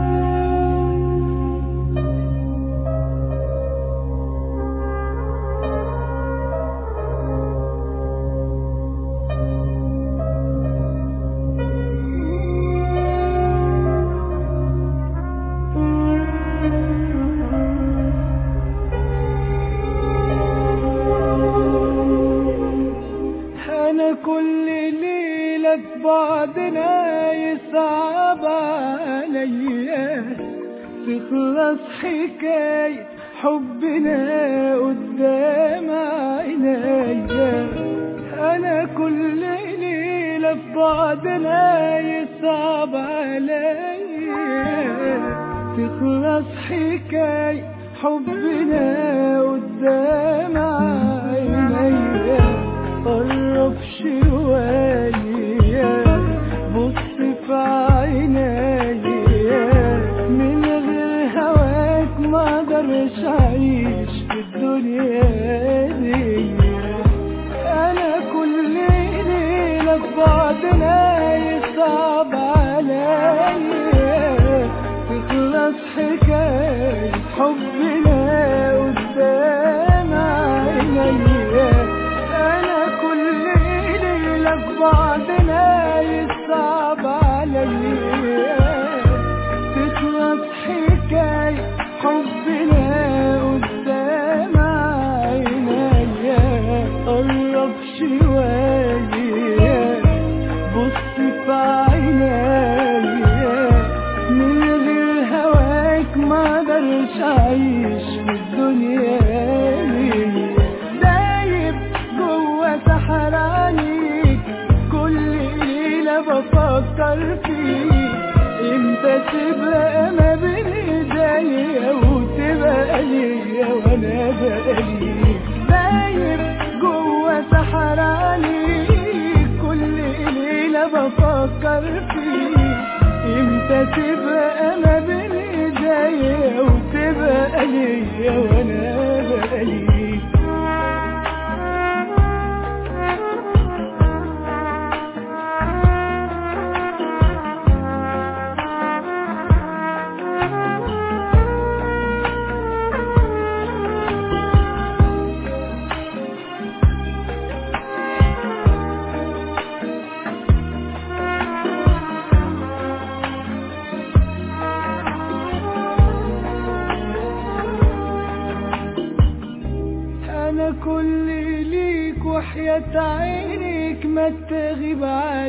انا كل ليلة بعدنا يصعب عليا تخلص حكاية حبنا قدام عينيا انا كل ليلة في بعدنا يصعب عليا تخلص حكاية حبنا قدام عينيا قرب شوية بص في عينيا من غير هواك ما اقدرش اعيش في الدنيا دي انا كل ليلة في بعدنا يصعب عليا تخلص حكاية حبنا قدام بقالي دايب جوا سحراني كل ليلة بفكر فيه امتى تبقى ما بين ايديا وتبقى ليا وانا بقالي انا كل ليك وحياة عينيك ما تغيب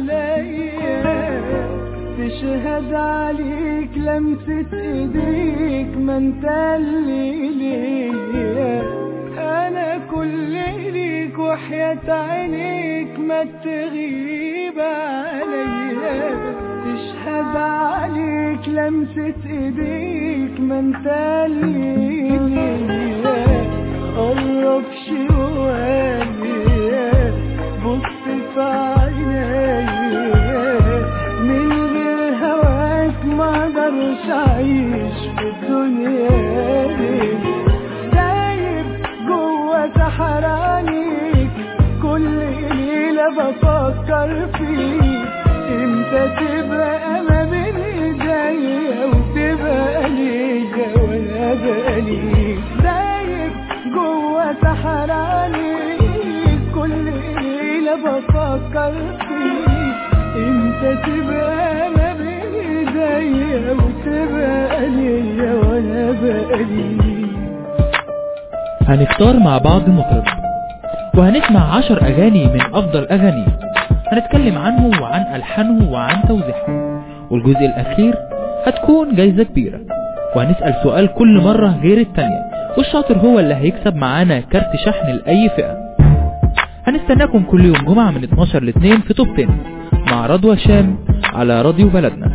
عليا تشهد عليك لمسة ايديك ما انت اللي ليا انا كل ليك وحياة عينيك ما تغيب عليا تشهد عليك لمسة ايديك ما انت اللي ليا قرب شوية بص في عينيا من غير هواك ما اقدرش اعيش في الدنيا دي دايب جوا سحرانيك كل ليلة بفكر فيك امتى تبقى ما بين ايديا وتبقى ليا وانا بقالي دايب جوا سحراني كل ليلة بفكر فيك امتى تبقى ما بين ايديا وتبقى ليا وانا بقالي هنختار مع بعض مطرب وهنسمع عشر أغاني من أفضل أغانيه هنتكلم عنه وعن ألحانه وعن توزيعه والجزء الأخير هتكون جايزة كبيرة وهنسأل سؤال كل مرة غير التانية والشاطر هو اللي هيكسب معانا كارت شحن لأي فئة هنستناكم كل يوم جمعة من 12 ل 2 في توب 10 مع رضوى شام على راديو بلدنا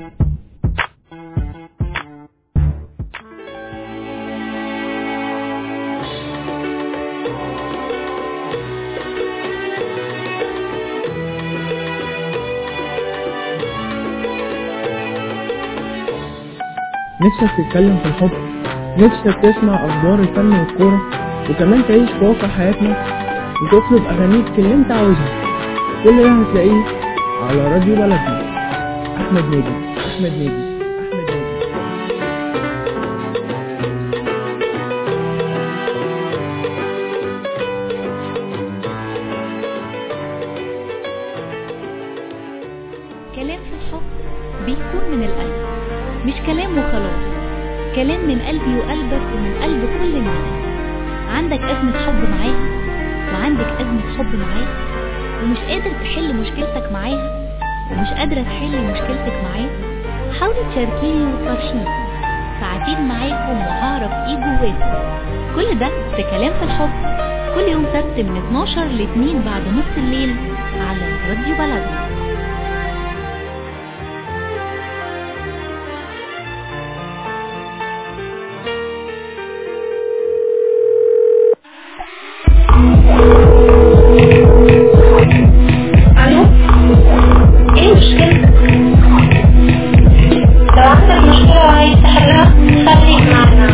نفسك تتكلم في الحب نفسك تسمع أخبار الفن والكورة وكمان تعيش في واقع حياتنا وتطلب أغانيك اللي أنت عاوزها كل ده هتلاقيه على راديو بلدنا أحمد ناجي أحمد ناجي أحمد ناجي كلام في الحب بيكون من القلب مش كلام وخلاص كلام من قلبي وقلبك ومن قلب كل الناس عندك أزمة حب معاها وعندك أزمة حب معاه ومش قادر تحل مشكلتك معاها ومش قادرة تحل مشكلتك معاه حاولي تشاركيني وتفرشيني ساعتين معاكم وهعرف ايه جواكم كل ده في كلام في الحب كل يوم سبت من 12 ل 2 بعد نص الليل على راديو بلدنا الو ايه مشكلتك لو عندك مشكلة وعايز تحلها خليك معنا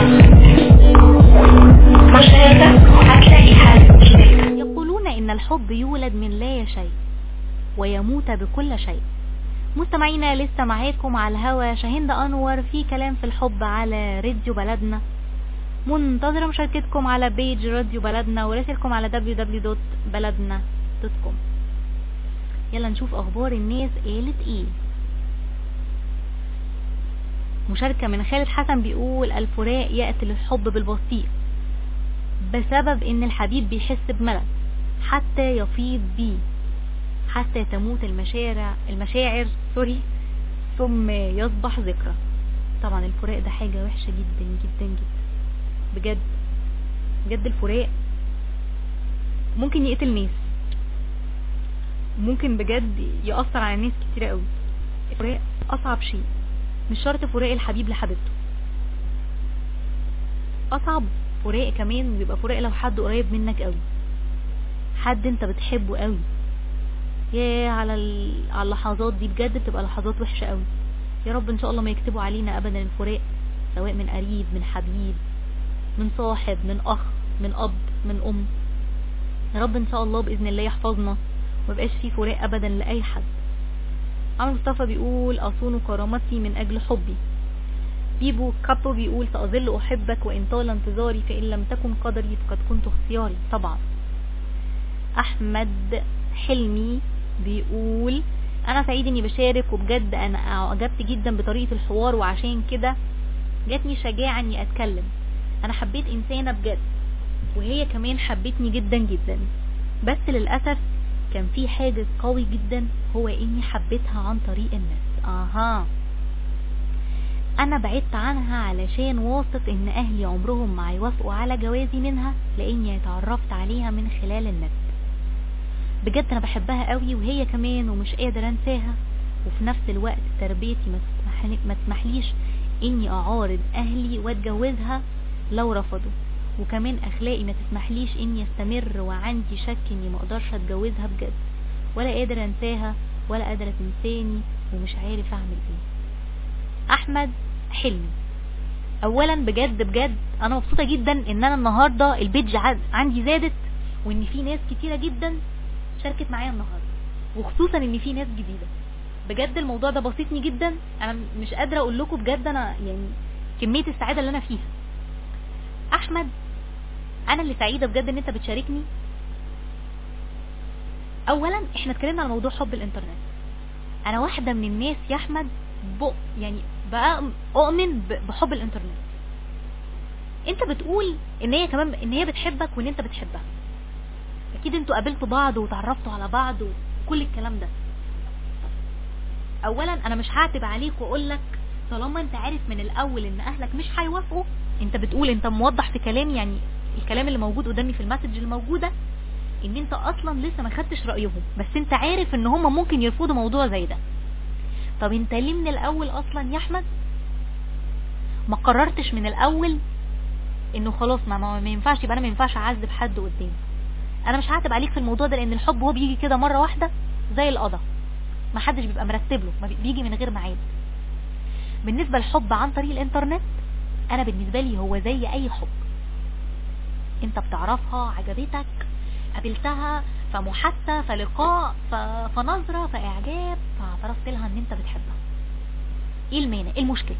مش هيك هتلاقي حل مشكلتك يقولون إن الحب يولد من لا شيء ويموت بكل شيء مستمعينا لسه معاكم على الهوا شاهند أنور في كلام في الحب على راديو بلدنا منتظرة مشاركتكم على بيج راديو بلدنا ورسلكم على www.بلدنا.com يلا نشوف أخبار الناس قالت إيه مشاركة من خالد حسن بيقول الفراق يقتل الحب بالبطيء بسبب ان الحبيب بيحس بملل حتى يفيض بيه حتى تموت المشاعر المشاعر سوري ثم يصبح ذكرى طبعا الفراق ده حاجة وحشة جدا جدا جدا بجد بجد الفراق ممكن يقتل ناس ممكن بجد يأثر على ناس كتير قوي الفراق أصعب شيء مش شرط فراق الحبيب لحبيبته أصعب الفراق كمان بيبقى فراق لو حد قريب منك قوي حد انت بتحبه قوي يا على ال- على اللحظات دي بجد بتبقى لحظات وحشة قوي يا رب ان شاء الله ما يكتبوا علينا ابدا الفراق سواء من قريب من حبيب من صاحب من اخ من اب من ام يا رب ان شاء الله باذن الله يحفظنا وميبقاش فيه فراق ابدا لاي حد عمرو مصطفى بيقول اصون كرامتي من اجل حبي بيبو كابو بيقول سأظل أحبك وإن طال انتظاري فإن لم تكن قدري فقد كنت اختياري طبعا أحمد حلمي بيقول أنا سعيد إني بشارك وبجد أنا أعجبت جدا بطريقة الحوار وعشان كده جاتني شجاعة إني أتكلم أنا حبيت إنسانة بجد وهي كمان حبتني جدا جدا بس للأسف كان في حاجز قوي جدا هو إني حبيتها عن طريق الناس أها انا بعدت عنها علشان واثق ان اهلي عمرهم ما هيوافقوا على جوازي منها لاني اتعرفت عليها من خلال النت بجد انا بحبها قوي وهي كمان ومش قادر انساها وفي نفس الوقت تربيتي ما تسمح ما تسمحليش اني اعارض اهلي واتجوزها لو رفضوا وكمان اخلاقي ما تسمحليش اني استمر وعندي شك اني ما اقدرش اتجوزها بجد ولا قادر انساها ولا قادرة تنساني ومش عارف اعمل ايه احمد حلمي اولا بجد بجد انا مبسوطه جدا ان انا النهارده البيج عد- عندي زادت وان في ناس كتيره جدا شاركت معايا النهارده وخصوصا ان في ناس جديده بجد الموضوع ده بسيطني جدا انا مش قادره اقول لكم بجد انا يعني كميه السعاده اللي انا فيها احمد انا اللي سعيده بجد ان انت بتشاركني اولا احنا اتكلمنا على موضوع حب الانترنت انا واحده من الناس يا احمد ب... يعني بقى اؤمن ب- بحب الانترنت انت بتقول ان هي كمان ان هي بتحبك وان انت بتحبها اكيد انتوا قابلتوا بعض وتعرفتوا على بعض وكل الكلام ده اولا انا مش هعتب عليك واقول لك طالما انت عارف من الاول ان اهلك مش هيوافقوا انت بتقول انت موضح في كلام يعني الكلام اللي موجود قدامي في المسج الموجوده ان انت اصلا لسه ما خدتش رايهم بس انت عارف ان هم ممكن يرفضوا موضوع زي ده طب انت ليه من الاول اصلا يا احمد ما قررتش من الاول انه خلاص ما, ما, ما ينفعش يبقى انا ما ينفعش اعذب حد قدامي انا مش هعتب عليك في الموضوع ده لان الحب هو بيجي كده مره واحده زي القضاء ما حدش بيبقى مرتب له ما بي- بيجي من غير ميعاد بالنسبه للحب عن طريق الانترنت انا بالنسبه لي هو زي اي حب انت بتعرفها عجبتك قابلتها فمحادثه فلقاء ف... فنظره فاعجاب فاعترفت لها ان انت بتحبها ايه المانع ايه المشكله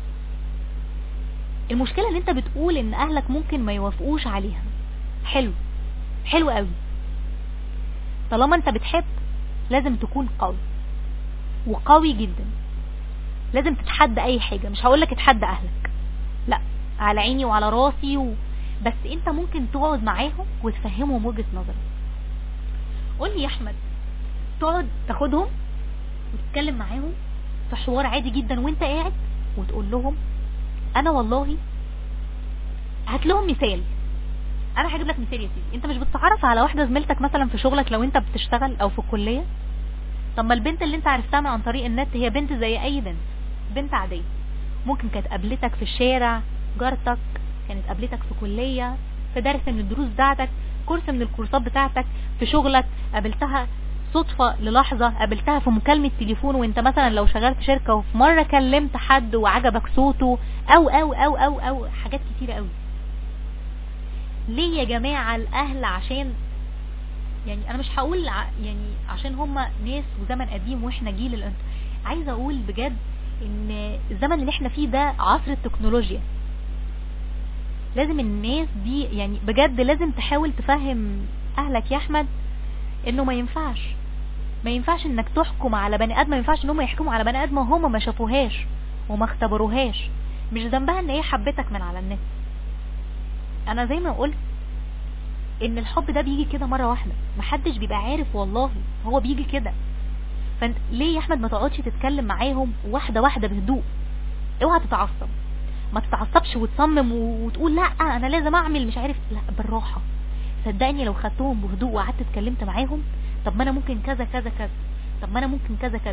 المشكله ان انت بتقول ان اهلك ممكن ما يوافقوش عليها حلو حلو قوي طالما انت بتحب لازم تكون قوي وقوي جدا لازم تتحدى اي حاجه مش هقولك اتحدى اهلك لا على عيني وعلى راسي و... بس انت ممكن تقعد معاهم وتفهمهم وجهه نظرك قول لي يا احمد تقعد تاخدهم وتتكلم معاهم في حوار عادي جدا وانت قاعد وتقول لهم انا والله هات لهم مثال انا هجيب لك مثال يا سيدي انت مش بتتعرف على واحده زميلتك مثلا في شغلك لو انت بتشتغل او في الكليه طب ما البنت اللي انت عرفتها من عن طريق النت هي بنت زي اي بنت بنت عاديه ممكن كانت قابلتك في الشارع جارتك كانت قابلتك في كليه في درس من الدروس بتاعتك كورس من الكورسات بتاعتك في شغلك قابلتها صدفة للحظة قابلتها في مكالمة تليفون وانت مثلا لو شغال في شركة وفي مرة كلمت حد وعجبك صوته او او او او او حاجات كتيرة قوي ليه يا جماعة الاهل عشان يعني انا مش هقول ع- يعني عشان هما ناس وزمن قديم واحنا جيل الانت عايزة اقول بجد ان الزمن اللي احنا فيه ده عصر التكنولوجيا لازم الناس دي يعني بجد لازم تحاول تفهم اهلك يا احمد انه ما ينفعش ما ينفعش انك تحكم على بني ادم ما ينفعش ان هم يحكموا على بني ادم هم ما شافوهاش وما اختبروهاش مش ذنبها ان هي حبتك من على النت انا زي ما قلت ان الحب ده بيجي كده مره واحده محدش بيبقى عارف والله هو بيجي كده فانت ليه يا احمد ما تقعدش تتكلم معاهم واحده واحده بهدوء اوعى تتعصب ما تتعصبش وتصمم و- وتقول لا انا لازم اعمل مش عارف لا بالراحه صدقني لو خدتهم بهدوء وقعدت اتكلمت معاهم طب ما انا ممكن كذا كذا كذا طب ما انا ممكن كذا كذا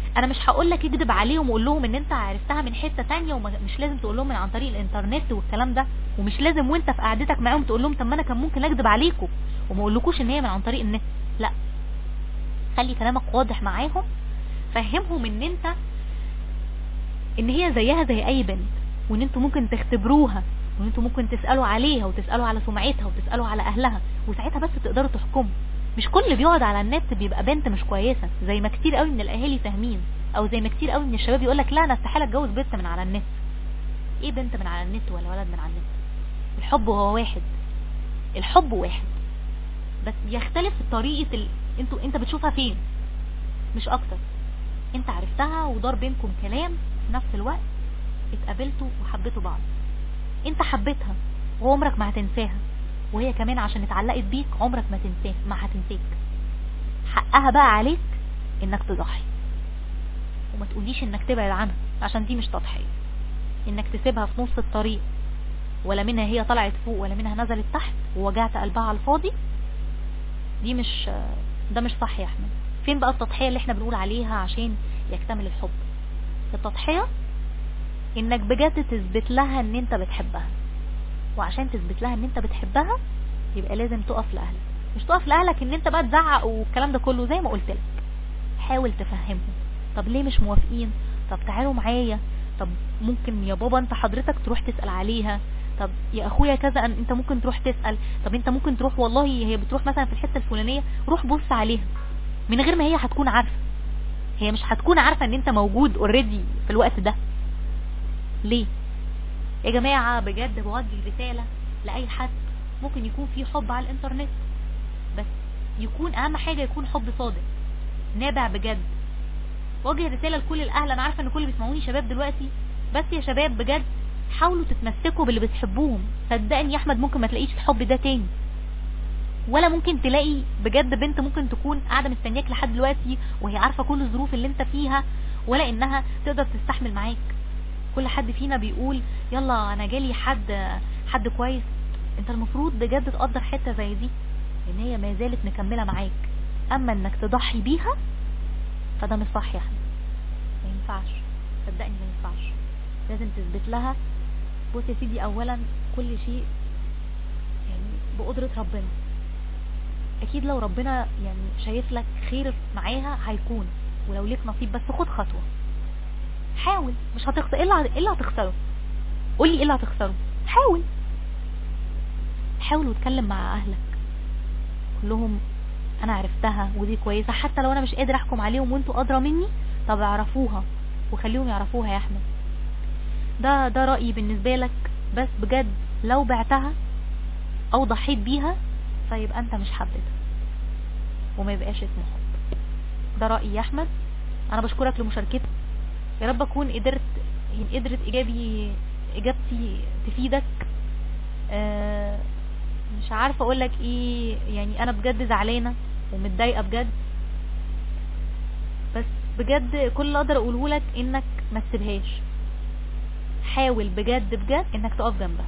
انا مش هقول لك اكذب عليهم وقول لهم ان انت عرفتها من حته تانية ومش لازم تقول لهم من عن طريق الانترنت والكلام ده ومش لازم وانت في قعدتك معاهم تقول لهم طب ما انا كان ممكن اكذب عليكم وما اقولكوش ان هي من عن طريق النت لا خلي كلامك واضح معاهم فهمهم ان انت ان هي زيها زي اي بنت وان انتوا ممكن تختبروها وان انتوا ممكن تسالوا عليها وتسالوا على سمعتها وتسالوا على اهلها وساعتها بس تقدروا تحكموا مش كل اللي بيقعد على النت بيبقى بنت مش كويسه زي ما كتير قوي من الاهالي فاهمين او زي ما كتير قوي من الشباب يقول لك لا انا استحاله اتجوز بنت من على النت ايه بنت من على النت ولا ولد من على النت الحب هو واحد الحب واحد بس بيختلف في طريقه ال... انتوا انت بتشوفها فين مش اكتر انت عرفتها ودار بينكم كلام في نفس الوقت اتقابلتوا وحبيتوا بعض انت حبيتها وعمرك ما هتنساها وهي كمان عشان اتعلقت بيك عمرك ما تنساه ما هتنسيك حقها بقى عليك انك تضحي وما تقوليش انك تبعد عنها عشان دي مش تضحية انك تسيبها في نص الطريق ولا منها هي طلعت فوق ولا منها نزلت تحت ووجعت قلبها على الفاضي دي مش ده مش صح يا احمد فين بقى التضحية اللي احنا بنقول عليها عشان يكتمل الحب التضحية انك بجد تثبت لها ان انت بتحبها وعشان تثبت لها ان انت بتحبها يبقى لازم تقف لاهلك مش تقف لاهلك ان انت بقى تزعق والكلام ده كله زي ما قلت لك حاول تفهمهم طب ليه مش موافقين طب تعالوا معايا طب ممكن يا بابا انت حضرتك تروح تسأل عليها طب يا اخويا كذا أن انت ممكن تروح تسأل طب انت ممكن تروح والله هي بتروح مثلا في الحتة الفلانية روح بص عليها من غير ما هي هتكون عارفة هي مش هتكون عارفة ان انت موجود اوريدي في الوقت ده ليه يا جماعة بجد بوجه رسالة لأي حد ممكن يكون في حب على الانترنت بس يكون اهم حاجة يكون حب صادق نابع بجد وجه رسالة لكل الاهل انا عارفة ان كل اللي بيسمعوني شباب دلوقتي بس يا شباب بجد حاولوا تتمسكوا باللي بتحبوهم صدقني يا احمد ممكن ما تلاقيش الحب ده تاني ولا ممكن تلاقي بجد بنت ممكن تكون قاعدة مستنياك لحد دلوقتي وهي عارفة كل الظروف اللي انت فيها ولا انها تقدر تستحمل معاك كل حد فينا بيقول يلا انا جالي حد حد كويس انت المفروض بجد تقدر حتة زي دي ان هي ما زالت مكملة معاك اما انك تضحي بيها فده مش صح يا احمد ما ينفعش صدقني ما ينفعش لازم تثبت لها بص يا سيدي اولا كل شيء يعني بقدرة ربنا اكيد لو ربنا يعني شايف لك خير معاها هيكون ولو ليك نصيب بس خد خطوة حاول مش هتخسر ايه اللي ايه اللي هتخسره قول لي ايه اللي هتخسره حاول حاول واتكلم مع اهلك قول لهم انا عرفتها ودي كويسة حتى لو انا مش قادر احكم عليهم وانتوا ادرى مني طب اعرفوها وخليهم يعرفوها يا احمد ده ده رأيي بالنسبة لك بس بجد لو بعتها او ضحيت بيها فيبقى انت مش حبيتها وما يبقاش اسمه حب ده رأيي يا احمد انا بشكرك لمشاركتك يا رب اكون قدرت يعني قدرت اجابي اجابتي تفيدك آه مش عارفه اقول لك ايه يعني انا بجد زعلانه ومتضايقه بجد بس بجد كل اللي اقدر اقوله لك انك ما تسيبهاش حاول بجد بجد انك تقف جنبها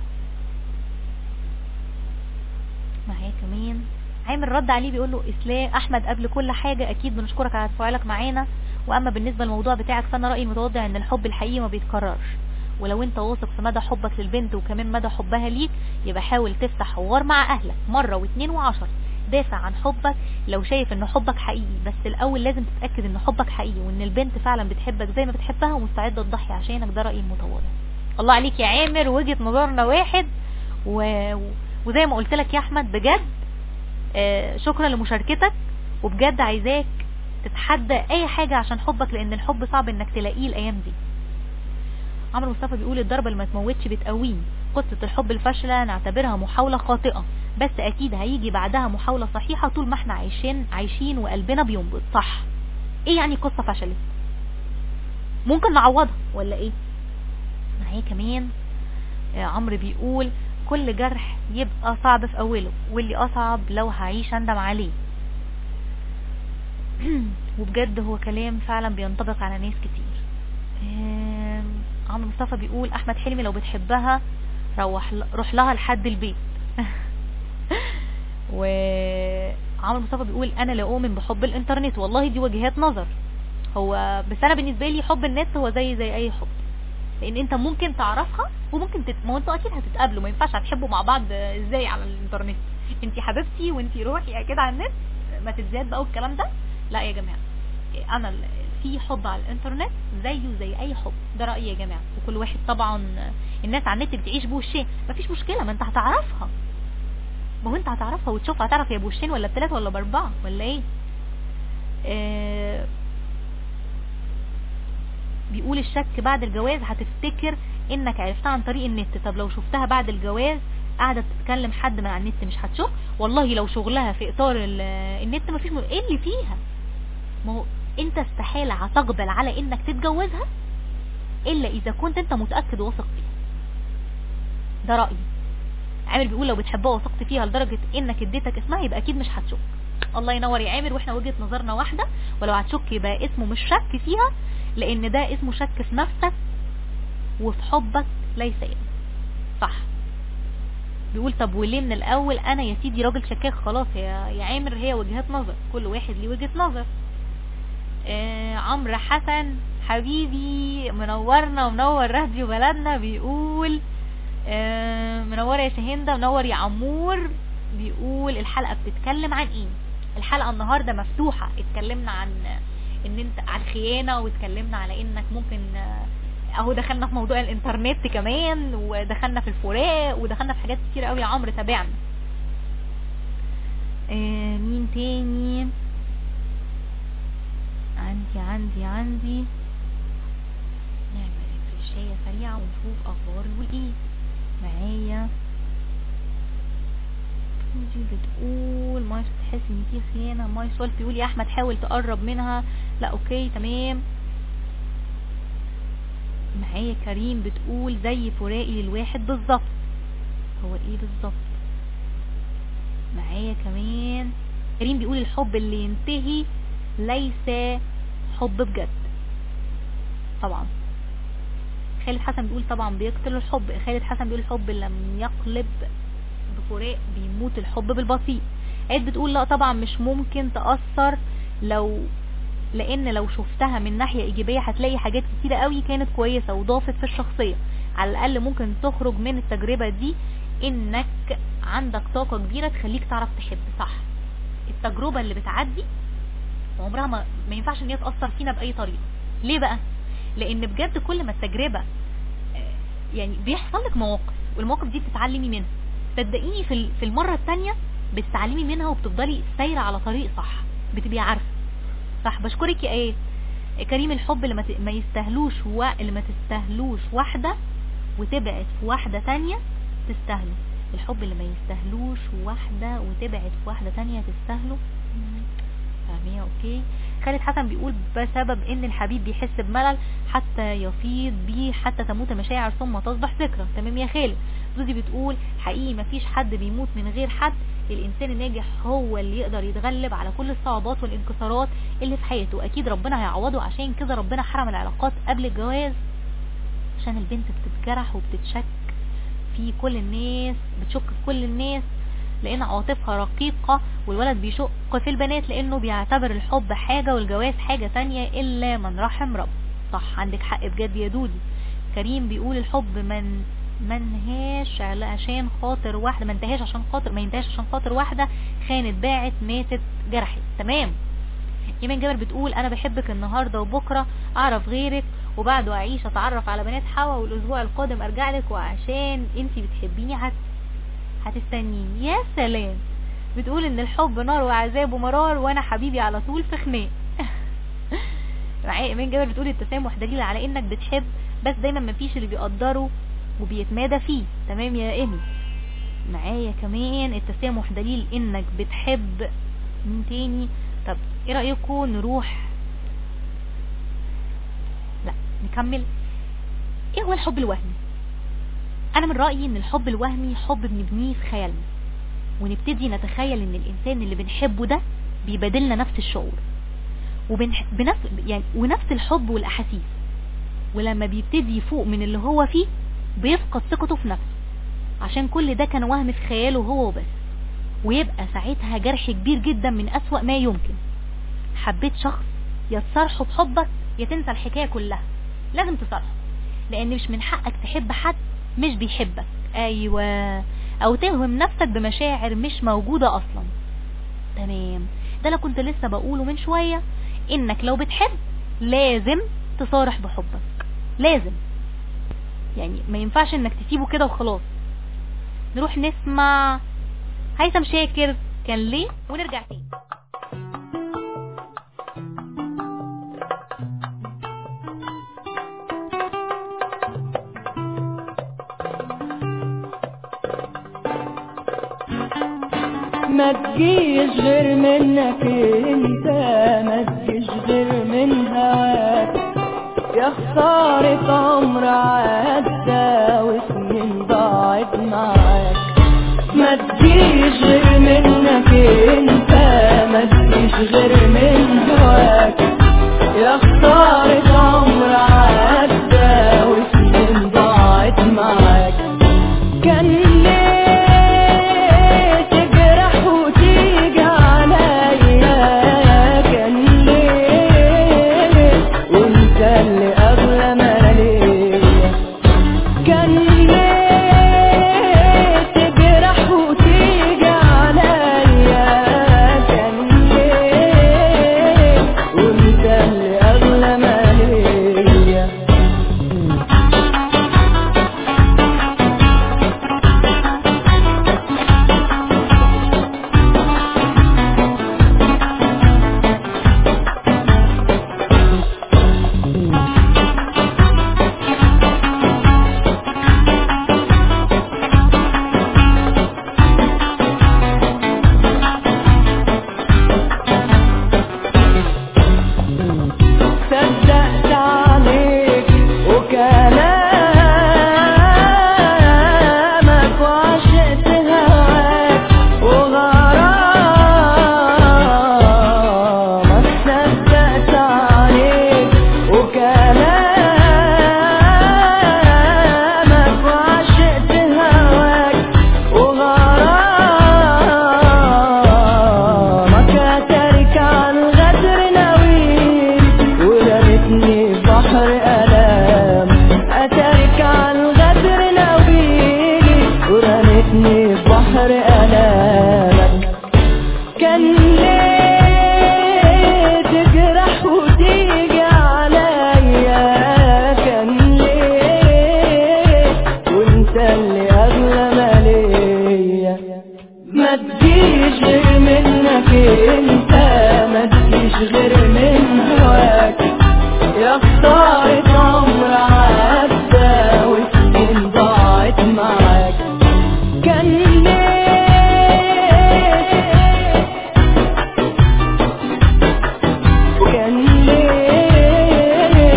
معايا كمان عامل رد عليه بيقول له اسلام احمد قبل كل حاجه اكيد بنشكرك على تفاعلك معانا واما بالنسبه للموضوع بتاعك فانا رايي المتواضع ان الحب الحقيقي ما بيتكررش ولو انت واثق في مدى حبك للبنت وكمان مدى حبها ليك يبقى حاول تفتح حوار مع اهلك مره واثنين وعشر دافع عن حبك لو شايف ان حبك حقيقي بس الاول لازم تتاكد ان حبك حقيقي وان البنت فعلا بتحبك زي ما بتحبها ومستعده تضحي عشانك ده رايي المتواضع الله عليك يا عامر وجهه نظرنا واحد و... وزي ما قلت لك يا احمد بجد آه شكرا لمشاركتك وبجد عايزاك تتحدى اي حاجة عشان حبك لان الحب صعب انك تلاقيه الايام دي عمرو مصطفى بيقول الضربة اللي ما تموتش بتقويني قصة الحب الفاشلة نعتبرها محاولة خاطئة بس اكيد هيجي بعدها محاولة صحيحة طول ما احنا عايشين عايشين وقلبنا بينبض صح ايه يعني قصة فشلت ممكن نعوضها ولا ايه معايا كمان آه عمرو بيقول كل جرح يبقى صعب في اوله واللي اصعب لو هعيش اندم عليه وبجد هو كلام فعلا بينطبق على ناس كتير عمرو مصطفى بيقول احمد حلمي لو بتحبها روح روح لها لحد البيت وعمرو مصطفى بيقول انا لا اؤمن بحب الانترنت والله دي وجهات نظر هو بس انا بالنسبه لي حب النت هو زي زي اي حب لان انت ممكن تعرفها وممكن تت... ما هو انتوا اكيد هتتقابلوا ما ينفعش هتحبوا مع بعض ازاي على الانترنت انت حبيبتي وانت روحي كده على النت ما تتزاد بقى والكلام ده لا يا جماعه انا ال- في حب على الانترنت زيه زي اي حب ده رايي يا جماعه وكل واحد طبعا الناس على النت بتعيش بوشين مفيش مشكله ما انت هتعرفها ما هو انت هتعرفها وتشوفها هتعرف هي بوشين ولا بثلاثه ولا باربعه ولا ايه آه بيقول الشك بعد الجواز هتفتكر انك عرفتها عن طريق النت طب لو شفتها بعد الجواز قاعدة تتكلم حد من على النت مش هتشوف والله لو شغلها في اطار ال- النت مفيش م... ايه اللي فيها ما هو انت استحالة هتقبل على انك تتجوزها الا اذا كنت انت متأكد وواثق فيها ده رأيي عامر بيقول لو بتحبها وثقت فيها لدرجة انك اديتك اسمها يبقى اكيد مش هتشك الله ينور يا عامر واحنا وجهة نظرنا واحدة ولو هتشك يبقى اسمه مش شك فيها لان ده اسمه شك في نفسك وفي حبك ليس يعني صح بيقول طب وليه من الاول انا يا سيدي راجل شكاك خلاص يا يا عامر هي وجهات نظر كل واحد ليه وجهة نظر آه عمرو حسن حبيبي منورنا ومنور راديو بلدنا بيقول آه منور يا شهندة منور يا عمور بيقول الحلقة بتتكلم عن ايه الحلقة النهاردة مفتوحة اتكلمنا عن ان انت عن خيانة واتكلمنا على انك ممكن آه، اهو دخلنا في موضوع الانترنت كمان ودخلنا في الفراق ودخلنا في حاجات كتير قوي يا عمرو تابعنا آه مين تاني عندي عندي عندي نعمل ريفرشية سريعة ونشوف اخبار يقول ايه معايا دي بتقول مايس بتحس ان في خيانة مايس سولف بيقول يا احمد حاول تقرب منها لا اوكي تمام معايا كريم بتقول زي فراقي للواحد بالظبط هو ايه بالظبط معايا كمان كريم بيقول الحب اللي ينتهي ليس حب بجد طبعا خالد حسن بيقول طبعا بيقتل الحب خالد حسن بيقول الحب لم يقلب بفراق بيموت الحب بالبطيء عيد بتقول لا طبعا مش ممكن تأثر لو لان لو شفتها من ناحية ايجابية هتلاقي حاجات كتيرة قوي كانت كويسة وضافت في الشخصية على الاقل ممكن تخرج من التجربة دي انك عندك طاقة كبيرة تخليك تعرف تحب صح التجربة اللي بتعدي عمرها ما, ما ينفعش ان هي تأثر فينا بأي طريقة ليه بقى لان بجد كل ما التجربة آه، يعني بيحصل لك مواقف والمواقف دي بتتعلمي منها صدقيني في ال- في المرة التانية بتتعلمي منها وبتفضلي سايرة على طريق صح بتبقي عارفة صح بشكرك يا ايه كريم الحب اللي ما ت- ما يستاهلوش و... اللي ما تستاهلوش واحدة وتبعد في واحدة تانية تستاهله الحب اللي ما يستاهلوش واحدة وتبعد في واحدة تانية تستاهله مم. فاهمية اوكي خالد حسن بيقول بسبب ان الحبيب بيحس بملل حتى يفيض بيه حتى تموت المشاعر ثم تصبح ذكرى تمام يا خالد زوزي بتقول حقيقي مفيش حد بيموت من غير حد الانسان الناجح هو اللي يقدر يتغلب على كل الصعوبات والانكسارات اللي في حياته اكيد ربنا هيعوضه عشان كده ربنا حرم العلاقات قبل الجواز عشان البنت بتتجرح وبتتشك في كل الناس بتشك في كل الناس لان عواطفها رقيقة والولد بيشق في البنات لانه بيعتبر الحب حاجة والجواز حاجة تانية الا من رحم رب صح عندك حق بجد يا دودي كريم بيقول الحب من منهاش على- عشان خاطر واحدة ما انتهاش عشان خاطر ما ينتهاش عشان خاطر واحدة خانت باعت ماتت جرحت تمام ايمان جابر بتقول انا بحبك النهاردة وبكرة اعرف غيرك وبعده اعيش اتعرف على بنات حوا والاسبوع القادم ارجع لك وعشان انتي بتحبيني هت... هتستنيني يا سلام بتقول ان الحب نار وعذاب ومرار وانا حبيبي على طول في خناق معايا ايمان جابر بتقول التسامح دليل على انك بتحب بس دايما مفيش اللي بيقدره وبيتمادى فيه تمام يا ايمي معايا كمان التسامح دليل انك بتحب مين تاني طب ايه رأيكم نروح لا نكمل ايه هو الحب الوهمي انا من رأيي ان الحب الوهمي حب بنبنيه في خيالنا ونبتدي نتخيل ان الانسان اللي بنحبه ده بيبادلنا نفس الشعور وبنح... بنفس يعني ونفس الحب والاحاسيس ولما بيبتدي يفوق من اللي هو فيه بيفقد ثقته في نفسه عشان كل ده كان وهم في خياله هو وبس ويبقى ساعتها جرح كبير جدا من أسوأ ما يمكن حبيت شخص يا تصارحه بحبك يا تنسى الحكاية كلها لازم تصارحه لان مش من حقك تحب حد مش بيحبك ايوه او توهم نفسك بمشاعر مش موجودة اصلا تمام ده اللي كنت لسه بقوله من شوية انك لو بتحب لازم تصارح بحبك لازم يعني ما ينفعش انك تسيبه كده وخلاص نروح نسمع هيثم شاكر كان ليه ونرجع تاني ما تجيش غير منك انت ما تجيش غير من هواك يا خسارة عمر عدى وسنين ضاعت معاك ما تجيش غير منك انت ما تجيش غير من هواك يا خسارة عمر عدى وسنين ضاعت معاك كان ليه تجرح وتيجي عليا كان ليه وانت اللي اغلى ما ليا كان ليه تجرح وتيجي عليا كان ليه وانت اللي اغلى ما ليا صدقت عليك وكلامك وعشقت هواك وغرامك صدقت عليك وكلامك وعشقت هواك وغرامك اترك عن غدر نويل ورمتني في بحر ألام أترك عن غدر نويل ورمتني في بحر ألامك كان ليه تجرح وتيجي عليا كان ليه وانت اللي اغلى ما ليا ما تجيش غير منك انت ما تجيش غير من هواك يا خسارة عمر عدى وسنين ضاعت معاك كان ليه كان ليه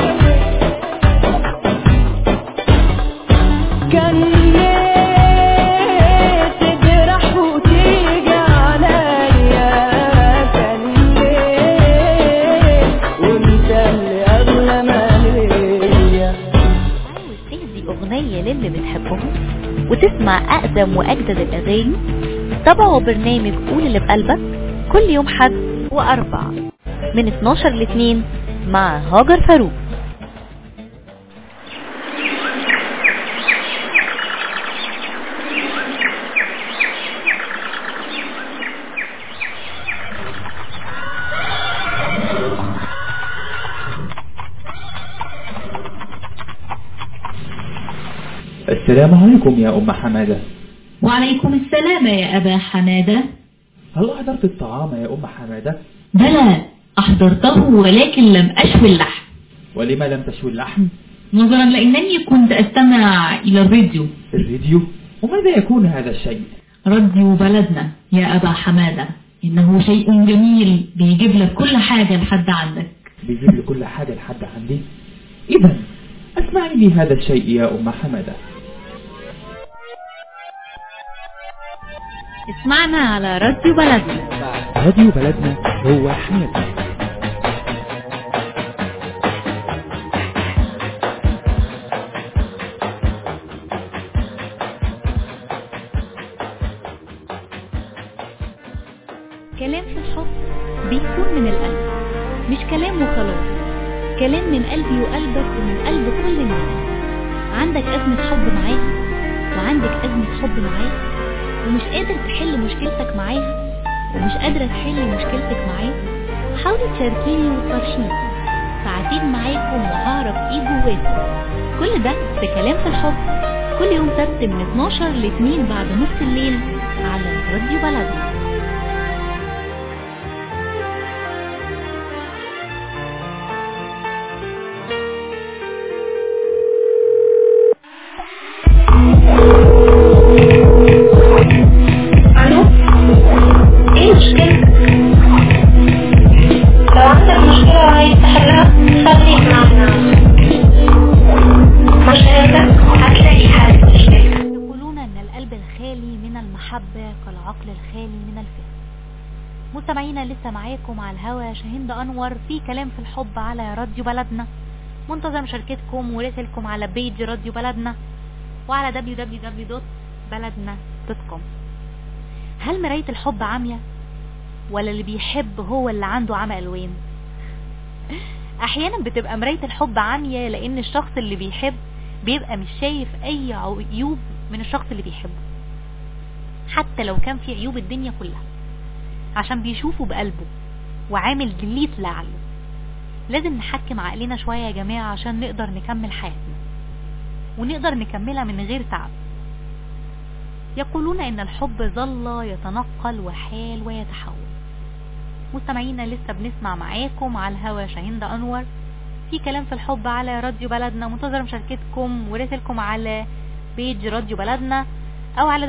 كان ليه تجرح وتيجي عليا كان ليه وانت اللي اغلى ما ليا عاوز تهدي أغنية للي بتحبهم وتسمع أقدم وأجدد الأغاني تابعوا برنامج قول اللي بقلبك كل يوم حد وأربع من 12 ل 2 مع هاجر فاروق السلام عليكم يا أم حمادة وعليكم السلام يا أبا حمادة هل أحضرت الطعام يا أم حمادة؟ بلى أحضرته ولكن لم أشوي اللحم ولما لم تشوي اللحم؟ نظرا لأنني كنت أستمع إلى الراديو الفيديو؟ وماذا يكون هذا الشيء؟ راديو بلدنا يا أبا حمادة إنه شيء جميل بيجيب لك كل حاجة لحد عندك بيجيب لي كل حاجة لحد عندي؟ إذا اسمعي لي هذا الشيء يا أم حمادة اسمعنا على راديو بلدنا راديو بلدنا هو حياتنا كلام في الحب بيكون من القلب مش كلام وخلاص كلام من قلبي وقلبك ومن قلب كل الناس عندك أزمة حب معاها وعندك أزمة حب معاه ومش قادر تحل مشكلتك معاها ومش قادرة تحل مشكلتك معاه حاولي تشاركيني وتفرشيني ساعتين معاكم وهعرف ايه جواكم كل ده في كلام في الحب كل يوم سبت من 12 ل 2 بعد نص الليل على راديو بلدنا الو ايه مشكلتك لو عندك مشكلة وعايز تحلها خليك معنا مشكلتك هتلاقي حل مشكلتك يقولون ان القلب الخالي من المحبة كالعقل الخالي من الفهم مستمعينا لسه معاكم على الهوا شاهين انور في كلام في الحب على راديو بلدنا منتظر مشاركتكم ورسلكم على بيج راديو بلدنا وعلى www.بلدنا.com هل مراية الحب عامية ولا اللي بيحب هو اللي عنده عمى الوان احيانا بتبقى مراية الحب عامية لان الشخص اللي بيحب بيبقى مش شايف اي عيوب من الشخص اللي بيحبه حتى لو كان في عيوب الدنيا كلها عشان بيشوفه بقلبه وعامل ديليت لعقله لازم نحكم عقلنا شوية يا جماعة عشان نقدر نكمل حياتنا ونقدر نكملها من غير تعب يقولون ان الحب ظل يتنقل وحال ويتحول مستمعينا لسه بنسمع معاكم على الهوا شاهين ده انور في كلام في الحب على راديو بلدنا منتظر مشاركتكم ورسلكم على بيج راديو بلدنا او على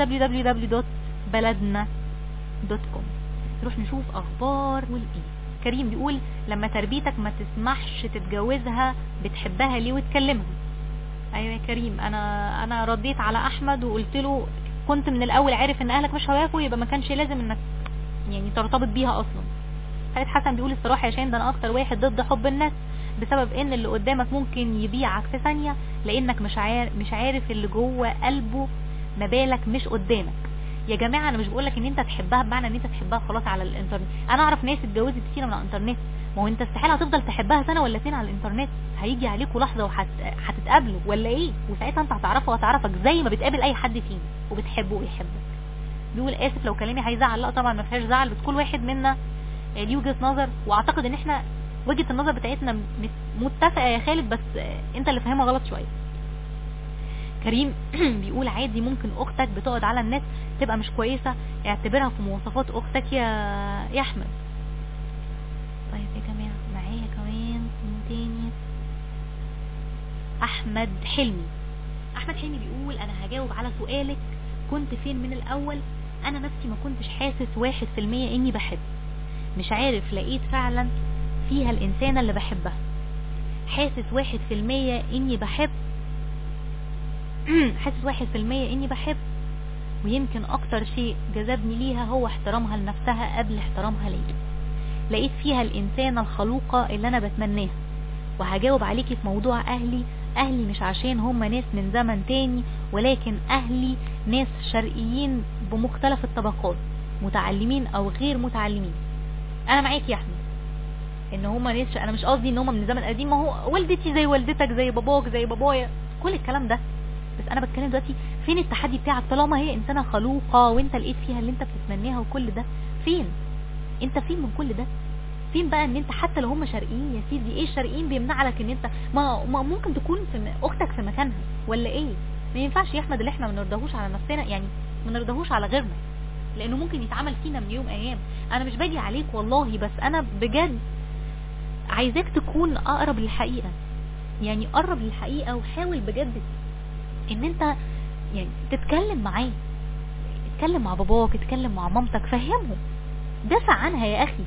www.بلدنا.com نروح نشوف اخبار والايه كريم بيقول لما تربيتك ما تسمحش تتجوزها بتحبها ليه وتكلمها ايوه يا كريم انا انا رديت على احمد وقلت له كنت من الاول عارف ان اهلك مش هيوافقوا يبقى ما كانش لازم انك يعني ترتبط بيها اصلا خالد حسن بيقول الصراحه يا شاهين ده انا اكتر واحد ضد حب الناس بسبب ان اللي قدامك ممكن يبيعك في ثانيه لانك مش عارف مش عارف اللي جوه قلبه ما بالك مش قدامك يا جماعه انا مش بقول لك ان انت تحبها بمعنى ان انت تحبها خلاص على الانترنت انا اعرف ناس اتجوزت كتير من على الانترنت ما هو انت استحاله هتفضل تحبها سنه ولا اتنين على الانترنت هيجي عليكوا لحظه وهتتقابلوا ولا ايه وساعتها انت هتعرفها وهتعرفك زي ما بتقابل اي حد فينا وبتحبه ويحبك بيقول اسف لو كلامي هيزعل لا طبعا ما فيهاش زعل بس كل واحد منا ليه وجهه نظر واعتقد ان احنا وجهه النظر بتاعتنا مت- متفقه يا خالد بس انت اللي فاهمها غلط شويه كريم بيقول عادي ممكن اختك بتقعد على النت تبقى مش كويسه اعتبرها في مواصفات اختك يا يا احمد طيب يا جماعه معايا كمان مين تاني احمد حلمي احمد حلمي بيقول انا هجاوب على سؤالك كنت فين من الاول انا نفسي ما كنتش حاسس واحد في المية اني بحب مش عارف لقيت فعلا فيها الانسانة اللي بحبها حاسس واحد في المية اني بحب حاسس واحد في المية اني بحب ويمكن اكتر شيء جذبني ليها هو احترامها لنفسها قبل احترامها ليا لقيت فيها الانسانة الخلوقة اللي انا بتمناها وهجاوب عليكي في موضوع اهلي اهلي مش عشان هم ناس من زمن تاني ولكن اهلي ناس شرقيين بمختلف الطبقات متعلمين او غير متعلمين انا معاك يا احمد ان هم ناس انا مش قصدي ان هم من زمن قديم ما هو والدتي زي والدتك زي باباك زي بابايا كل الكلام ده بس انا بتكلم دلوقتي فين التحدي بتاعك طالما هي انسانه خلوقه وانت لقيت فيها اللي انت بتتمناها وكل ده فين انت فين من كل ده فين بقى ان انت حتى لو هم شرقيين يا سيدي ايه الشرقيين بيمنع لك ان انت ما, ما ممكن تكون في م- اختك في مكانها ولا ايه ما ينفعش يا احمد اللي احنا ما نرضاهوش على نفسنا يعني ما نرضاهوش على غيرنا لانه ممكن يتعمل فينا من يوم ايام انا مش باجي عليك والله بس انا بجد عايزاك تكون اقرب للحقيقه يعني قرب للحقيقه وحاول بجد ان انت يعني تتكلم معاه اتكلم مع باباك اتكلم مع مامتك فهمهم دافع عنها يا اخي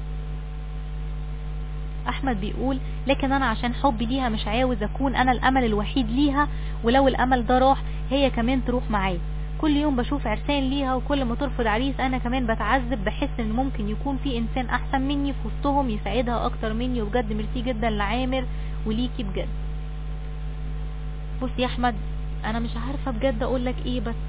احمد بيقول لكن انا عشان حبي ليها مش عاوز اكون انا الامل الوحيد ليها ولو الامل ده راح هي كمان تروح معايا كل يوم بشوف عرسان ليها وكل ما ترفض عريس انا كمان بتعذب بحس ان ممكن يكون في انسان احسن مني في وسطهم يساعدها اكتر مني وبجد ميرسي جدا لعامر وليكي بجد بص يا احمد انا مش عارفه بجد اقول لك ايه بس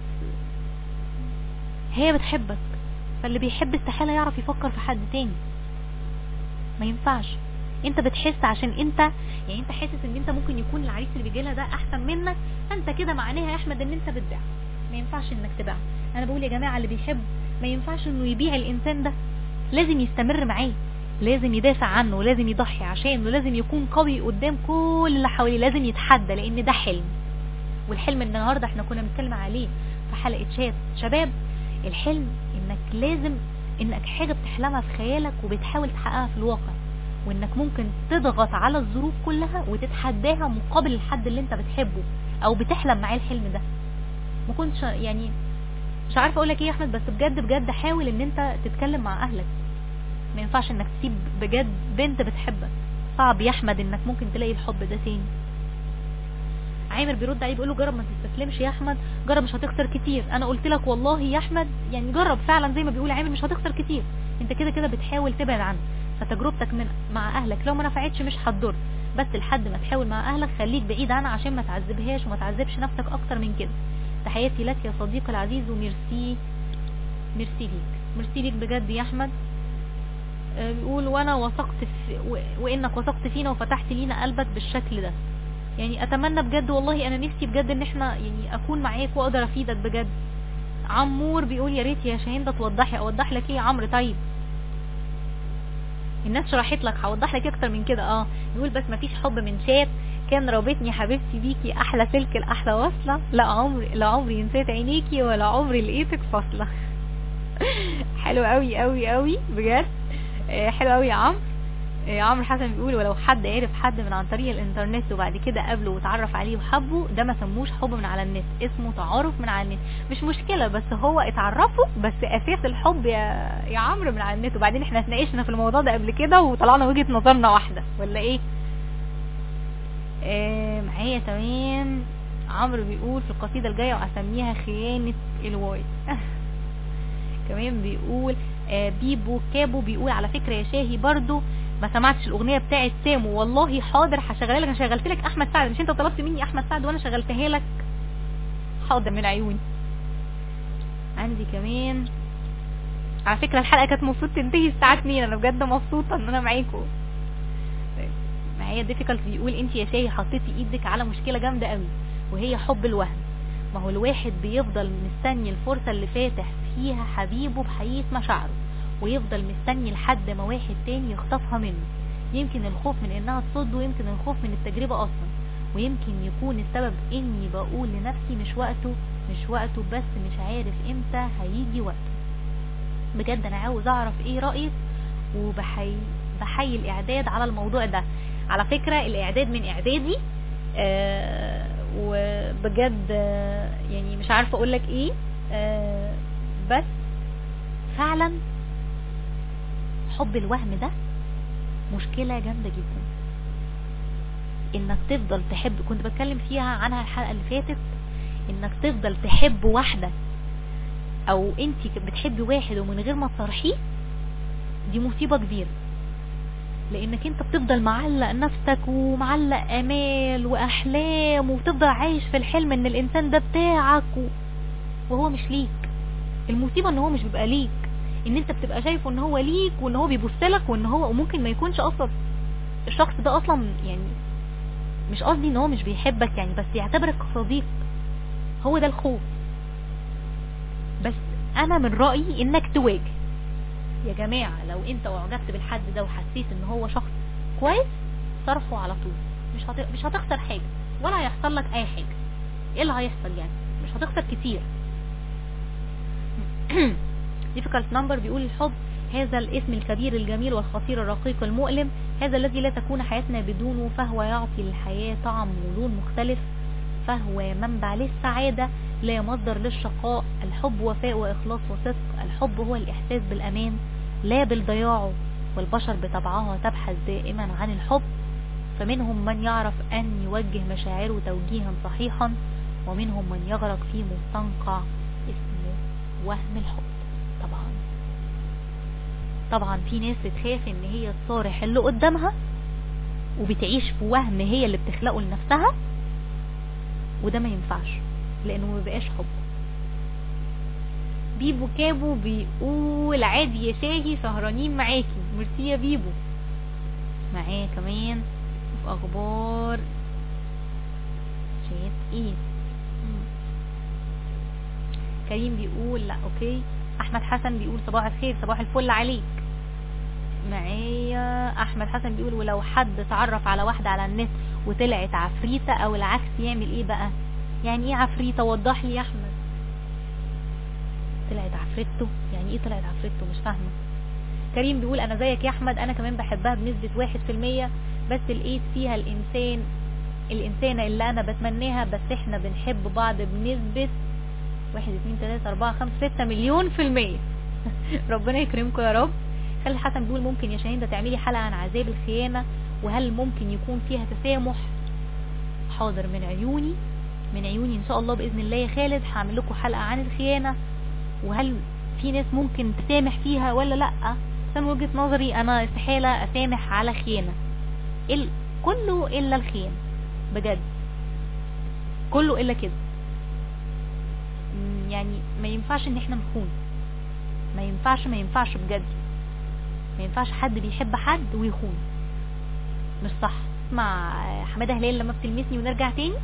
هي بتحبك فاللي بيحب استحاله يعرف يفكر في حد تاني ما ينفعش انت بتحس عشان انت يعني انت حاسس ان انت ممكن يكون العريس اللي بيجي لها ده احسن منك فانت كده معناها يا احمد ان انت بتبيع ما ينفعش انك تبيع انا بقول يا جماعه اللي بيحب ما ينفعش انه يبيع الانسان ده لازم يستمر معاه لازم يدافع عنه لازم يضحي عشانه لازم يكون قوي قدام كل اللي حواليه لازم يتحدى لان ده حلم والحلم اللي النهارده احنا كنا بنتكلم عليه في حلقه شات شباب الحلم انك لازم انك حاجه بتحلمها في خيالك وبتحاول تحققها في الواقع وانك ممكن تضغط على الظروف كلها وتتحداها مقابل الحد اللي انت بتحبه او بتحلم معاه الحلم ده ما كنتش يعني مش عارفه اقول لك ايه يا احمد بس بجد بجد حاول ان انت تتكلم مع اهلك ما ينفعش انك تسيب بجد بنت بتحبك صعب يا احمد انك ممكن تلاقي الحب ده تاني عامر بيرد عليه بيقول له جرب ما تستسلمش يا احمد جرب مش هتخسر كتير انا قلت لك والله يا احمد يعني جرب فعلا زي ما بيقول عامر مش هتخسر كتير انت كده كده بتحاول تبعد عنه فتجربتك من مع اهلك لو ما نفعتش مش هتضر بس لحد ما تحاول مع اهلك خليك بعيد عنها عشان ما تعذبهاش وما تعذبش نفسك اكتر من كده تحياتي لك يا صديقي العزيز وميرسي ميرسي ليك ميرسي ليك بجد يا احمد آه، بيقول وانا وثقت في و- وانك وثقت فينا وفتحت لينا قلبك بالشكل ده يعني اتمنى بجد والله انا نفسي بجد ان احنا يعني اكون معاك واقدر افيدك بجد عمور بيقول يا ريت يا شاهين ده توضحي اوضح لك ايه يا عمرو طيب الناس شرحت لك هوضح لك اكتر من كده اه بيقول بس مفيش حب من شات كان رابطني حبيبتي بيكي احلى سلك الاحلى واصله لا عمري لا عمري نسيت عينيكي ولا عمري لقيتك فاصله حلو قوي قوي قوي بجد آه، حلو قوي يا عمرو آه، عمرو حسن بيقول ولو حد عرف حد من عن طريق الانترنت وبعد كده قابله واتعرف عليه وحبه ده ما سموش حب من على النت اسمه تعارف من على النت مش مشكلة بس هو اتعرفوا بس اساس الحب يا يا عمرو من على النت وبعدين احنا اتناقشنا في الموضوع ده قبل كده وطلعنا وجهة نظرنا واحدة ولا ايه آه معايا تمام عمرو بيقول في القصيدة الجاية واسميها خيانة الواي كمان بيقول آه بيبو كابو بيقول على فكرة يا شاهي برضو ما سمعتش الاغنية بتاعت سامو والله حاضر هشغلها لك انا شغلت لك احمد سعد مش انت طلبت مني احمد سعد وانا شغلتها لك حاضر من عيوني عندي كمان على فكرة الحلقة كانت المفروض تنتهي الساعة 2 انا بجد مبسوطة ان انا معاكم طيب، معايا ديفيكالت بيقول انت يا شاهي حطيتي ايدك على مشكلة جامدة قوي وهي حب الوهم ما هو الواحد بيفضل مستني الفرصة اللي فاتح فيها حبيبه بحقيقة مشاعره ويفضل مستني لحد ما واحد تاني يخطفها منه يمكن الخوف من انها تصد ويمكن الخوف من التجربة اصلا ويمكن يكون السبب اني بقول لنفسي مش وقته مش وقته بس مش عارف امتى هيجي وقته بجد انا عاوز اعرف ايه رأيك وبحي بحي الاعداد على الموضوع ده على فكرة الاعداد من اعدادي آه وبجد آه يعني مش عارفة اقول لك ايه آه بس فعلا حب الوهم ده مشكلة جامدة جدا انك تفضل تحب كنت بتكلم فيها عنها الحلقة اللي فاتت انك تفضل تحب واحدة او انت بتحبي واحد ومن غير ما تصرحيه دي مصيبة كبيرة لانك انت بتفضل معلق نفسك ومعلق امال واحلام وبتفضل عايش في الحلم ان الانسان ده بتاعك و... وهو مش ليك المصيبة ان هو مش بيبقى ليك ان انت بتبقى شايفه ان هو ليك وان هو بيبص لك وان هو وممكن ما يكونش اصلا الشخص ده اصلا يعني مش قصدي ان هو مش بيحبك يعني بس يعتبرك صديق هو ده الخوف بس انا من رأيي انك تواجه يا جماعة لو انت اعجبت بالحد ده وحسيت ان هو شخص كويس صرفه على طول مش هت... مش هتخسر حاجة ولا هيحصل لك اي حاجة ايه اللي هيحصل يعني مش هتخسر كتير difficult number بيقول الحب هذا الاسم الكبير الجميل والخطير الرقيق المؤلم هذا الذي لا تكون حياتنا بدونه فهو يعطي للحياة طعم ولون مختلف فهو منبع للسعادة لا مصدر للشقاء الحب وفاء وإخلاص وصدق الحب هو الإحساس بالأمان لا بالضياع والبشر بطبعها تبحث دائما عن الحب فمنهم من يعرف أن يوجه مشاعره توجيها صحيحا ومنهم من يغرق في مستنقع اسمه وهم الحب طبعا طبعا في ناس بتخاف ان هي تصارح اللي قدامها وبتعيش في وهم هي اللي بتخلقه لنفسها وده ما ينفعش لانه ما بقاش حب بيبو كابو بيقول عادي يا شاهي سهرانين معاكي ميرسي يا بيبو معايا كمان في اخبار شات ايه مم. كريم بيقول لا اوكي احمد حسن بيقول صباح الخير صباح الفل عليك معايا احمد حسن بيقول ولو حد اتعرف على واحدة على النت وطلعت عفريتة او العكس يعمل ايه بقى يعني ايه عفريتة وضح لي يا احمد طلعت عفريته يعني ايه طلعت عفريته مش فاهمة كريم بيقول انا زيك يا احمد انا كمان بحبها بنسبة واحد في المية بس لقيت فيها الانسان الانسانة اللي انا بتمناها بس احنا بنحب بعض بنسبة واحد اتنين تلاتة اربعة خمسة ستة مليون في المية ربنا يكرمكم يا رب خالد حسن بيقول ممكن يا شاهين ده تعملي حلقة عن عذاب الخيانة وهل ممكن يكون فيها تسامح حاضر من عيوني من عيوني ان شاء الله باذن الله يا خالد هعمل لكم حلقة عن الخيانة وهل في ناس ممكن تسامح فيها ولا لا بس من وجهة نظري انا استحالة اسامح على خيانة ال... كله الا الخيانة بجد كله الا كده م، يعني ما ينفعش ان احنا نخون ما ينفعش ما ينفعش بجد ما ينفعش حد بيحب حد ويخون مش صح مع حمادة هلال لما بتلمسني ونرجع تاني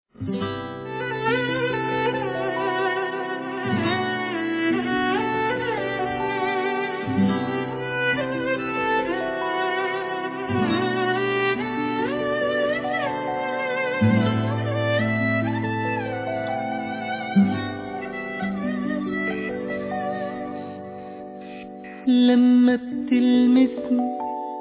لما بتلمسني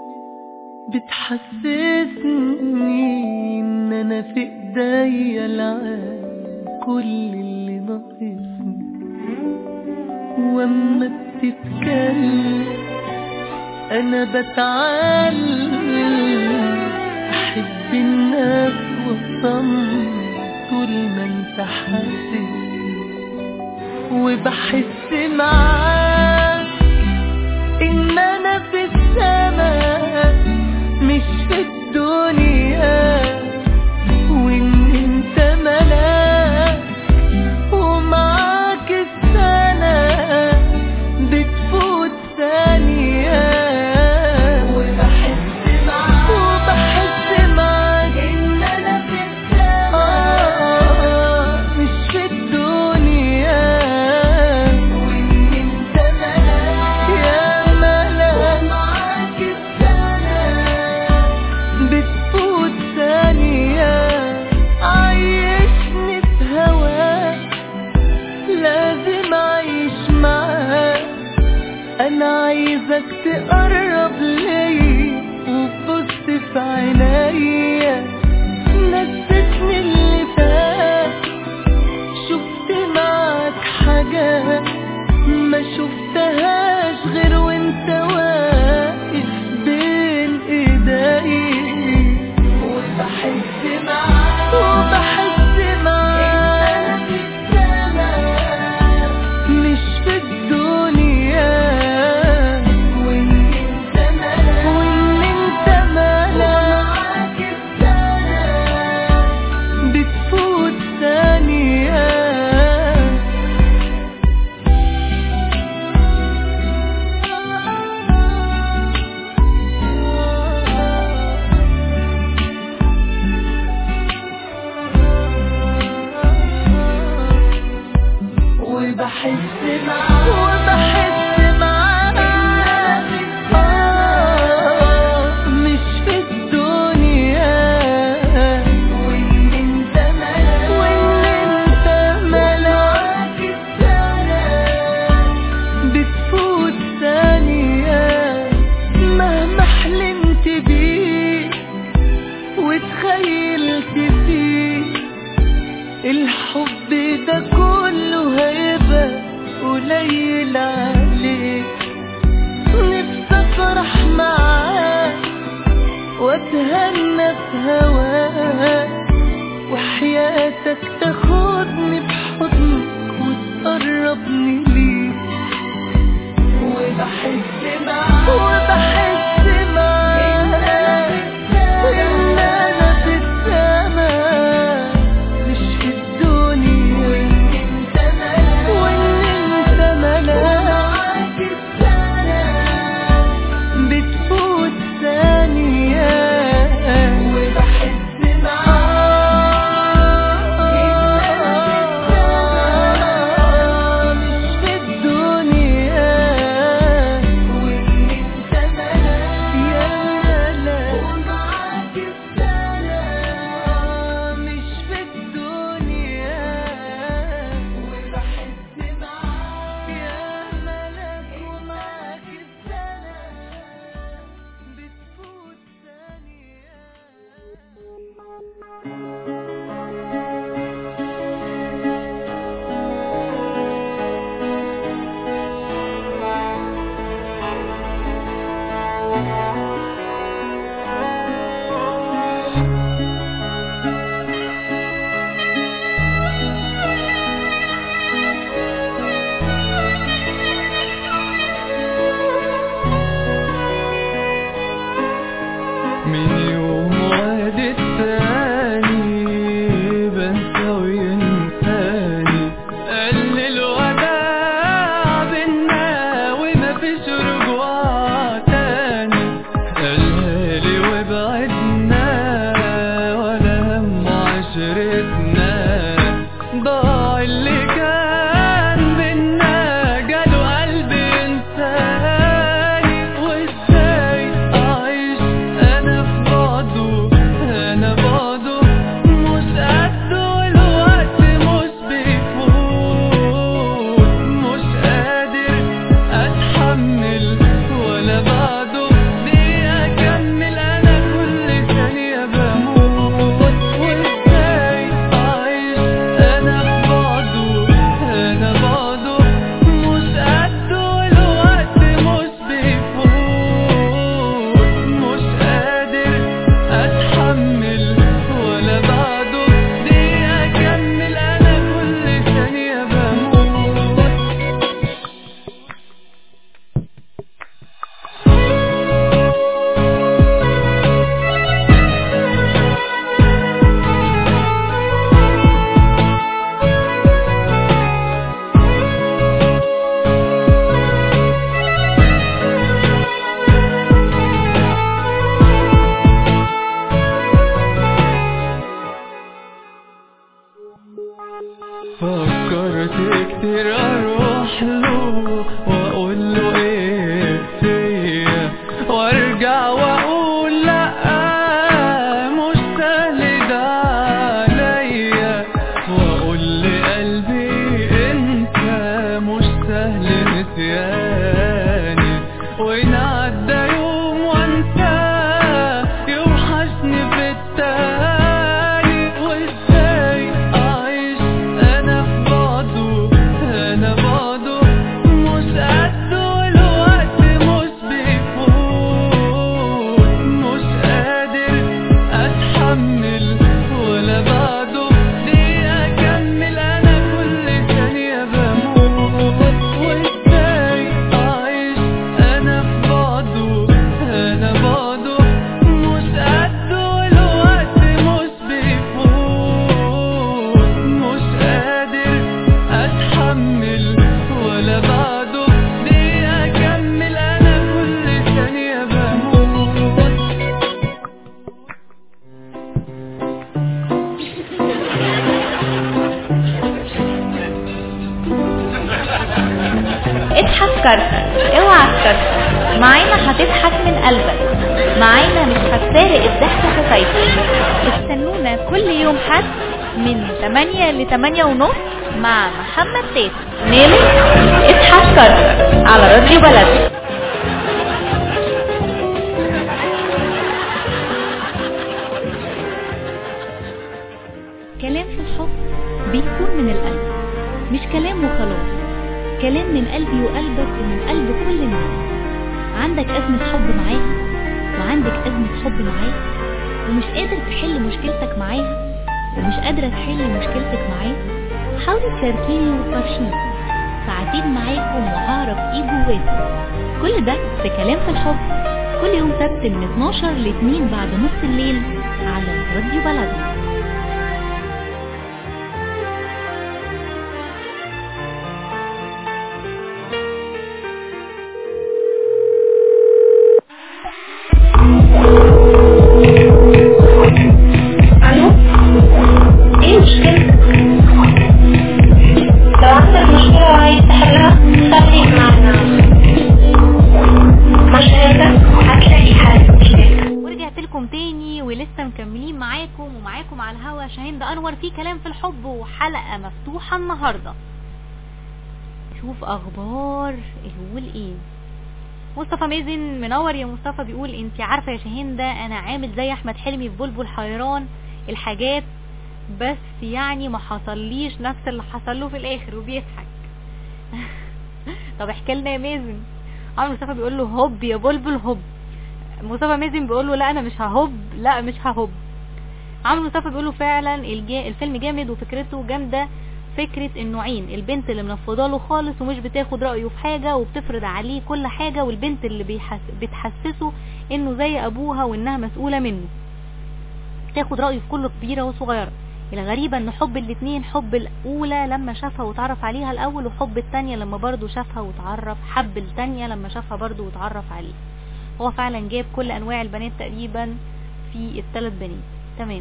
بتحسسني ان انا في ايديا العالم كل اللي ناقصني واما بتتكلم انا بتعلم احب الناس واطمن طول ما انت حاسس وبحس معاك ان انا في السماء مش في الدنيا وان انت ملاك ومعاك السنة بتفوت ثانية وبحس معاك وبحس معاك ان انا في السماء مش في الدنيا وان انت ملاك يا ملاك ومعاك السنة بتفوت ثانية عيشني في هواك لازم اعيش معاك انا عايزك تقرب ليا وتبص في عينيا نسيتني اللي فات شفت معاك حاجات ما شفتهاش غير وانت واقف بين ايدي وبحس معاك وبحس معاك مش في الدنيا وان انت ملاك وان انت ملاك بتفوت ثانية وبحس معاك وبحس معاك آه، مش في الدنيا وإن أنت ملاك وإن أنت ملاك بتفوت ثانية مهما حلمت بيه وتخيلت فيه الحب ده كله هيبقى قليل عليك نفسي افرح معاك واتهنى في هواك وحياتك تاخدني بحضنك وتقربني ليك وبحس معاك وبحس معاك ان انا في السماء مش في الدنيا وان انت ملاك وان انت ملاك بتفوت ثانية عسكر معانا هتضحك من قلبك معانا مش هتفارق الضحك شفايفك استنونا كل يوم حد من 8 ل 8 ونص مع محمد تاتي نيلو اضحك كركر على راديو بلد كلام في الحب بيكون من القلب مش كلام وخلاص كلام من قلبي وقلبك ومن قلب كل الناس عندك أزمة حب معاها وعندك أزمة حب معاه ومش قادر تحل مشكلتك معاها ومش قادرة تحل مشكلتك معاه حاولي تشاركيني وتفرشيني ساعتين معاكم وهعرف ايه جواكم كل ده في كلام في الحب كل يوم سبت من 12 ل 2 بعد نص الليل على راديو بلدنا الو ايه المشكلة؟ لو عندك مشكلة وعايز تحلها خليك معنا مش قادر هتلاقي حل مشكلتك ورجعت لكم تاني ولسه مكملين معاكم ومعاكم على الهوا شاهين ده انور في كلام في الحب وحلقة مفتوحة النهاردة شوف اخبار الهول ايه مصطفى مازن منور يا مصطفى بيقول انت عارفة يا شاهين ده انا عامل زي احمد حلمي في بلبل حيران الحاجات بس يعني ما حصليش نفس اللي حصل له في الاخر وبيضحك طب احكي لنا يا مازن عمرو مصطفى بيقول له هوب يا بلبل هوب مصطفى مازن بيقول له لا انا مش ههب لا مش ههب عمرو مصطفى بيقول له فعلا الجا... الفيلم جامد وفكرته جامده فكرة النوعين البنت اللي منفضه له خالص ومش بتاخد رأيه في حاجة وبتفرض عليه كل حاجة والبنت اللي بيحس... بتحسسه انه زي ابوها وانها مسؤولة منه تاخد رأيه في كل كبيرة وصغيرة الغريبة ان حب الاتنين حب الاولى لما شافها وتعرف عليها الاول وحب التانية لما برضو شافها وتعرف حب التانية لما شافها برضو وتعرف عليه هو فعلا جاب كل انواع البنات تقريبا في الثلاث بنات تمام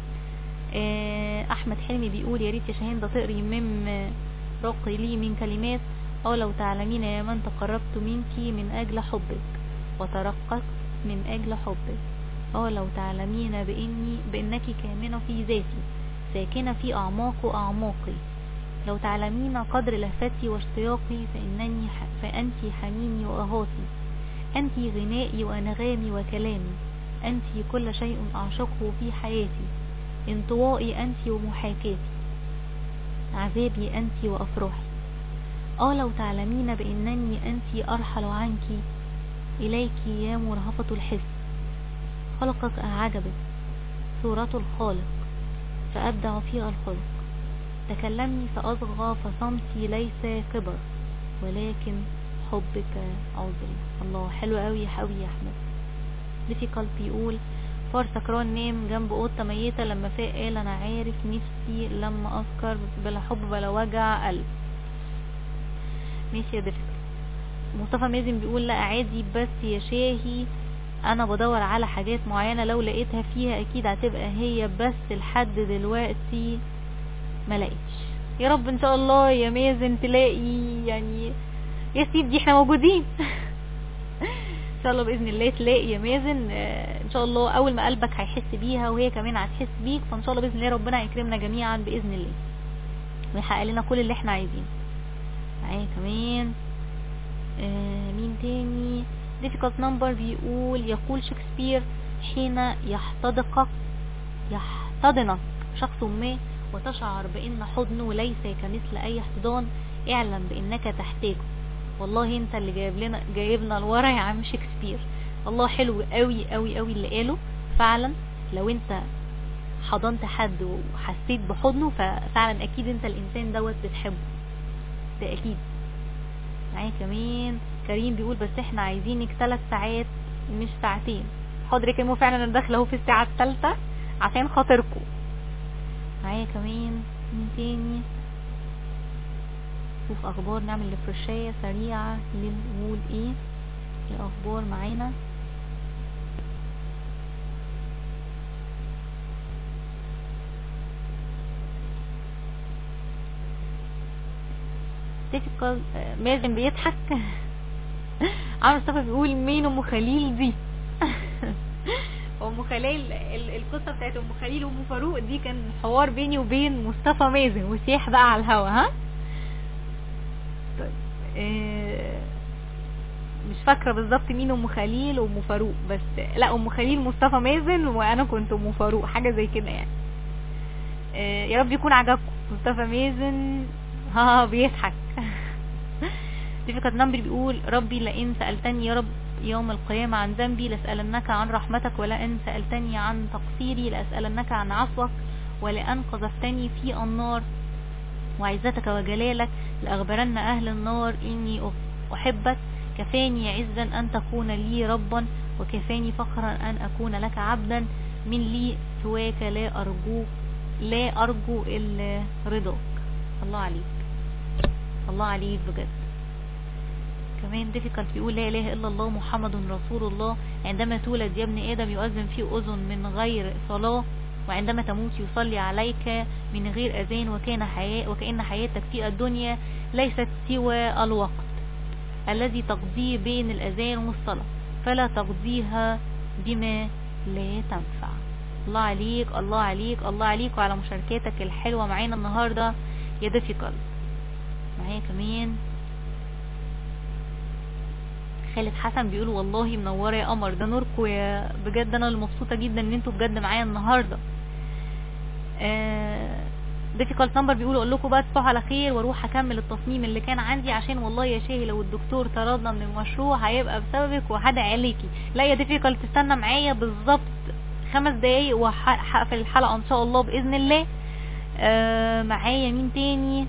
آه، احمد حلمي بيقول يا ريت يا شاهين ده تقري مم رقي لي من كلمات او لو تعلمين يا من تقربت منك من اجل حبك وترققت من اجل حبك او لو تعلمين باني بانك كامنة في ذاتي ساكنة في اعماق اعماقي لو تعلمين قدر لهفتي واشتياقي فانني ح... فانت حنيني واهاتي أنت غنائي وأنغامي وكلامي أنت كل شيء أعشقه في حياتي انطوائي أنت ومحاكاتي عذابي أنت وأفراحي آه لو تعلمين بأنني أنت أرحل عنك إليك يا مرهفة الحس خلقك أعجبك صورة الخالق فأبدع فيها الخلق تكلمي فأصغى فصمتي ليس كبر ولكن حبك عذري الله حلو قوي قوي يا احمد difficult بيقول فار سكران نام جنب قطة ميتة لما فاق قال انا عارف نفسي لما اسكر بلا حب بلا وجع قلب ماشي يا difficult مصطفى مازن بيقول لا عادي بس يا شاهي انا بدور على حاجات معينة لو لقيتها فيها اكيد هتبقى هي بس لحد دلوقتي ما لقيتش يا رب ان شاء الله يا مازن تلاقي يعني يا سيب دي احنا موجودين ان شاء الله باذن الله تلاقي يا مازن آه، ان شاء الله اول ما قلبك هيحس بيها وهي كمان هتحس بيك فان شاء الله باذن الله ربنا يكرمنا جميعا باذن الله ويحقق لنا كل اللي احنا عايزينه معايا كمان آه مين تاني difficult number بيقول يقول شكسبير حين يحتضقك يحتضنك شخص ما وتشعر بان حضنه ليس كمثل اي احتضان اعلم بانك تحتاجه والله انت اللي جايب لنا جايبنا لورا يا عم شكسبير الله حلو قوي قوي قوي اللي قاله فعلا لو انت حضنت حد وحسيت بحضنه ففعلا اكيد انت الانسان دوت بتحبه ده اكيد معايا كمان كريم بيقول بس احنا عايزينك ثلاث ساعات مش ساعتين حاضر يا كريم فعلا انا داخله اهو في الساعه الثالثه عشان خاطركم معايا كمان مين تاني شوف اخبار نعمل ريفرشايه سريعه نقول ايه الاخبار معانا difficult آه، مازن بيضحك عمرو مصطفى بيقول مين ام خليل دي ام خليل ال- القصه بتاعت ام خليل وام فاروق دي كان حوار بيني وبين مصطفى مازن وسيح بقى على الهوا ها طيب آه، مش فاكره بالظبط مين ام خليل وام فاروق بس لا ام خليل مصطفى مازن وانا كنت ام فاروق حاجه زي كده يعني آه، يا رب يكون عجبكم مصطفى مازن ها بيضحك ديفيكات نمبر بيقول ربي لئن سألتني يا رب يوم القيامة عن ذنبي لأسألنك عن رحمتك ولئن سألتني عن تقصيري لأسألنك عن عفوك ولأن قذفتني في النار وعزتك وجلالك لأخبرن أهل النار إني أحبك كفاني عزا أن تكون لي ربا وكفاني فخرا أن أكون لك عبدا من لي سواك لا أرجوك لا أرجو إلا رضاك الله عليك الله عليك بجد كمان ديفيكالت بيقول لا اله الا الله محمد رسول الله عندما تولد يا ابن ادم يؤذن في اذن من غير صلاه وعندما تموت يصلي عليك من غير اذان وكان حياة وكأن حياتك في الدنيا ليست سوى الوقت الذي تقضيه بين الاذان والصلاة فلا تقضيها بما لا تنفع الله عليك الله عليك الله عليك وعلى مشاركاتك الحلوة معانا النهاردة يا ديفيكالت معايا كمان خالد حسن بيقول والله منوره يا قمر ده نوركم يا بجد انا اللي مبسوطه جدا ان انتوا بجد معايا النهارده ديفيكالت نمبر بيقول اقول لكم بقى تصبحوا على خير واروح اكمل التصميم اللي كان عندي عشان والله يا شاهي لو الدكتور طردنا من المشروع هيبقى بسببك وهدعي عليكي لا يا ديفيكالت تستنى معايا بالظبط خمس دقايق وهقفل الحلقه ان شاء الله باذن الله آه معايا مين تاني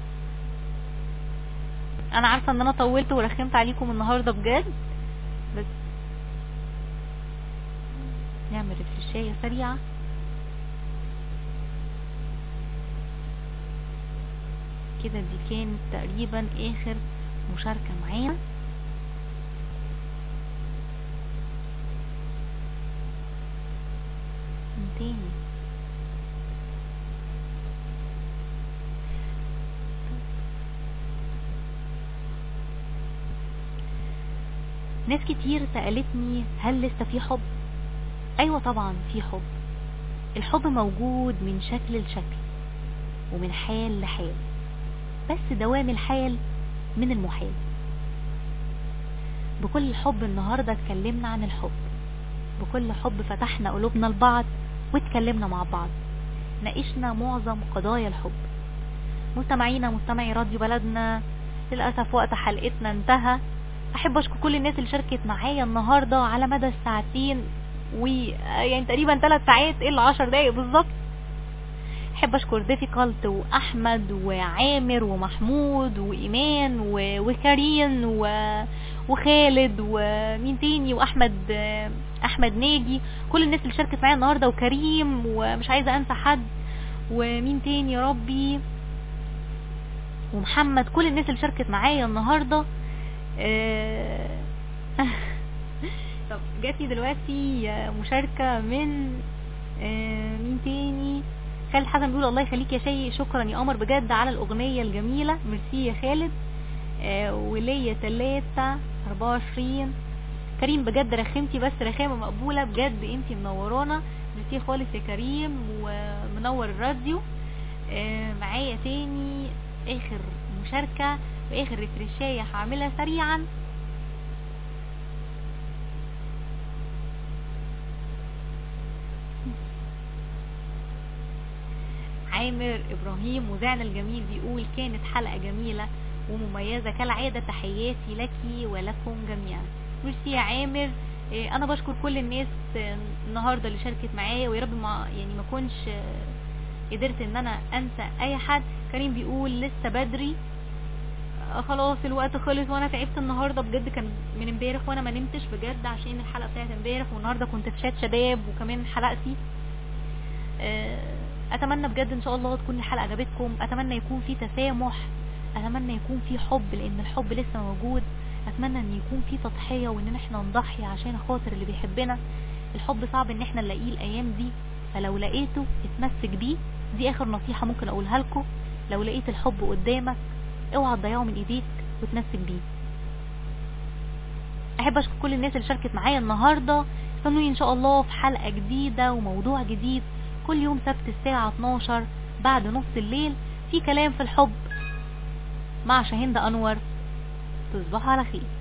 انا عارفه ان انا طولت ورخمت عليكم النهارده بجد بس نعمل ريفرشايه سريعه كده دي كانت تقريبا اخر مشاركه معانا من تاني ناس كتير سألتني هل لسه في حب ايوه طبعا في حب الحب موجود من شكل لشكل ومن حال لحال بس دوام الحال من المحال بكل حب النهاردة اتكلمنا عن الحب بكل حب فتحنا قلوبنا لبعض واتكلمنا مع بعض ناقشنا معظم قضايا الحب مستمعينا مستمعي راديو بلدنا للأسف وقت حلقتنا انتهى احب اشكر كل الناس اللي شاركت معايا النهارده على مدى الساعتين و يعني تقريبا ثلاث ساعات الا 10 دقايق بالظبط احب اشكر ديفيكالت واحمد وعامر ومحمود وايمان و... وكريم و... وخالد ومين تاني واحمد احمد ناجي كل الناس اللي شاركت معايا النهارده وكريم ومش عايزه انسى حد ومين تاني يا ربي ومحمد كل الناس اللي شاركت معايا النهارده آه طب جاتني دلوقتي مشاركة من آه مين تاني خالد حسن بيقول الله يخليك يا شيء شكرا يا قمر بجد على الأغنية الجميلة ميرسي يا خالد آه وليا تلاتة أربعة وعشرين كريم بجد رخمتي بس رخامة مقبولة بجد انتي منورانا ميرسي خالص يا كريم ومنور الراديو معايا تاني اخر مشاركة واخر ريفرشاية هعملها سريعا عامر ابراهيم مذيعنا الجميل بيقول كانت حلقة جميلة ومميزة كالعادة تحياتي لك ولكم جميعا ميرسي يا عامر انا بشكر كل الناس النهاردة اللي شاركت معايا ويا رب ما يعني ما كنش قدرت ان انا انسى اي حد كريم بيقول لسه بدري خلاص الوقت خلص وانا تعبت النهارده بجد كان من امبارح وانا ما نمتش بجد عشان الحلقه بتاعت امبارح والنهارده كنت في شات شباب وكمان حلقتي اتمنى بجد ان شاء الله تكون الحلقه عجبتكم اتمنى يكون في تسامح اتمنى يكون في حب لان الحب لسه موجود اتمنى ان يكون في تضحيه وان احنا نضحي عشان خاطر اللي بيحبنا الحب صعب ان احنا نلاقيه الايام دي فلو لقيته اتمسك بيه دي اخر نصيحه ممكن اقولها لكم لو لقيت الحب قدامك اوعى تضيعه من ايديك وتمسك بيه احب اشكر كل الناس اللي شاركت معايا النهارده استنوني ان شاء الله في حلقه جديده وموضوع جديد كل يوم سبت الساعه 12 بعد نص الليل في كلام في الحب مع شاهندة انور تصبحوا على خير